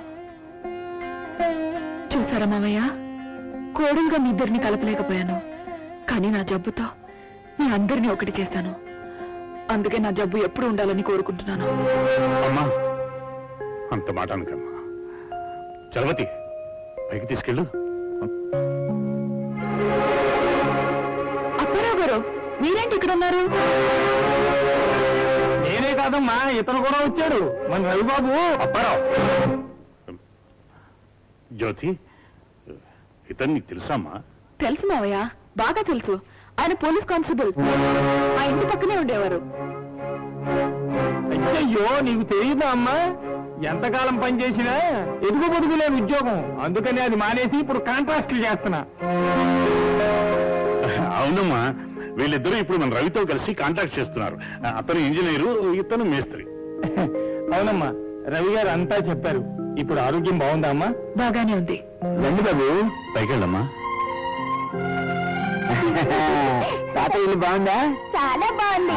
చూసారా మావయ్య కోడలుగా మీ ఇద్దరిని కలపలేకపోయాను కానీ నా జబ్బుతో మీ అందరినీ ఒకటి చేశాను అందుకే నా జబ్బు ఎప్పుడు ఉండాలని కోరుకుంటున్నాను అమ్మా అంత మాట అనకమ్మా చలవతి పైకి తీసుకెళ్ళు అప్పారావు గారు మీరేంటి ఇక్కడ ఉన్నారు నేనే కాదమ్మా ఇతను కూడా వచ్చాడు మన రవిబాబు అప్పారావు జ్యోతి ఇతను నీకు తెలుసమ్మా తెలుసు మావయ్య బాగా తెలుసు ఆయన పోలీస్ కానిస్టేబుల్ ఆ ఇంటి పక్కనే ఉండేవారు అయ్యో నీకు తెలియదా అమ్మా ఎంతకాలం పనిచేసినా ఎదుగు బొదుగు లేని ఉద్యోగం అందుకని అది మానేసి ఇప్పుడు కాంట్రాక్ట్లు చేస్తున్నా అవునమ్మా వీళ్ళిద్దరూ ఇప్పుడు మన రవితో కలిసి కాంటాక్ట్ చేస్తున్నారు అతను ఇంజనీరు ఇతను మేస్త్రి అవునమ్మా రవి గారు అంతా చెప్పారు ఇప్పుడు ఆరోగ్యం బాగుందా అమ్మా బాగానే ఉంది రండి బాబు పైకి వెళ్ళమ్మా తాత ఇల్లు బాగుందా చాలా బాగుంది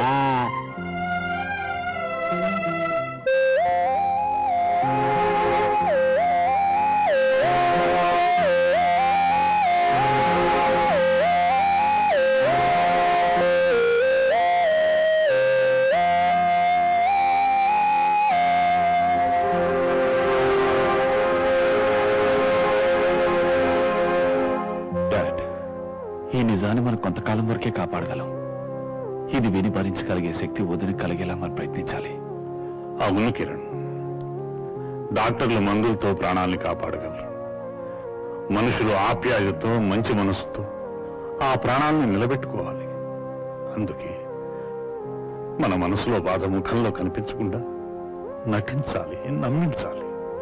డాడ్ ఈ నిజాన్ని మనం కొంతకాలం వరకే కాపాడగలం ఇది విని భరించగలిగే శక్తి వదిలి కలిగేలా మనం ప్రయత్నించాలి అవును కిరణ్ డాక్టర్లు మందులతో ప్రాణాల్ని కాపాడగలరు మనుషులు ఆప్యాయతతో మంచి మనసుతో ఆ ప్రాణాలను నిలబెట్టుకోవాలి అందుకే మన మనసులో బాధ ముఖంలో కనిపించకుండా నటించాలి నమ్మించాలి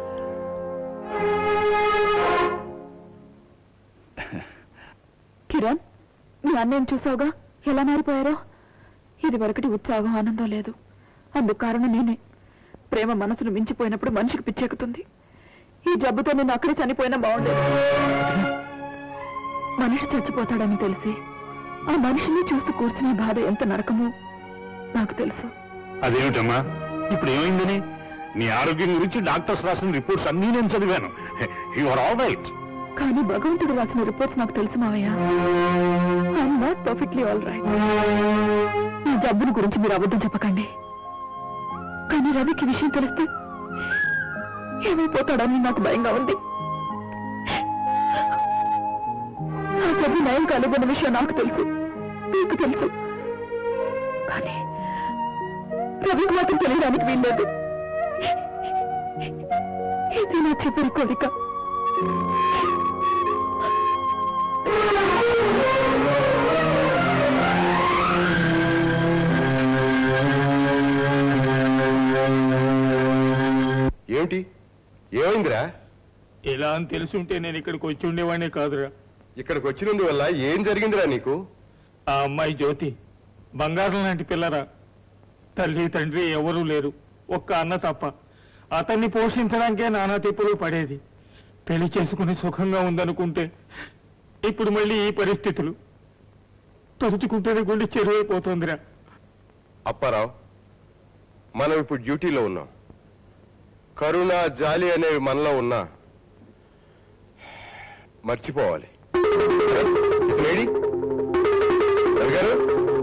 కిరణ్ మీ అన్నయ్యను చూసావుగా ఎలా మారిపోయారో ఇది వరకటి ఉత్సాహం ఆనందం లేదు అందుకు కారణం నేనే ప్రేమ మనసును మించిపోయినప్పుడు మనిషికి పిచ్చెక్కుతుంది ఈ జబ్బుతో నేను అక్కడే చనిపోయినా బాగుండేది మనిషి చచ్చిపోతాడని తెలిసి ఆ మనిషిని చూస్తూ కూర్చునే బాధ ఎంత నరకమో నాకు తెలుసు అదేమిటమ్మా ఇప్పుడు ఏమైందని నీ ఆరోగ్యం గురించి డాక్టర్స్ రాసిన రిపోర్ట్స్ అన్నీ నేను చదివాను యు ఆర్ ఆల్ రైట్ కానీ భగవంతుడు రాసిన రిపోర్ట్స్ నాకు తెలుసు మావయ్య I'm not perfectly all right ఈ జబ్బుని గురించి మీరు అబద్ధం చెప్పకండి కానీ రవికి విషయం తెలిస్తే ఏమైపోతాడని నాకు భయంగా ఉంది ఆ జబ్బు నయం కాలేదన్న విషయం నాకు తెలుసు మీకు తెలుసు కానీ రవికి మాత్రం తెలియడానికి వీల్లేదు ఇది నా చివరి కోరిక ఏమిటి ఏమైందిరా ఇలా అని తెలిసి ఉంటే నేను ఇక్కడికి వచ్చి ఉండేవాడినే కాదురా ఇక్కడికి వచ్చినందువల్ల ఏం జరిగిందిరా నీకు ఆ అమ్మాయి జ్యోతి బంగారం లాంటి పిల్లరా తల్లి తండ్రి ఎవరూ లేరు ఒక్క అన్న తప్ప అతన్ని పోషించడానికే నానా తిప్పులు పడేది పెళ్లి చేసుకుని సుఖంగా ఉందనుకుంటే ఇప్పుడు మళ్ళీ ఈ పరిస్థితులు తలుచుకుంటేనే గుండె చెరువైపోతుందిరా అప్పారావు మనం ఇప్పుడు డ్యూటీలో ఉన్నాం కరుణ జాలి అనేవి మనలో ఉన్నా మర్చిపోవాలి లేడీ రవి గారు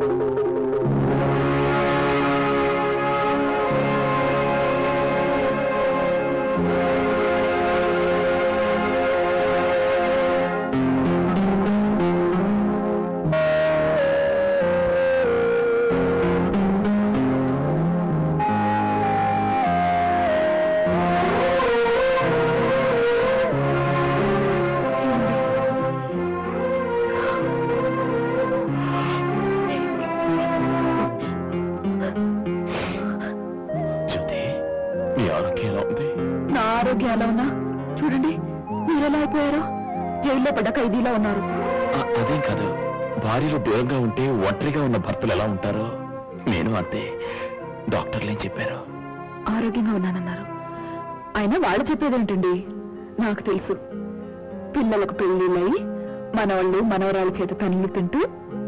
జ్యోతి మీ ఆరోగ్యం ఎలా ఉంది నా ఆరోగ్యం ఎలా ఉన్నా చూడండి మీరెలా అయిపోయారో జైల్లో పడ్డ ఖైదీలా ఉన్నారు ఆ, అదేం కాదు భార్యలు దూరంగా ఉంటే ఒంటరిగా ఉన్న భర్తలు ఎలా ఉంటారో నేను అంతే డాక్టర్లు ఏం చెప్పారు ఆరోగ్యంగా ఉన్నానన్నారు అయినా వాళ్ళు చెప్పేదేంటండి నాకు తెలుసు పిల్లలకు పెళ్లిళ్ళయి మనవాళ్ళు మనవరాల చేత తనివి తింటూ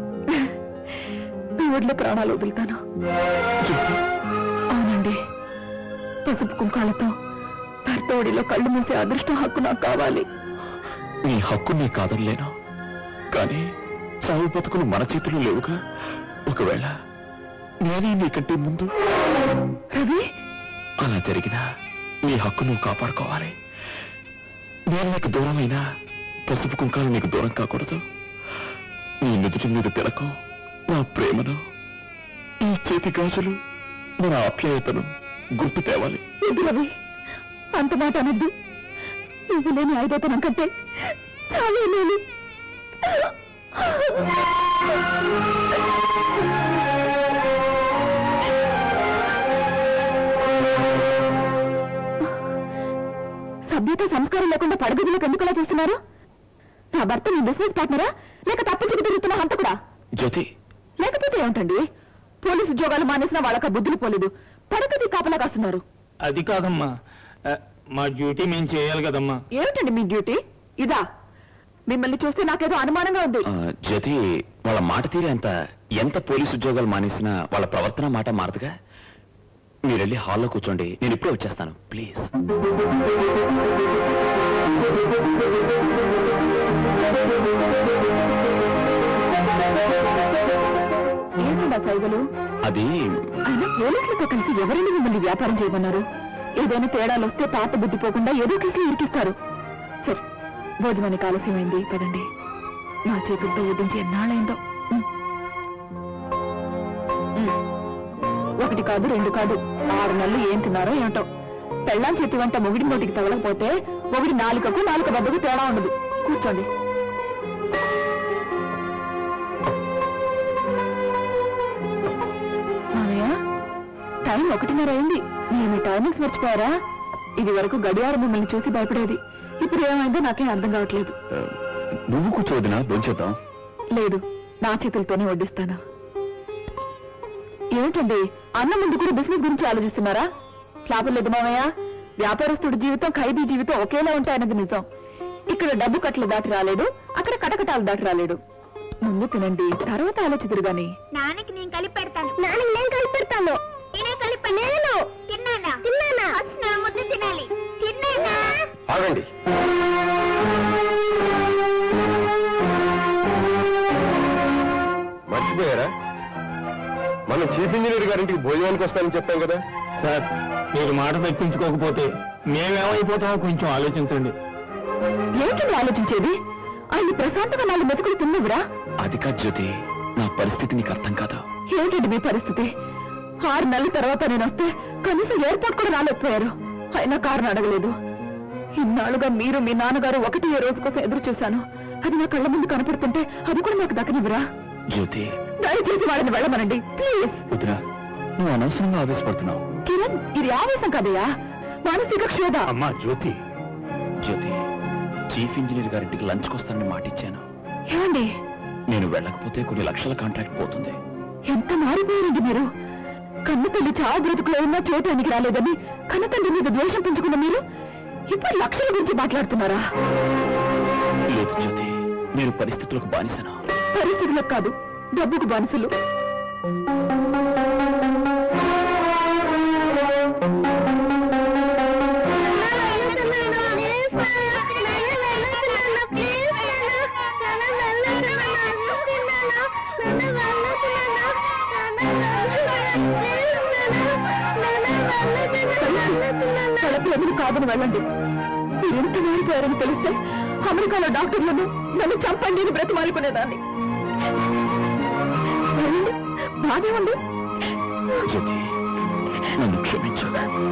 మీ ఒడిలో ప్రాణాలు వదులుతాను అవునండి పసుపు కుంకాలతో భర్త ఒడిలో కళ్ళు మూసే అదృష్టం హక్కు నాకు కావాలి నీ హక్కు నీ కాదనలేను కానీ సాగు బతుకులు మన చేతిలో లేవుగా ఒకవేళ నేనే నీకంటే ముందు రవి అలా జరిగినా నీ హక్కు నువ్వు కాపాడుకోవాలి నేను నీకు దూరమైనా పసుపు కుంకాలు నీకు దూరం కాకూడదు నీ నుదుటి మీద తిలకం నా ప్రేమను ఈ చేతి గాజులు మన ఆప్యాయతను గుర్తు తేవాలి వద్దు రవి అంత మాట అనద్దు నువ్వు లేని ఐదోతనం కంటే చాలా లేని సభ్యత సంస్కారం లేకుండా పడగదిలోకి ఎందుకు అలా చూస్తున్నారు నా భర్త మీ బిజినెస్ పార్ట్నరా లేక తప్పించుకు తిరుగుతున్న హంతకుడా జ్యోతి లేకపోతే ఏమిటండి పోలీసు ఉద్యోగాలు మానేసిన వాళ్ళకి ఆ బుద్ధులు పోలేదు పడకది కాపలా కాస్తున్నారు అది కాదమ్మా ఆ, మా డ్యూటీ మేము చేయాలి కదమ్మా ఏమిటండి మీ డ్యూటీ ఇదా మిమ్మల్ని చూస్తే నాకేదో అనుమానంగా ఉంది ఆ, జ్యోతి వాళ్ళ మాట తీరే ఎంత ఎంత పోలీసు ఉద్యోగాలు మానేసినా వాళ్ళ ప్రవర్తన మాట మారదుగా మీరు వెళ్ళి హాల్లో కూర్చోండి నేను ఇప్పుడే వచ్చేస్తాను ప్లీజ్ ఏంటండి ఆ సైగలు అది అయినా పోలీసులతో కలిసి ఎవరైనా మిమ్మల్ని వ్యాపారం చేయమన్నారు ఏదైనా తేడాలు వస్తే పాత బుద్ధి పోకుండా ఏదో కేసులు ఇరికిస్తారు సరే భోజనానికి ఆలస్యమైంది పదండి నా చేతులతో వదించి ఎన్నాళ్ళైందో ఉమ్. ఉమ్. ఒకటి కాదు రెండు కాదు ఆరు నెలలు ఏం తిన్నారో ఏమిటో పెళ్ళాం చేతి వంట మొగిడి నోటికి తగలకపోతే మొగిడి నాలుకకు నాలుక బద్దకు తేడా ఉండదు కూర్చోండి మామయ్య టైం ఒకటిన్నర అయింది మీరు మీ టైమింగ్స్ మర్చిపోయారా ఇది వరకు గడియారం మిమ్మల్ని చూసి భయపడేది ఇప్పుడు ఏమైందో నాకేం అర్థం కావట్లేదు ఆ, నువ్వు కూర్చోవద్దునా భోంచేద్దాం లేదు నా చేతులతోనే వడ్డిస్తాను ఏమిటండి అన్న ముందు కూడా బిజినెస్ గురించి ఆలోచిస్తున్నారా లాభం లేదు మామయ్య వ్యాపారస్తుడి జీవితం ఖైదీ జీవితం ఒకేలా ఉంటాయన్నది నిజం ఇక్కడ డబ్బు కట్టలు దాటి రాలేడు అక్కడ కటకటాలు దాటి రాలేడు ముందు తినండి తర్వాత ఆలోచితురు గాని నాన్నకి నేను కలిపి పెడతాను నాన్నకి నేను కలిపి పెడతాను నేనే కలిపి నేను తిన్నానా తిన్నానా ఫస్ట్ నా ముద్ద తినాలి తిన్నానా ఆగండి మర్చిపోయారా మనం చీఫ్ ఇంజనీర్ గారింటికి భోజనానికి వస్తానని చెప్పాం కదా సార్ మీరు మాట తప్పించుకోకపోతే మేమేమైపోతామో కొంచెం ఆలోచించండి ఏంటండి ఆలోచించేది ఆయన ప్రశాంతంగా నాలుగు మెతుకులు తిన్నవిరా అది కాదు జ్యోతి నా పరిస్థితి నీకు అర్థం కాదు ఏంటండి మీ పరిస్థితి ఆరు నెలల తర్వాత నేను వస్తే కనీసం ఎయిర్పోర్ట్ కూడా రాలేకపోయారు అయినా కారణం అడగలేదు ఇన్నాళ్ళుగా మీరు మీ నాన్నగారు ఒకటి ఏ రోజు కోసం ఎదురు చూశాను అది నా కళ్ళ ముందు కనపడుతుంటే అది కూడా నాకు దక్కనివ్వరా జ్యోతి దయచేసి వాళ్ళని వెళ్ళమనండి ప్లీజ్ వదినా నువ్వు అనవసరంగా ఆవేశపడుతున్నావు కిరణ్ ఇది ఆవేశం కాదయ్యా మానసిక క్షోభ అమ్మా జ్యోతి జ్యోతి చీఫ్ ఇంజనీర్ గారింటికి లంచ్కి వస్తానని మాట ఇచ్చాను ఏమండి నేను వెళ్ళకపోతే కొన్ని లక్షల కాంట్రాక్ట్ పోతుంది ఎంత మారిపోయారండి మీరు కన్ను తల్లి చావు బ్రతుకులో ఉన్నా చూడటానికి రాలేదని కన్న తండ్రి మీద ద్వేషం పెంచుకున్న మీరు ఇప్పుడు లక్షల గురించి మాట్లాడుతున్నారా లేదు జ్యోతి నేను పరిస్థితులకు బానిసను పరిస్థితులకు కాదు డబ్బుకు బానిసలు తలపు ఎదురు కాదని వెళ్ళండి మీరు ఎంత మారిపోయారని తెలిస్తే అమెరికాలో డాక్టర్లను నన్ను చంపండి అని బ్రతిమాలుకునేదాన్ని వెళ్ళండి బాగా ఉంది జ్యోతి నన్ను క్షమించు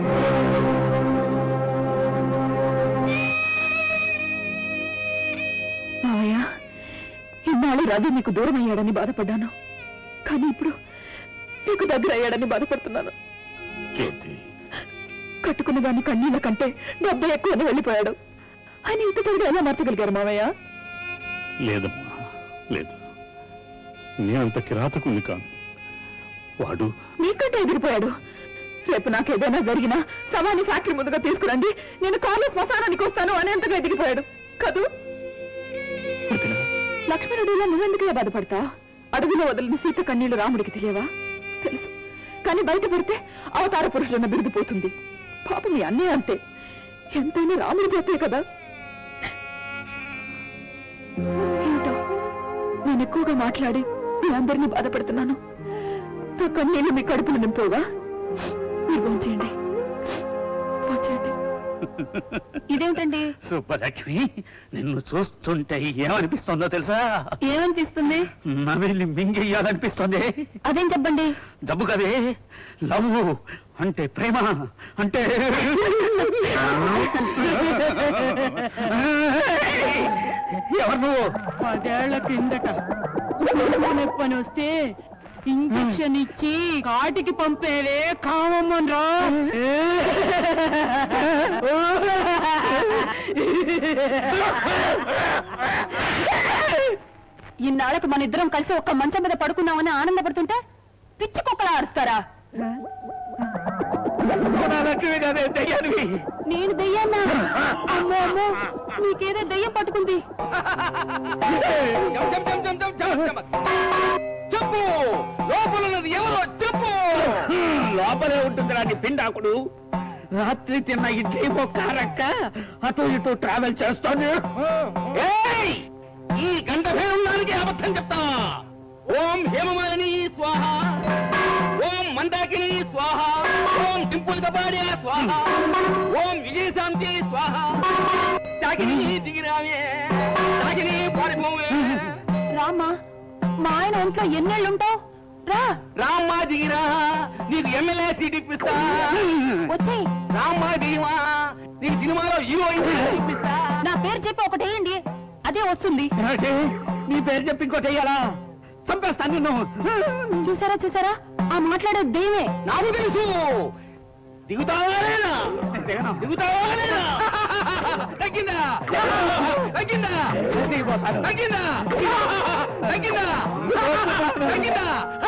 మావయ్య ఇన్నాళ్ళు రవి మీకు దూరం అయ్యాడని బాధపడ్డాను కానీ ఇప్పుడు మీకు దగ్గర అయ్యాడని బాధపడుతున్నాను జ్యోతి కట్టుకున్న దాన్ని కన్నీళ్ళ కంటే డబ్బు ఎక్కువ అని వెళ్ళిపోయాడు ఆయన ఇంత త్వరగా ఎలా మార్చగలిగారు మావయ్య లేదమ్మా లేదు నేనంత కిరాతకుంది కాను వాడు మీకంటే ఎదిరిపోయాడు రేపు నాకు ఏదైనా జరిగినా సవాని ఫ్యాక్టరీ ముందుగా తీసుకురండి నేను కాలు శ్మశానానికి వస్తాను అనేంతగా ఎదిగిపోయాడు కదూ లక్ష్మణుడు ఇలా నువ్వెందుకులా బాధపడతా అడవిలో వదిలిన సీత కన్నీళ్లు రాముడికి తెలియవా తెలుసు కానీ బయట పెడితే అవతార పురుషులన్న బిరుదు పోతుంది పాప మీ అన్నీ అంతే ఎంతైనా రాముడి చేతే కదా ఏమిటో నేను ఎక్కువగా మాట్లాడి మీ అందరినీ బాధపడుతున్నాను నా కన్నీళ్లు మీ కడుపులు నింపోగా మీరు భోంచేయండి భోంచేయండి ఇదేమిటండి సుబ్బలక్ష్మి నిన్ను చూస్తుంటే ఏమనిపిస్తుందో తెలుసా ఏమనిపిస్తుంది నవిల్ని మింగెయ్యాలనిపిస్తుంది అదేం చెప్పండి జబ్బు కదే లవ్ అంటే ప్రేమ అంటే ఎవరు నువ్వు పదేళ్ల కిందట కడుపు నొప్పని వస్తే ఇంజక్షన్ ఇచ్చి కాటికి పంపేవే కామమ్మన్ రా ఇన్నాళ్ళకి మన ఇద్దరం కలిసి ఒక్క మంచం మీద పడుకున్నామని ఆనందపడుతుంటే పిచ్చి కుక్కలా అరుస్తారా నేను దెయ్యాన్నా అమ్మో అమ్మో నీకేదో దెయ్యం పట్టుకుంది చెప్పు లోపల ఉన్నది ఎవరో చెప్పు లోపలే ఉంటుంది రాని పిండాకుడు రాత్రి తిన్న ఇడ్లీ ఒక్క రక్క అటు ఇటు ట్రావెల్ చేస్తాను ఏయ్! ఈ గంట భేదానికి అబద్ధం చెప్తా ఓం హేమమాలిని స్వాహ ఓం మందాకిని స్వాహ ఓం సింపుల్ కపాడే స్వాహ ఓం విజయశాంతి స్వాహ తాకిని దిగిరావే తాకిని పారిపోవే రామా మా ఆయన ఒంట్లో ఎన్నేళ్ళుంటావు రా రామ్మా దిగిరా నీకు ఎమ్మెల్యే సీట్ ఇప్పిస్తా వచ్చేయ్ రామ్మా దిగివా నీకు సినిమాలో హీరోయిన్ సీట్ ఇప్పిస్తా నా పేరు చెప్పి ఒకటి వేయండి అదే వస్తుంది నీ పేరు చెప్పి ఇంకోటి వెయ్యాలా చంపేస్తాను నిన్ను చూసారా చూసారా ఆ మాట్లాడే దెయ్యమే నాకు తెలుసు దిగుతావా లేదా? దిగుతావా లేదా? తగ్గిందా తగ్గిందా తగ్గిందా తగ్గిందా తగ్గిందా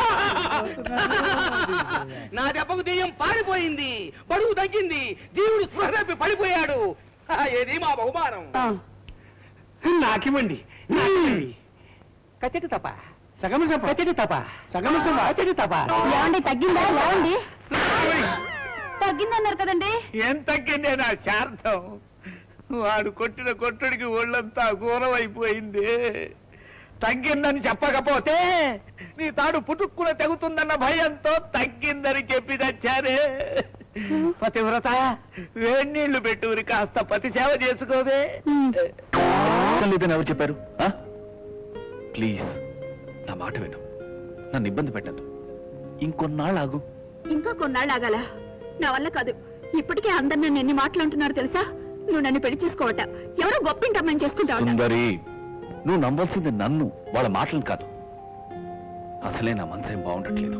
నా దెబ్బకు దెయ్యం పారిపోయింది బడుగు తగ్గింది దేవుడు స్పృహ తప్పి పడిపోయాడు ఏది మా బహుమానం నాకివ్వండి కచ్చటి తప్ప సగము తప్ప కచ్చటి తప్ప సగము తప్ప కచ్చటి తప్ప ఏమండి తగ్గిందా ఏమండి తగ్గిందన్నారు కదండి ఏం తగ్గిందే నా శార్థం వాడు కొట్టిన కొట్టుడికి ఒళ్ళంతా ఘోరం అయిపోయింది తగ్గిందని చెప్పకపోతే నీ తాడు పుట్టుక్కున తెగుతుందన్న భయంతో తగ్గిందని చెప్పి తెచ్చారే పతివ్రత వేడి నీళ్లు పెట్టుకుని కాస్త పతి సేవ చేసుకోవే లేదని ఎవరు చెప్పారు ప్లీజ్ నా మాట విను నన్ను ఇబ్బంది పెట్టద్దు ఇంకొన్నాళ్ళు ఆగు ఇంకా కొన్నాళ్ళు ఆగాల నా వల్ల కాదు ఇప్పటికే అందరు నన్ను ఎన్ని మాటలు అంటున్నారు తెలుసా నువ్వు నన్ను పెళ్లి చేసుకోవట ఎవరో గొప్పింటమ్మని చేసుకుంటావు సుందరి నువ్వు నమ్మాల్సింది నన్ను వాళ్ళ మాటలు కాదు అసలే నా మనసేం బాగుండట్లేదు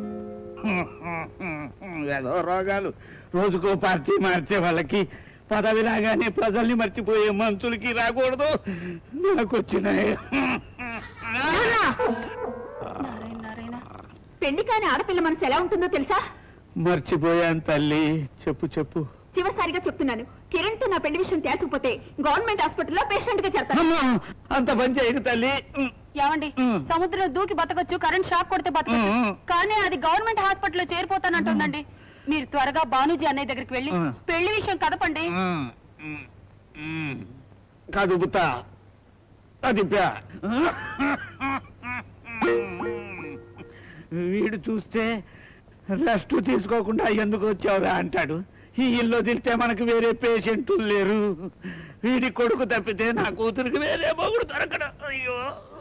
ఏదో రోగాలు రోజుకో పార్టీ మార్చే వాళ్ళకి పదవి రాగానే ప్రజల్ని మర్చిపోయే మనుషులకి రాకూడదు నాకు వచ్చినాయి పెళ్లి కాని ఆడపిల్ల మనసు ఎలా ఉంటుందో తెలుసా మర్చిపోయాను తల్లి చెప్పు చెప్పు చివరిసారిగా చెప్తున్నాను కిరణ్ తో నా పెళ్లి విషయం తేల్చకపోతే గవర్నమెంట్ హాస్పిటల్లో పేషెంట్ గా చేస్తాను అమ్మా, అంత పని చేయకు తల్లి ఏమండి సముద్రం దూకి బతకొచ్చు కరెంట్ షాక్ కొడితే బతకొచ్చు ఉమ్. కానీ అది గవర్నమెంట్ హాస్పిటల్లో చేరిపోతానంటుందండి మీరు త్వరగా బానూజీ అన్నయ్య దగ్గరికి వెళ్ళి ఉమ్. పెళ్లి విషయం కదపండి కాదు బుత్త అది ప్యా. వీడు చూస్తే రెస్ట్ తీసుకోకుండా ఎందుకు వచ్చావురా అంటాడు ఈ ఇల్లు తిరితే మనకు వేరే పేషెంట్లు లేరు వీడి కొడుకు తప్పితే నా కూతురికి వేరే మొగుడు దొరకడు అయ్యో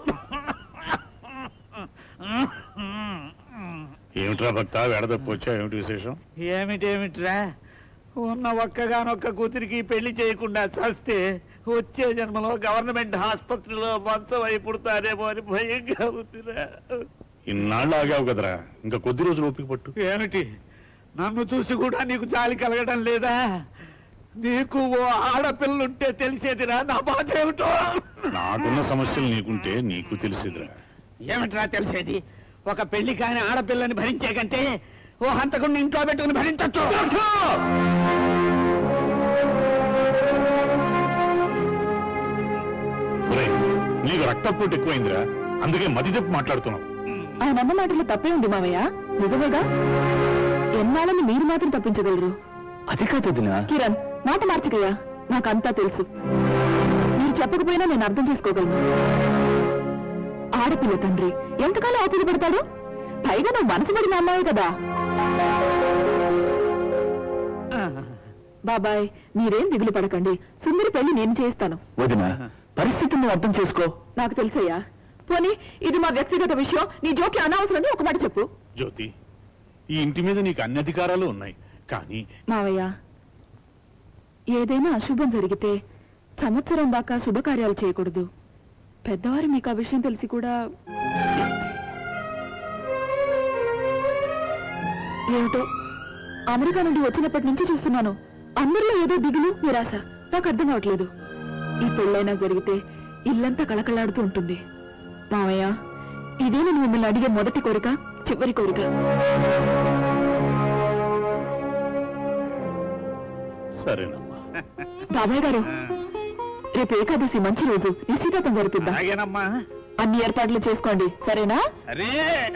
ఏమిట్రా భక్త వేడదప్పు వచ్చా ఏమిటి విశేషం ఏమిటేమిట్రా ఉన్న ఒక్కగానొక్క కూతురికి పెళ్లి చేయకుండా చస్తే వచ్చే జన్మలో గవర్నమెంట్ ఆసుపత్రిలో మంచం అయి పుడతారేమో అని భయంగా ఉందిరా ఇన్నాళ్ళు ఆగావు కదరా ఇంకా కొద్ది రోజులు ఓపిక పట్టు ఏమిటి నన్ను చూసి కూడా నీకు జాలి కలగడం లేదా నీకు ఓ ఆడపిల్లుంటే తెలిసేదిరా నా బాధ ఏమిటో నాకున్న సమస్యలు నీకుంటే నీకు తెలిసిదిరా ఏమిట్రా తెలిసేది ఒక పెళ్లి కాని ఆడపిల్లని భరించే కంటే ఓ హంతకుండా ఇంట్లో పెట్టుకుని భరించచ్చు ఒరేయ్, నీకు రక్తపోటు ఎక్కువైందిరా అందుకే మతి చెప్పి మాట్లాడుతున్నావు ఆయన అన్న మాటలు తప్పే ఉంది మావయ్య నిజమేగా ఎన్నాళ్ళని మీరు మాత్రం తప్పించగలరు అది కాదు వదినా. కిరణ్ మాట మార్చకయ్యా నాకంతా తెలుసు మీరు చెప్పకపోయినా నేను అర్థం చేసుకోగలను ఆడపిల్ల తండ్రి ఎంతకాలం ఆపిది పడతాడు పైగా నువ్వు మనసు పడిన అమ్మాయి కదా బాబాయ్ మీరేం దిగులు పడకండి సుందరి పెళ్లి నేను చేస్తాను వదిన పరిస్థితిని నువ్వు అర్థం చేసుకో నాకు తెలుసయ్యా పోనీ ఇది మా వ్యక్తిగత విషయం నీ జోకి అనవసరం ఒక మాట చెప్పు జ్యోతి ఈ ఇంటి మీద నీకు అన్ని అధికారాలు ఉన్నాయి కానీ మావయ్య ఏదైనా అశుభం జరిగితే సంవత్సరం దాకా శుభకార్యాలు చేయకూడదు పెద్దవారు మీకు ఆ విషయం తెలిసి కూడా ఏమిటో అమెరికా నుండి వచ్చినప్పటి నుంచి చూస్తున్నాను అందరిలో ఏదో దిగులు నిరాశ నాకు అర్థం కావట్లేదు ఈ పెళ్ళైనా జరిగితే ఇల్లంతా కళకళాడుతూ ఉంటుంది మామయ్య ఇదే నేను మిమ్మల్ని అడిగే మొదటి కోరిక చివరి కోరిక సరేనమ్మా బాబాయ్ గారు రేపు ఏకాదశి మంచి రోజు నిశ్చితార్థం జరుపుద్దాం అలాగేనమ్మా అన్ని ఏర్పాట్లు చేసుకోండి సరేనా అరే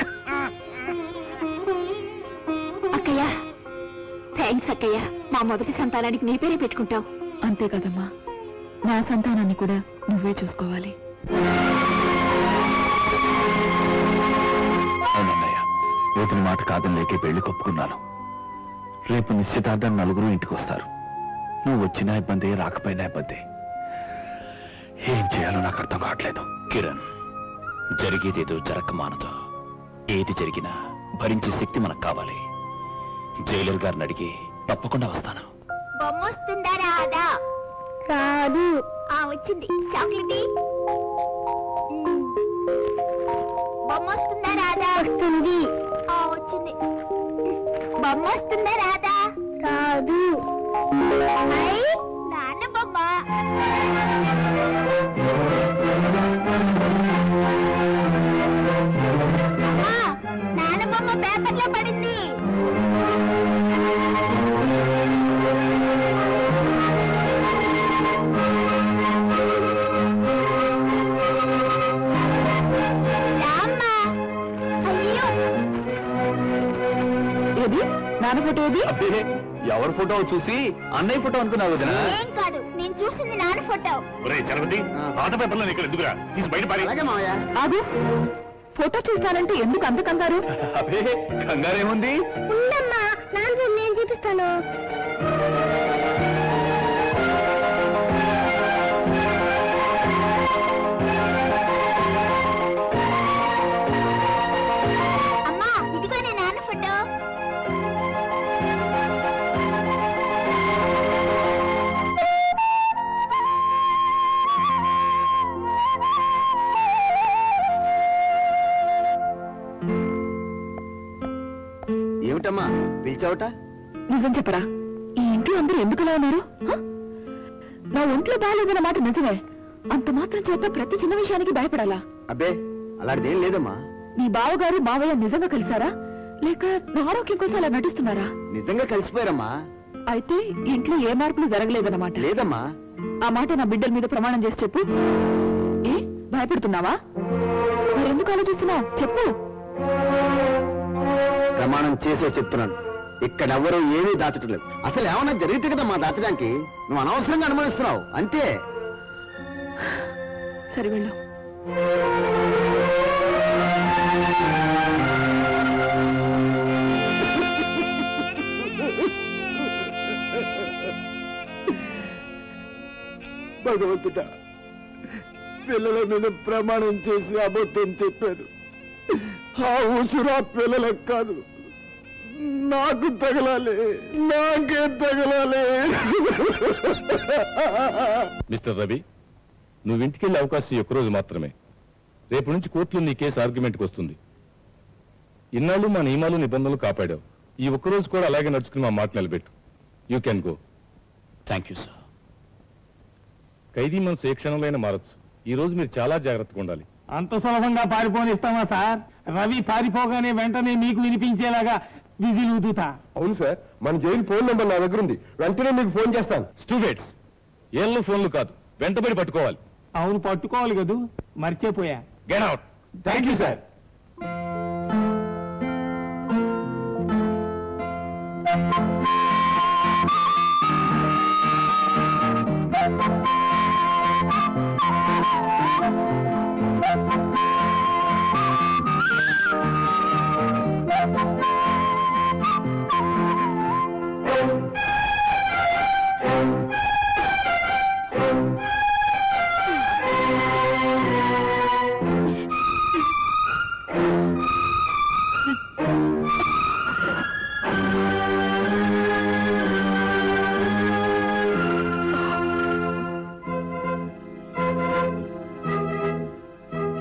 అక్కయ్య థ్యాంక్స్ అక్కయ్య మా మొదటి సంతానానికి నీ పేరే పెట్టుకుంటావు అంతే కదమ్మా నా సంతానాన్ని కూడా నువ్వే చూసుకోవాలి అవునన్నయ్య వదిన మాట కాదని లేకే పెళ్లి కొప్పుకున్నాను రేపు నిశ్చితార్థం నలుగురు ఇంటికి వస్తారు నువ్వు వచ్చినా ఇబ్బంది రాకపోయినా ఇబ్బంది ఏం చేయాలో నాకు అర్థం కావట్లేదు కిరణ్ జరిగేదేదో జరగక మానదు ఏది జరిగినా భరించే శక్తి మనకు కావాలి జైలర్ గారిని అడిగి తప్పకుండా వస్తాను బొమ్మ వస్తుందా రాదా రాదు ఆ వచ్చింది చాక్లెట్ బొమ్మ వస్తుందా రాదా వస్తుంది ఆ వచ్చింది బొమ్మ వస్తుందా రాదా రాదు ఐ, నాన్న బొమ్మ అమ్మా, నాన్న బొమ్మ పేపర్లో పడింది రామ్మా అయ్యో ఏది నాన్న ఫోటో ఏది అబ్బే ఎవరి ఫోటో చూసి అన్నయ్య ఫోటో అనుకున్నావు వదినా ఏం కాదు నేను చూసింది నాన్న ఫోటో ఒరే చలపతి పాత పేపర్లో ఇక్కడ ఎందుకురా తీసి బయట పారి ఆగు ఫోటో చూస్తానంటే ఎందుకు అంత కంగారు అబ్బే కంగారేముంది ఉందమ్మా నాన్న నేను చూపిస్తాను అమ్మా ఇదిగో నీ నాన్న ఫోటో ఏమిటమ్మా పిలిచావట నిజం చెప్పరా ఈ ఇంట్లో అందరూ ఎందుకు అలా ఉన్నారు హ? నా ఒంట్లో బాగాలేదన్న మాట నిజమే అంత మాత్రం చేత ప్రతి చిన్న విషయానికి భయపడాలా అబ్బే అలాంటిదేం లేదమ్మా మీ బావగారు మావయ్య నిజంగా కలిసారా లేక నా ఆరోగ్యం కోసం అలా నటిస్తున్నారా నిజంగా కలిసిపోయారమ్మా అయితే ఇంట్లో ఏ మార్పులు జరగలేదన్నమాట లేదమ్మా ఆ మాట నా బిడ్డల మీద ప్రమాణం చేసి చెప్పు ఏ భయపడుతున్నావా మరెందుకు ఆలోచిస్తున్నావు చెప్పు ప్రమాణం చేసే చెప్తున్నాను ఇక్కడెవ్వరూ ఏమీ దాచటం లేదు అసలు ఏమన్నా జరిగితే కదమ్మా దాచడానికి నువ్వు అనవసరంగా అనుమానిస్తున్నావు అంతే సరే వెళ్ళు భగవంతుడా పిల్లల మీద ప్రమాణం చేసి అబద్ధం చెప్పాను ఆ ఉసురా పిల్లలకు కాదు నాకు తగలాలి నాకే తగలాలి మిస్టర్ రవి నువ్వు ఇంటికి వెళ్ళే అవకాశం ఈ ఒక్కరోజు మాత్రమే రేపు నుంచి కోర్టులో నీ కేసు ఆర్గ్యుమెంట్కి వస్తుంది ఇన్నాళ్ళు మా నియమాలు నిబంధనలు కాపాడావు ఈ ఒక్కరోజు కూడా అలాగే నడుచుకుని మా మాట నిలబెట్టు you can go thank you sir ఖైదీ మనసు ఏ క్షణంలో మారచ్చు ఈ రోజు మీరు చాలా జాగ్రత్తగా ఉండాలి అంత సులభంగా పారిపోనిస్తామా సార్ రవి పారిపోగానే వెంటనే మీకు వినిపించేలాగా విజిల్ ఊదుతా అవును సార్ మన జైలు ఫోన్ నెంబర్ నా దగ్గర ఉంది వెంటనే మీకు ఫోన్ చేస్తాను స్టూడెంట్స్ ఏళ్ళు ఫోన్లు కాదు వెంటబడి పట్టుకోవాలి అవును పట్టుకోవాలి కదూ మర్చిపోయా get out thank you sir ఆ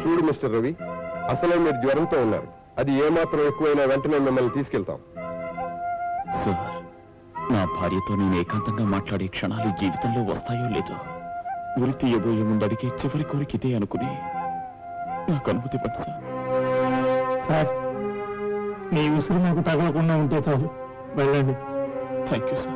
చూడు మిస్టర్ రవి అసలే మీరు జ్వరంతో ఉన్నారు అది ఏమాత్రం ఎక్కువైనా వెంటనే మిమ్మల్ని తీసుకెళ్తాం సార్ నా భార్యతో నేను ఏకాంతంగా మాట్లాడే క్షణాలు జీవితంలో వస్తాయో లేదో ఉరి తీయబోయే ముందు అడిగే చివరి కోరిక ఇదే అనుకుని నాకు అనుమతి పట్టు సార్ సార్ మీ ఉసురు నాకు తగలకుండా ఉంటే చాలు వెళ్ళండి thank you sir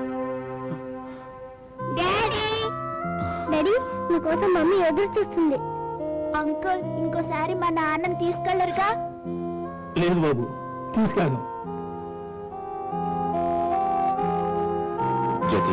daddy daddy నీకోసం మమ్మీ ఎదురు చూస్తుంది అంకుల్ ఇంకోసారి మా నాన్నని తీసుకెళ్లరుగా లేదు బాబు తీసుకెళ్ళను జ్యోతి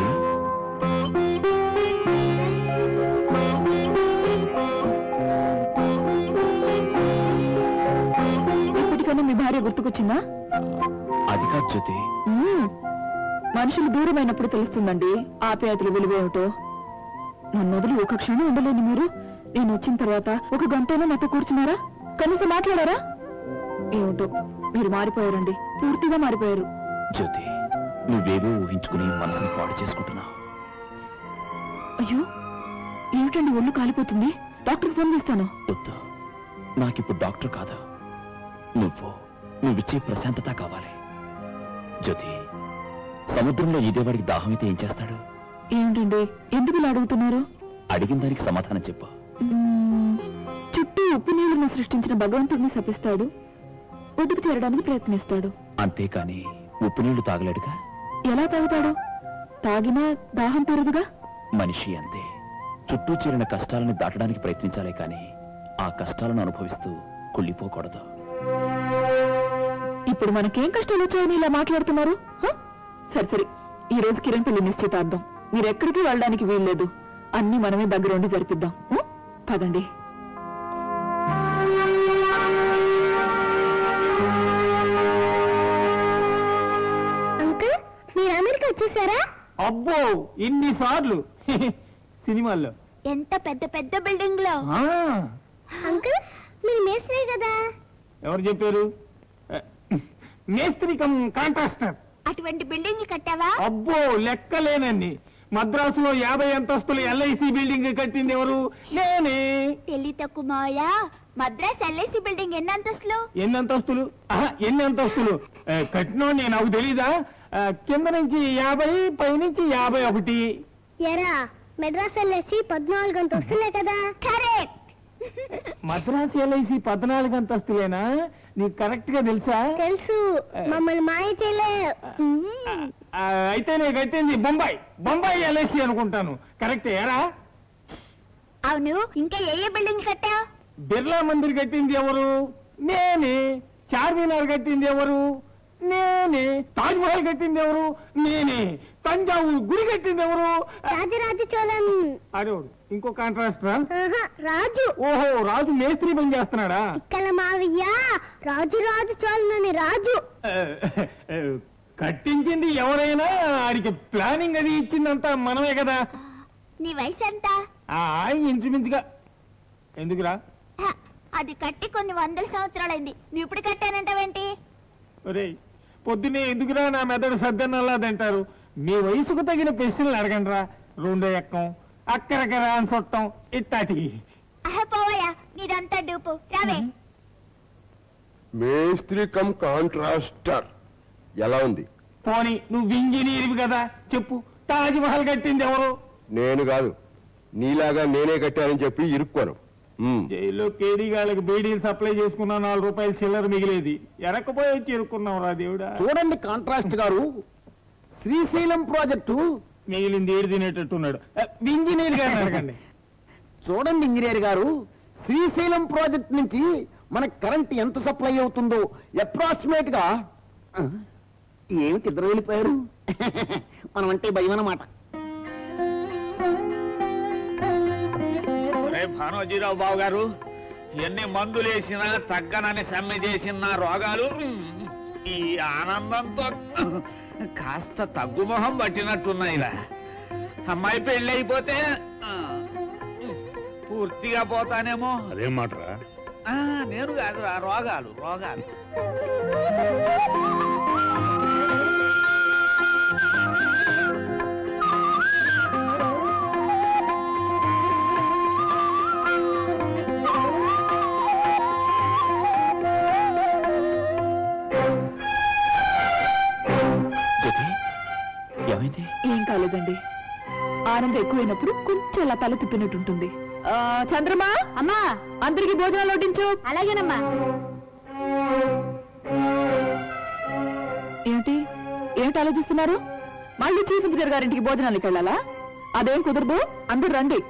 ఇప్పటికైనా మీ భార్య గుర్తుకొచ్చిందా అది కాదు జ్యోతి మ్మ్. మనుషులు దూరమైనప్పుడు తెలుస్తుందండి ఆప్యాయతలు విలువేమిటో నన్ను వదిలి ఒక క్షణం ఉండలేని మీరు నేను వచ్చిన తర్వాత ఒక గంటైనా నాతో కూర్చున్నారా కనీసం మాట్లాడారా ఏమిటో మీరు మారిపోయారండి పూర్తిగా మారిపోయారు జ్యోతి నువ్వేవో ఊహించుకుని మనసును పాడు చేసుకుంటున్నావు అయ్యో ఏమిటండి ఒళ్ళు కాలిపోతుంది డాక్టర్ ఫోన్ చేస్తాను వద్దు నాకిప్పుడు డాక్టర్ కాదు నువ్వు నువ్విచ్చే ప్రశాంతత కావాలి జ్యోతి సముద్రంలో ఈదేవాడికి దాహం అయితే ఏం చేస్తాడు ఏమిటండి ఎందుకు ఇలా అడుగుతున్నారు అడిగిన దానికి సమాధానం చెప్పు మ్మ్. చుట్టూ ఉప్పు నీళ్లను సృష్టించిన భగవంతుడిని శపిస్తాడు ఒడ్డుకు చేరడానికి ప్రయత్నిస్తాడు అంతేకాని ఉప్పు నీళ్లు తాగలేడుగా ఎలా తాగుతాడు తాగినా దాహం తీరదుగా మనిషి అంతే చుట్టూ చేరిన కష్టాలను దాటడానికి ప్రయత్నించాలే కాని ఆ కష్టాలను అనుభవిస్తూ కుళ్ళిపోకూడదు ఇప్పుడు మనకేం కష్టాలు వచ్చాయని ఇలా మాట్లాడుతున్నారు హ? సరే సరే ఈ రోజు కిరణ్ పెళ్లి నిశ్చితార్థం మీరు ఎక్కడికి వెళ్ళడానికి వీల్లేదు అన్ని మనమే దగ్గరుండి జరిపిద్దాం ఉం? పదండి అంకుల్ మీరు అమెరికా వచ్చేసారా అబ్బో ఇన్ని సార్లు సినిమాల్లో ఎంత పెద్ద పెద్ద బిల్డింగ్ లో ఆ, అంకుల్ మీరు మేస్త్రి కదా ఎవరు చెప్పారు ఆ, మేస్త్రి కమ్ కాంట్రాక్టర్ అటువంటి బిల్డింగ్ కట్టావా అబ్బో లెక్కలేనండి మద్రాసులో యాభై అంతస్తులు ఎల్ఐసి బిల్డింగ్ కట్టింది ఎవరు నేనే తెల్లి తక్కువ మావయ్య మద్రాస్ ఎల్ఐసి బిల్డింగ్ ఎన్ని అంతస్తులు ఎన్ని అంతస్తులు ఆహా, ఎన్ని అంతస్తులు ఆ, కట్టినోడిని నాకు తెలీదా ఆ, కింద నుంచి యాభై పైనుంచి యాభై ఒకటి ఎరా మెడ్రాస్ ఎల్ఐసి పద్నాలుగు అంతస్తులే కదా కరెక్ట్ మద్రాసు ఎల్ఐసి పద్నాలుగు అంతస్తులేనా నీకు కరెక్ట్ గా తెలుసా తెలుసు మమ్మల్ని మాయ చేయలే ఆ, అయితే నేను కట్టింది బొంబాయి బొంబాయి ఎల్ఐసి అనుకుంటాను కరెక్ట్ ఏరా అవును ఇంకా ఏ ఏ బిల్డింగ్ కట్టావు బిర్లా మందిర్ కట్టింది ఎవరు నేనే చార్మినార్ కట్టింది ఎవరు నేనే తాజ్ మహల్ కట్టింది ఎవరు నేనే తంజావూరు గుడి కట్టింది ఎవరు రాజరాజ చోళన్ అరేవాడు ఇంకో కాంట్రాక్టరా ఆహా, రాజు ఓహో రాజు మేస్త్రి పని చేస్తున్నాడా ఇక్కడ మావయ్య రాజు రాజు చోళన్ అని రాజు ఆ, ఆ, కట్టించింది ఎవరైనా ఆడికి ప్లానింగ్ అది ఇచ్చిందంతా మనమే కదా నీ వయసు ఎంత ఆ ఇంచుమించుగా ఎందుకురా హ, అది కట్టి కొన్ని వందల సంవత్సరాలైంది నువ్వు ఇప్పుడు కట్టానంటావేంటి ఒరేయ్ పొద్దునే ఎందుకురా నా మెదడు సద్దన్నలా తింటారు మీ వయసుకు తగిన ప్రశ్నలు అడగండిరా రెండో ఎక్కం అక్కరకరా అని చుట్టం ఇట్టాటి అహ పోవయ్యా నీదంతా డూపు రావే మేస్త్రి కమ్ కాంట్రాస్టర్ ఎలా ఉంది పోని నువ్వు ఇంజనీర్వి కదా చెప్పు తాజ్ మహల్ కట్టింది ఎవరు నేను కాదు నీలాగా నేనే కట్టానని చెప్పి ఇరుక్కోను ఉమ్. జైల్లో కేడీగాళ్ళకి బీడీలు సప్లై చేసుకున్నా నాలుగు రూపాయలు చిల్లర మిగిలేది ఎరకపోయి వచ్చి ఇరుక్కున్నావు రా దేవుడా చూడండి కాంట్రాస్ట్ గారు శ్రీశైలం ప్రాజెక్టు మిగిలింది ఏడు తినేటట్టున్నాడు ఆ, ఇంజనీర్ గారిని అడగండి చూడండి ఇంజనీర్ గారు శ్రీశైలం ప్రాజెక్ట్ నుంచి మనకి కరెంట్ ఎంత సప్లై అవుతుందో అప్రాక్సిమేట్ గా ఆ, ఏమిటి ఇద్దరు వెళ్ళిపోయారు మనం అంటే భయం అన్నమాట రే భానోజీరావు బాబు గారు ఎన్ని మందులు వేసినా తగ్గనని సమ్మె చేసిన రోగాలు ఉమ్, ఈ ఆనందంతో కాస్త తగ్గుమొహం పట్టినట్టున్నాయిలా అమ్మాయి పెళ్ళి అయిపోతే ఆ, పూర్తిగా పోతానేమో అదేం మాటరా ఆ, నేను కాదు ఆ రోగాలు రోగాలు లేదండి ఆనందం ఎక్కువైనప్పుడు కొంచెం అలా తల తిప్పినట్టుంటుంది ఆ, చంద్రమా అమ్మా అందరికి భోజనాలు వడ్డించు అలాగేనమ్మా ఏమిటి ఏమిటి ఆలోచిస్తున్నారు మళ్ళీ చీఫ్ ఇంజనీర్ గారింటికి భోజనానికి వెళ్ళాలా అదేం కుదరదు అందరూ రండి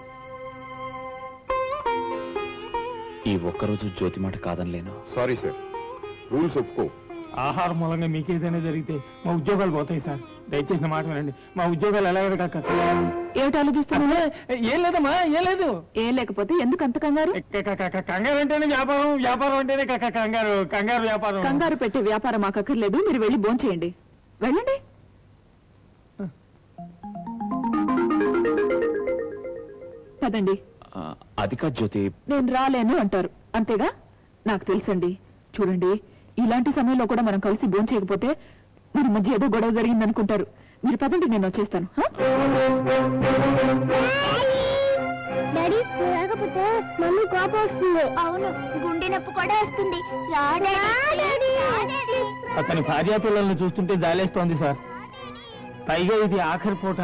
ఈ ఒక్కరోజు జ్యోతి మాట కాదనలేను సారీ సార్ రూల్స్ ఒప్పుకో ఆహారం మూలంగా మీకు ఏదైనా జరిగితే మా ఉద్యోగాలు పోతాయి సార్ దయచేసి నా మాట వినండి మా ఉద్యోగాలు ఎలాగ కాక ఏమిటి ఆలోచిస్తున్నా ఏం లేదమ్మా ఏం లేదు ఏం లేకపోతే ఎందుకు అంత కంగారు క- క- క- కంగారు అంటేనే వ్యాపారం వ్యాపారం అంటేనే క- క- కంగారు కంగారు వ్యాపారం కంగారు పెట్టే వ్యాపారం మాకు అక్కర్లేదు మీరు వెళ్ళి భోంచేయండి వెళ్ళండి పదండి ఆ, అది కాదు జ్యోతి నేను రాలేను అంటారు అంతేగా నాకు తెలుసండి చూడండి ఇలాంటి సమయంలో కూడా మనం కలిసి భోంచేయకపోతే మన మధ్య ఏదో గొడవ జరిగిందనుకుంటారు మీరు పదండి నేను వచ్చేస్తాను హ? డాడీ నువ్వు రాకపోతే మమ్మీ కోపం వస్తుంది అవును గుండె నొప్పి కూడా వస్తుంది రా డాడీ. రా డాడీ. అతని భార్యా పిల్లల్ని చూస్తుంటే జాలేస్తోంది సార్ పైగా ఇది ఆఖరి పూట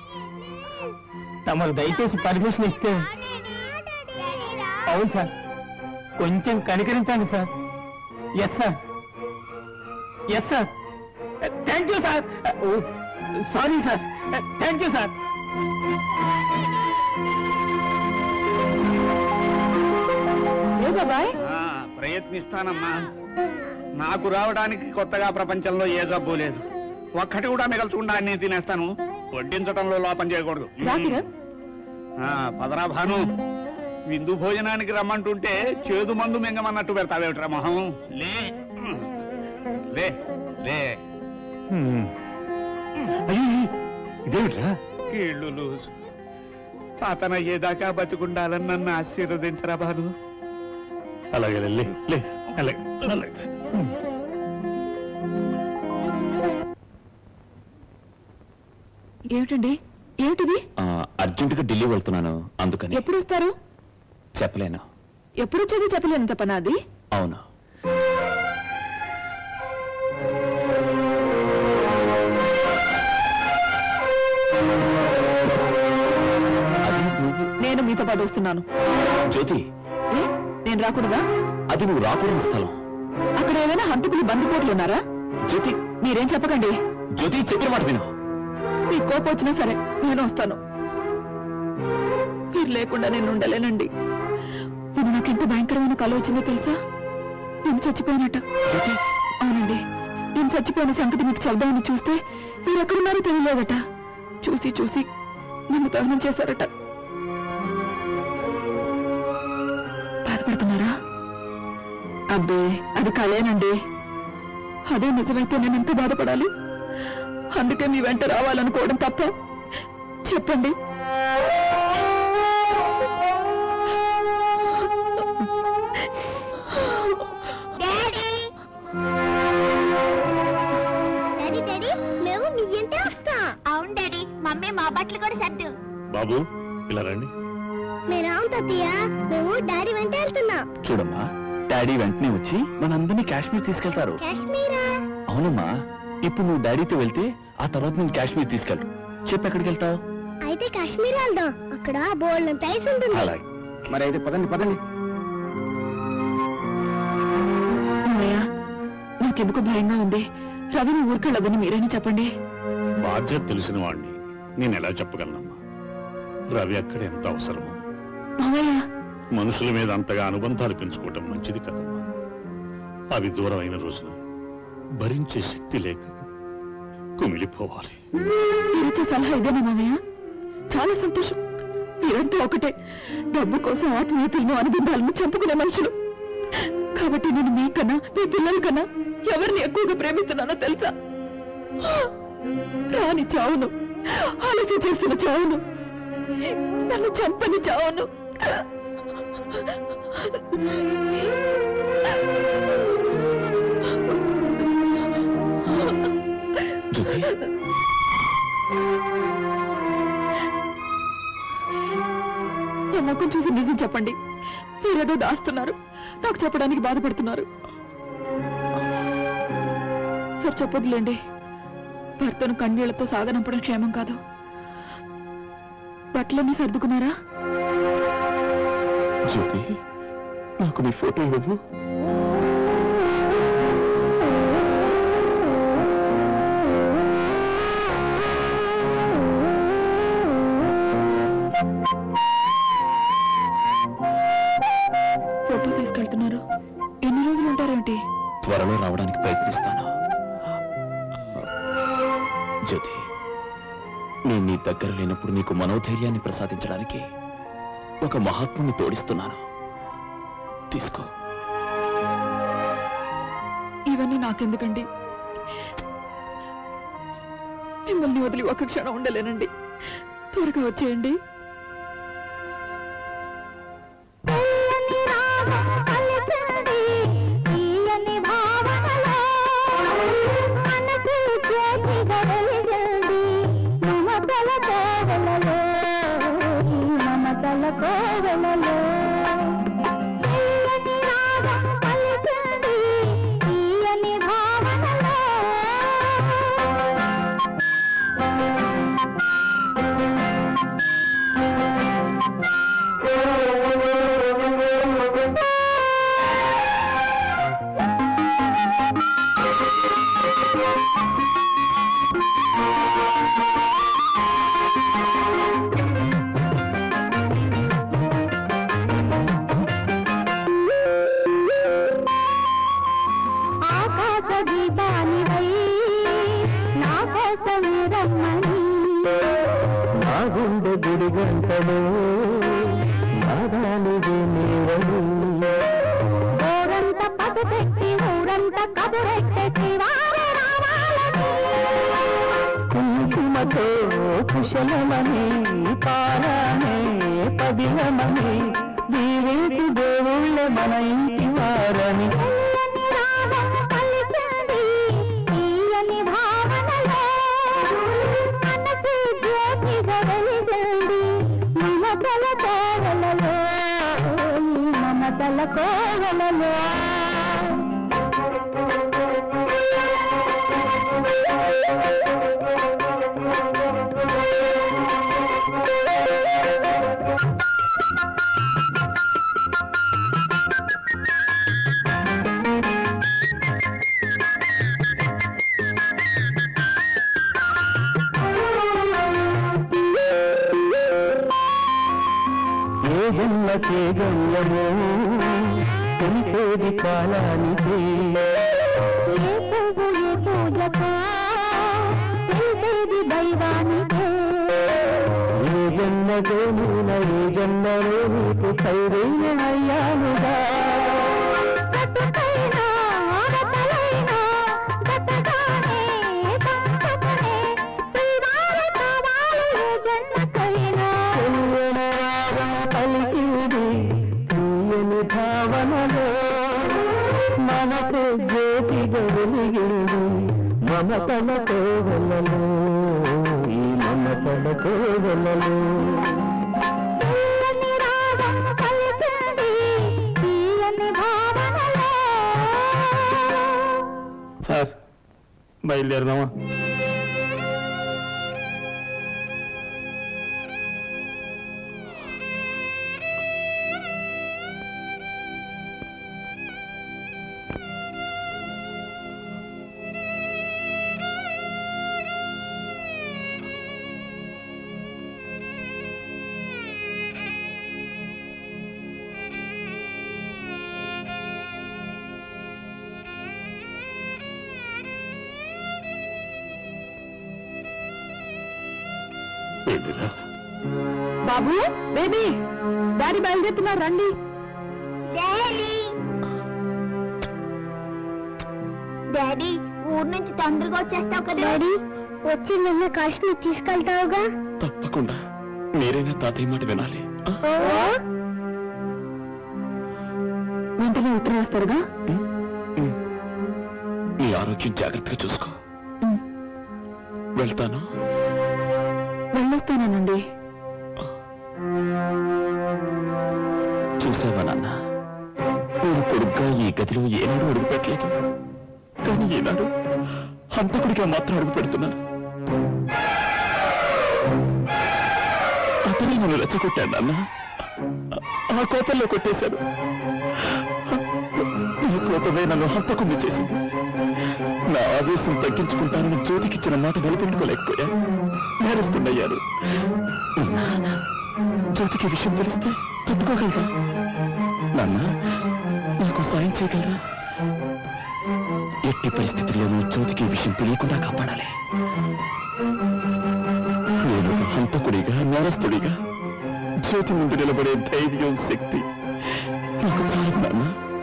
తమరు దయచేసి పర్మిషన్ ఇస్తే అవును సార్ కొంచెం కనికరించండి sir yes sir yes sir thank you sir sorry sir thank you sir ఏ బాబాయ్ ఆ, ప్రయత్నిస్తానమ్మా నాకు రావడానికి కొత్తగా ప్రపంచంలో ఏ జబ్బు లేదు ఒక్కటి కూడా మిగల్చకుండా అన్ని తినేస్తాను వడ్డించడంలో లోపం చేయకూడదు రాతిరా ఆ, పదరా భాను విందు భోజనానికి రమ్మంటుంటే చేదు మందు మింగమన్నట్టు పెడతావేమిట్రా మొహం లే లే లే ఇదేమిట్రా కీళ్ళు లూజు అతనయ్యేదాకా బతికుండాలని నన్ను ఆశీర్వదించరా భాను అలాగే లే లే అలాగే అలాగే ఏమిటండి ఏమిటిది ఆ, అర్జెంటుగా ఢిల్లీ వెళ్తున్నాను అందుకని ఎప్పుడు వస్తారు చెప్పలేను ఎప్పుడు వచ్చేది చెప్పలేనంత పనా అది అవును అది నువ్వు నేను మీతో పాటు వస్తున్నాను జ్యోతి ఏ? నేను రాకూడదా అది నువ్వు రాకూడని స్థలం అక్కడ ఏమైనా హంతకులు బందిపోట్లు ఉన్నారా జ్యోతి మీరేం చెప్పకండి జ్యోతి చెప్పిన మాట విను మీ కోపం వచ్చినా సరే నేను వస్తాను మీరు లేకుండా నేను ఉండలేనండి ఇది నాకెంత భయంకరమైన కళ వచ్చిందో తెలుసా నేను చచ్చిపోయినట్ట అవునండి నేను చచ్చిపోయిన సంగతి మీకు చెప్దామని చూస్తే మీరు ఎక్కడున్నారో తెలియలేదట చూసి చూసి నన్ను దహనం చేశారట బాధపడుతున్నారా అబ్బే అది కళేనండి అదే నిజమైతే నేను ఎంత బాధపడాలి అందుకే మీ వెంట రావాలనుకోవడం తప్ప చెప్పండి డాడీ డాడీ డాడీ మేము నీ ఇంటే వస్తాం అవును డాడీ మమ్మీ మా బట్టలు కూడా సర్దు బాబు ఇలా రండి మీరు అవును తాతయ్య మేము డాడీ వెంట వెళ్తున్నాం చూడమ్మా డాడీ వెంటనే వచ్చి మనందరినీ కాశ్మీర్ తీసుకెళ్తారు కాశ్మీరా అవునమ్మా ఇప్పుడు నువ్వు డాడీతో వెళ్తే ఆ తర్వాత నేను కాశ్మీర్ తీసుకెళ్ళు చెప్పు ఎక్కడికి వెళ్తావు అయితే కాశ్మీర్ వెళ్దాం అక్కడ బోల్డ్ టైస్ ఉంటుంది అలాగే మరి అయితే పదండి పదండి అన్నయ్య నాకెందుకు భయంగా ఉంది రవిని ఊరికెళ్ళదని మీరైనా చెప్పండి బాధ్యత తెలిసిన వాడిని నేను ఎలా చెప్పగలనమ్మా రవి అక్కడ ఎంత అవసరమో మామయ్య మనుషుల మీద అంతగా అనుబంధాలు పెంచుకోవటం మంచిది కదమ్మా అవి దూరం అయిన రోజున భరించే శక్తి లేక కుమిలిపోవాలి మీరిచ్చే సలహా ఇదేనా మామయ్య చాలా సంతోషం మీరంతా ఒకటే డబ్బు కోసం ఆత్మీయతలను అనుబంధాలను చంపుకునే మనుషులు కాబట్టి నేను మీకన్నా మీ పిల్లల కన్నా ఎవరిని ఎక్కువగా ప్రేమిస్తున్నానో తెలుసా రాని చావును ఆలోచన చేసిన చావును నన్ను చంపని చావును నా ముఖం చూసి నిజం చెప్పండి మీరేదో దాస్తున్నారు నాకు చెప్పడానికి బాధపడుతున్నారు సార్ చెప్పొద్దులేండి భర్తను కన్నీళ్లతో సాగనంపడం క్షేమం కాదు బట్టలన్నీ సర్దుకున్నారా జ్యోతి నాకు మీ ఫోటో ఇవ్వు ఫోటో తీసుకెళ్తున్నారు ఎన్ని రోజులు ఉంటారేమిటి త్వరలో రావడానికి ప్రయత్నిస్తాను జ్యోతి నేను నీ దగ్గర లేనప్పుడు నీకు మనోధైర్యాన్ని ప్రసాదించడానికి ఒక మహాత్ముని తోడిస్తున్నాను తీసుకో ఇవన్నీ నాకెందుకండి మిమ్మల్ని వదిలి ఒక క్షణం ఉండలేనండి త్వరగా వచ్చేయండి తీయని భావనలో మనసు జ్యోతిగా వెలిగింది మమతల కోవెలలో ఈ మమతల కోవెలలో తీయని రాగం పలికింది తీయని భావనలో ఆకాశ గీతానివై నా కోసం రమ్మని నా గుండె గుడి గంటలో నాదానిది నీవని ఊరంత పదుపెట్టి ఊరంత కబురెట్టి వారే రావాలని కుంకుమతో కుశలమని పారానే పదిలమని దీవించి దేవుళ్ళ మన ఇంటి వారని తీయని రాగం పలికింది తీయని భావనలో మనసు జ్యోతిగా వెలిగింది మమతల కోవలలో ఈ మమతల కోవలలో ఏ జన్మకే గమ్యమో తెలిసేది కాలానికి ఏ పువ్వు ఏ పూజకో తెలిసేది దైవానికే ఏ జన్మలో నీన ఏ జన్మలో నీకు ఖైరైన అయ్యానుగా బ్రతుకైనా ఆడతలైనా బ్రతకానే పంచకనే శ్రీవారి కావాలి ఏ జన్మకైనా తెలియని రాగం పలికింది తీయని భావనలో మనకు జ్యోతిగా వెలిగింది మమతల కోవలలో ఈ మమతల కోవలలో తీయని రాగం పలికింది తీయని భావనలో సార్ బయలుదేరదామా వెళ్ళిరా బాబు బేబీ డాడీ బయలుదేరుతున్నారు రండి డాడీ డాడీ ఊరు నుంచి తొందరగా వచ్చేస్తావు కదా డాడీ వచ్చి నిన్న కాశ్మీర్ తీసుకెళ్తావుగా తప్పకుండా మీరైనా తాతయ్య మాట వినాలి వెంటనే ఉత్తరం వేస్తారుగా నీ ఆరోగ్యం జాగ్రత్తగా చూసుకో వెళ్తాను వెళ్ళొస్తానండి చూసావా నాన్న నేను కొడుగ్గా ఈ గదిలో ఏనాడు అడుగు పెట్టలేదు కానీ ఈనాడు హంతకుడిగా మాత్రం అడుగు పెడుతున్నాను అతని నన్ను రెచ్చగొట్టాడు నాన్న ఆ కోపంలో కొట్టేశాడు ఈ కోపమే నన్ను హంతకుండా చేసింది నా ఆవేశం తగ్గించుకుంటానని జ్యోతికిచ్చిన మాట నిలబెట్టుకోలేకపోయా నేరస్తుండయ్యారు జ్యోతికి విషయం తెలిస్తే తప్పుకోగలరా నాన్న నాకు సాయం చేయగలరా ఎట్టి పరిస్థితుల్లోనూ జ్యోతికి ఈ విషయం తెలియకుండా కాపాడాలి నేను ఒక హంతకుడిగా నేరస్తుడిగా జ్యోతి ముందు నిలబడే ధైర్యం శక్తి నాకు చాలదు నాన్న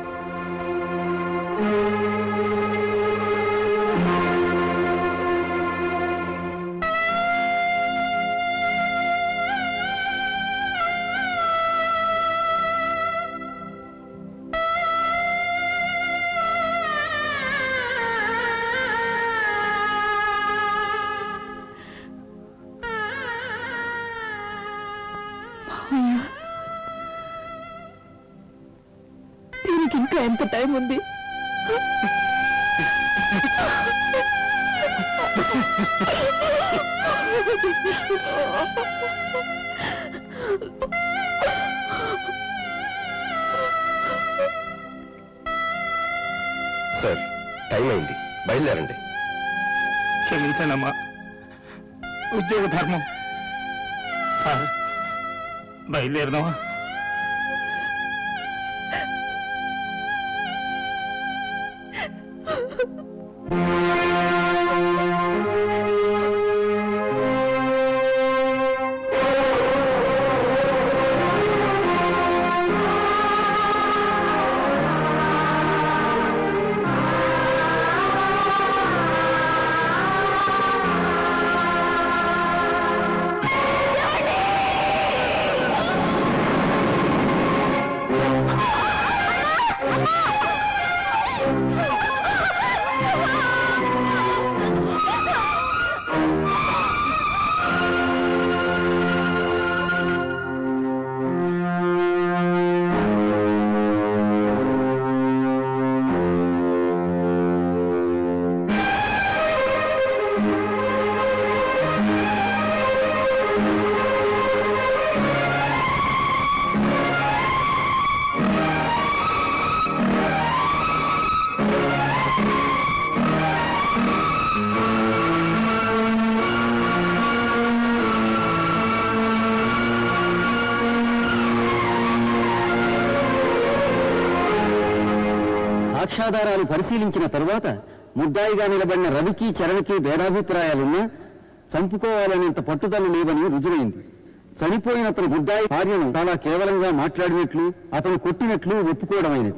మావయ్య, దీనికి ఇంకా ఎంత టైం ఉంది సార్ టైం అయింది బయలుదేరండి క్షమించనమ్మా ఉద్యోగ ధర్మం సార్ బయలుదేరదామా సాక్ష్యాధారాలు పరిశీలించిన తరువాత ముద్దాయిగా నిలబడిన రవికి చరణ్కి భేదాభిప్రాయాలున్నా చంపుకోవాలనేంత పట్టుదల లేవని రుజువైంది చనిపోయిన అతను ముద్దాయి భార్యను చాలా కేవలంగా మాట్లాడినట్లు అతను కొట్టినట్లు ఒప్పుకోవడమైనది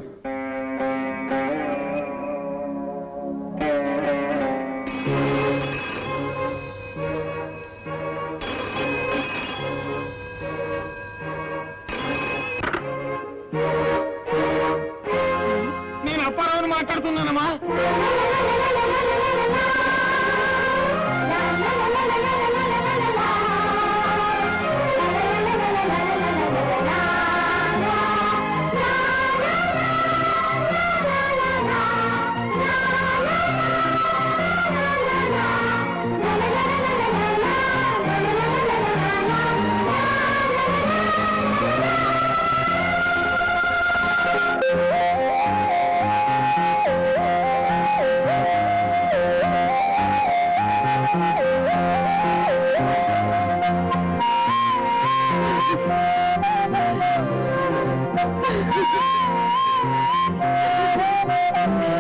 నేను అప్పారావుని మాట్లాడుతున్నానమ్మా Thank you.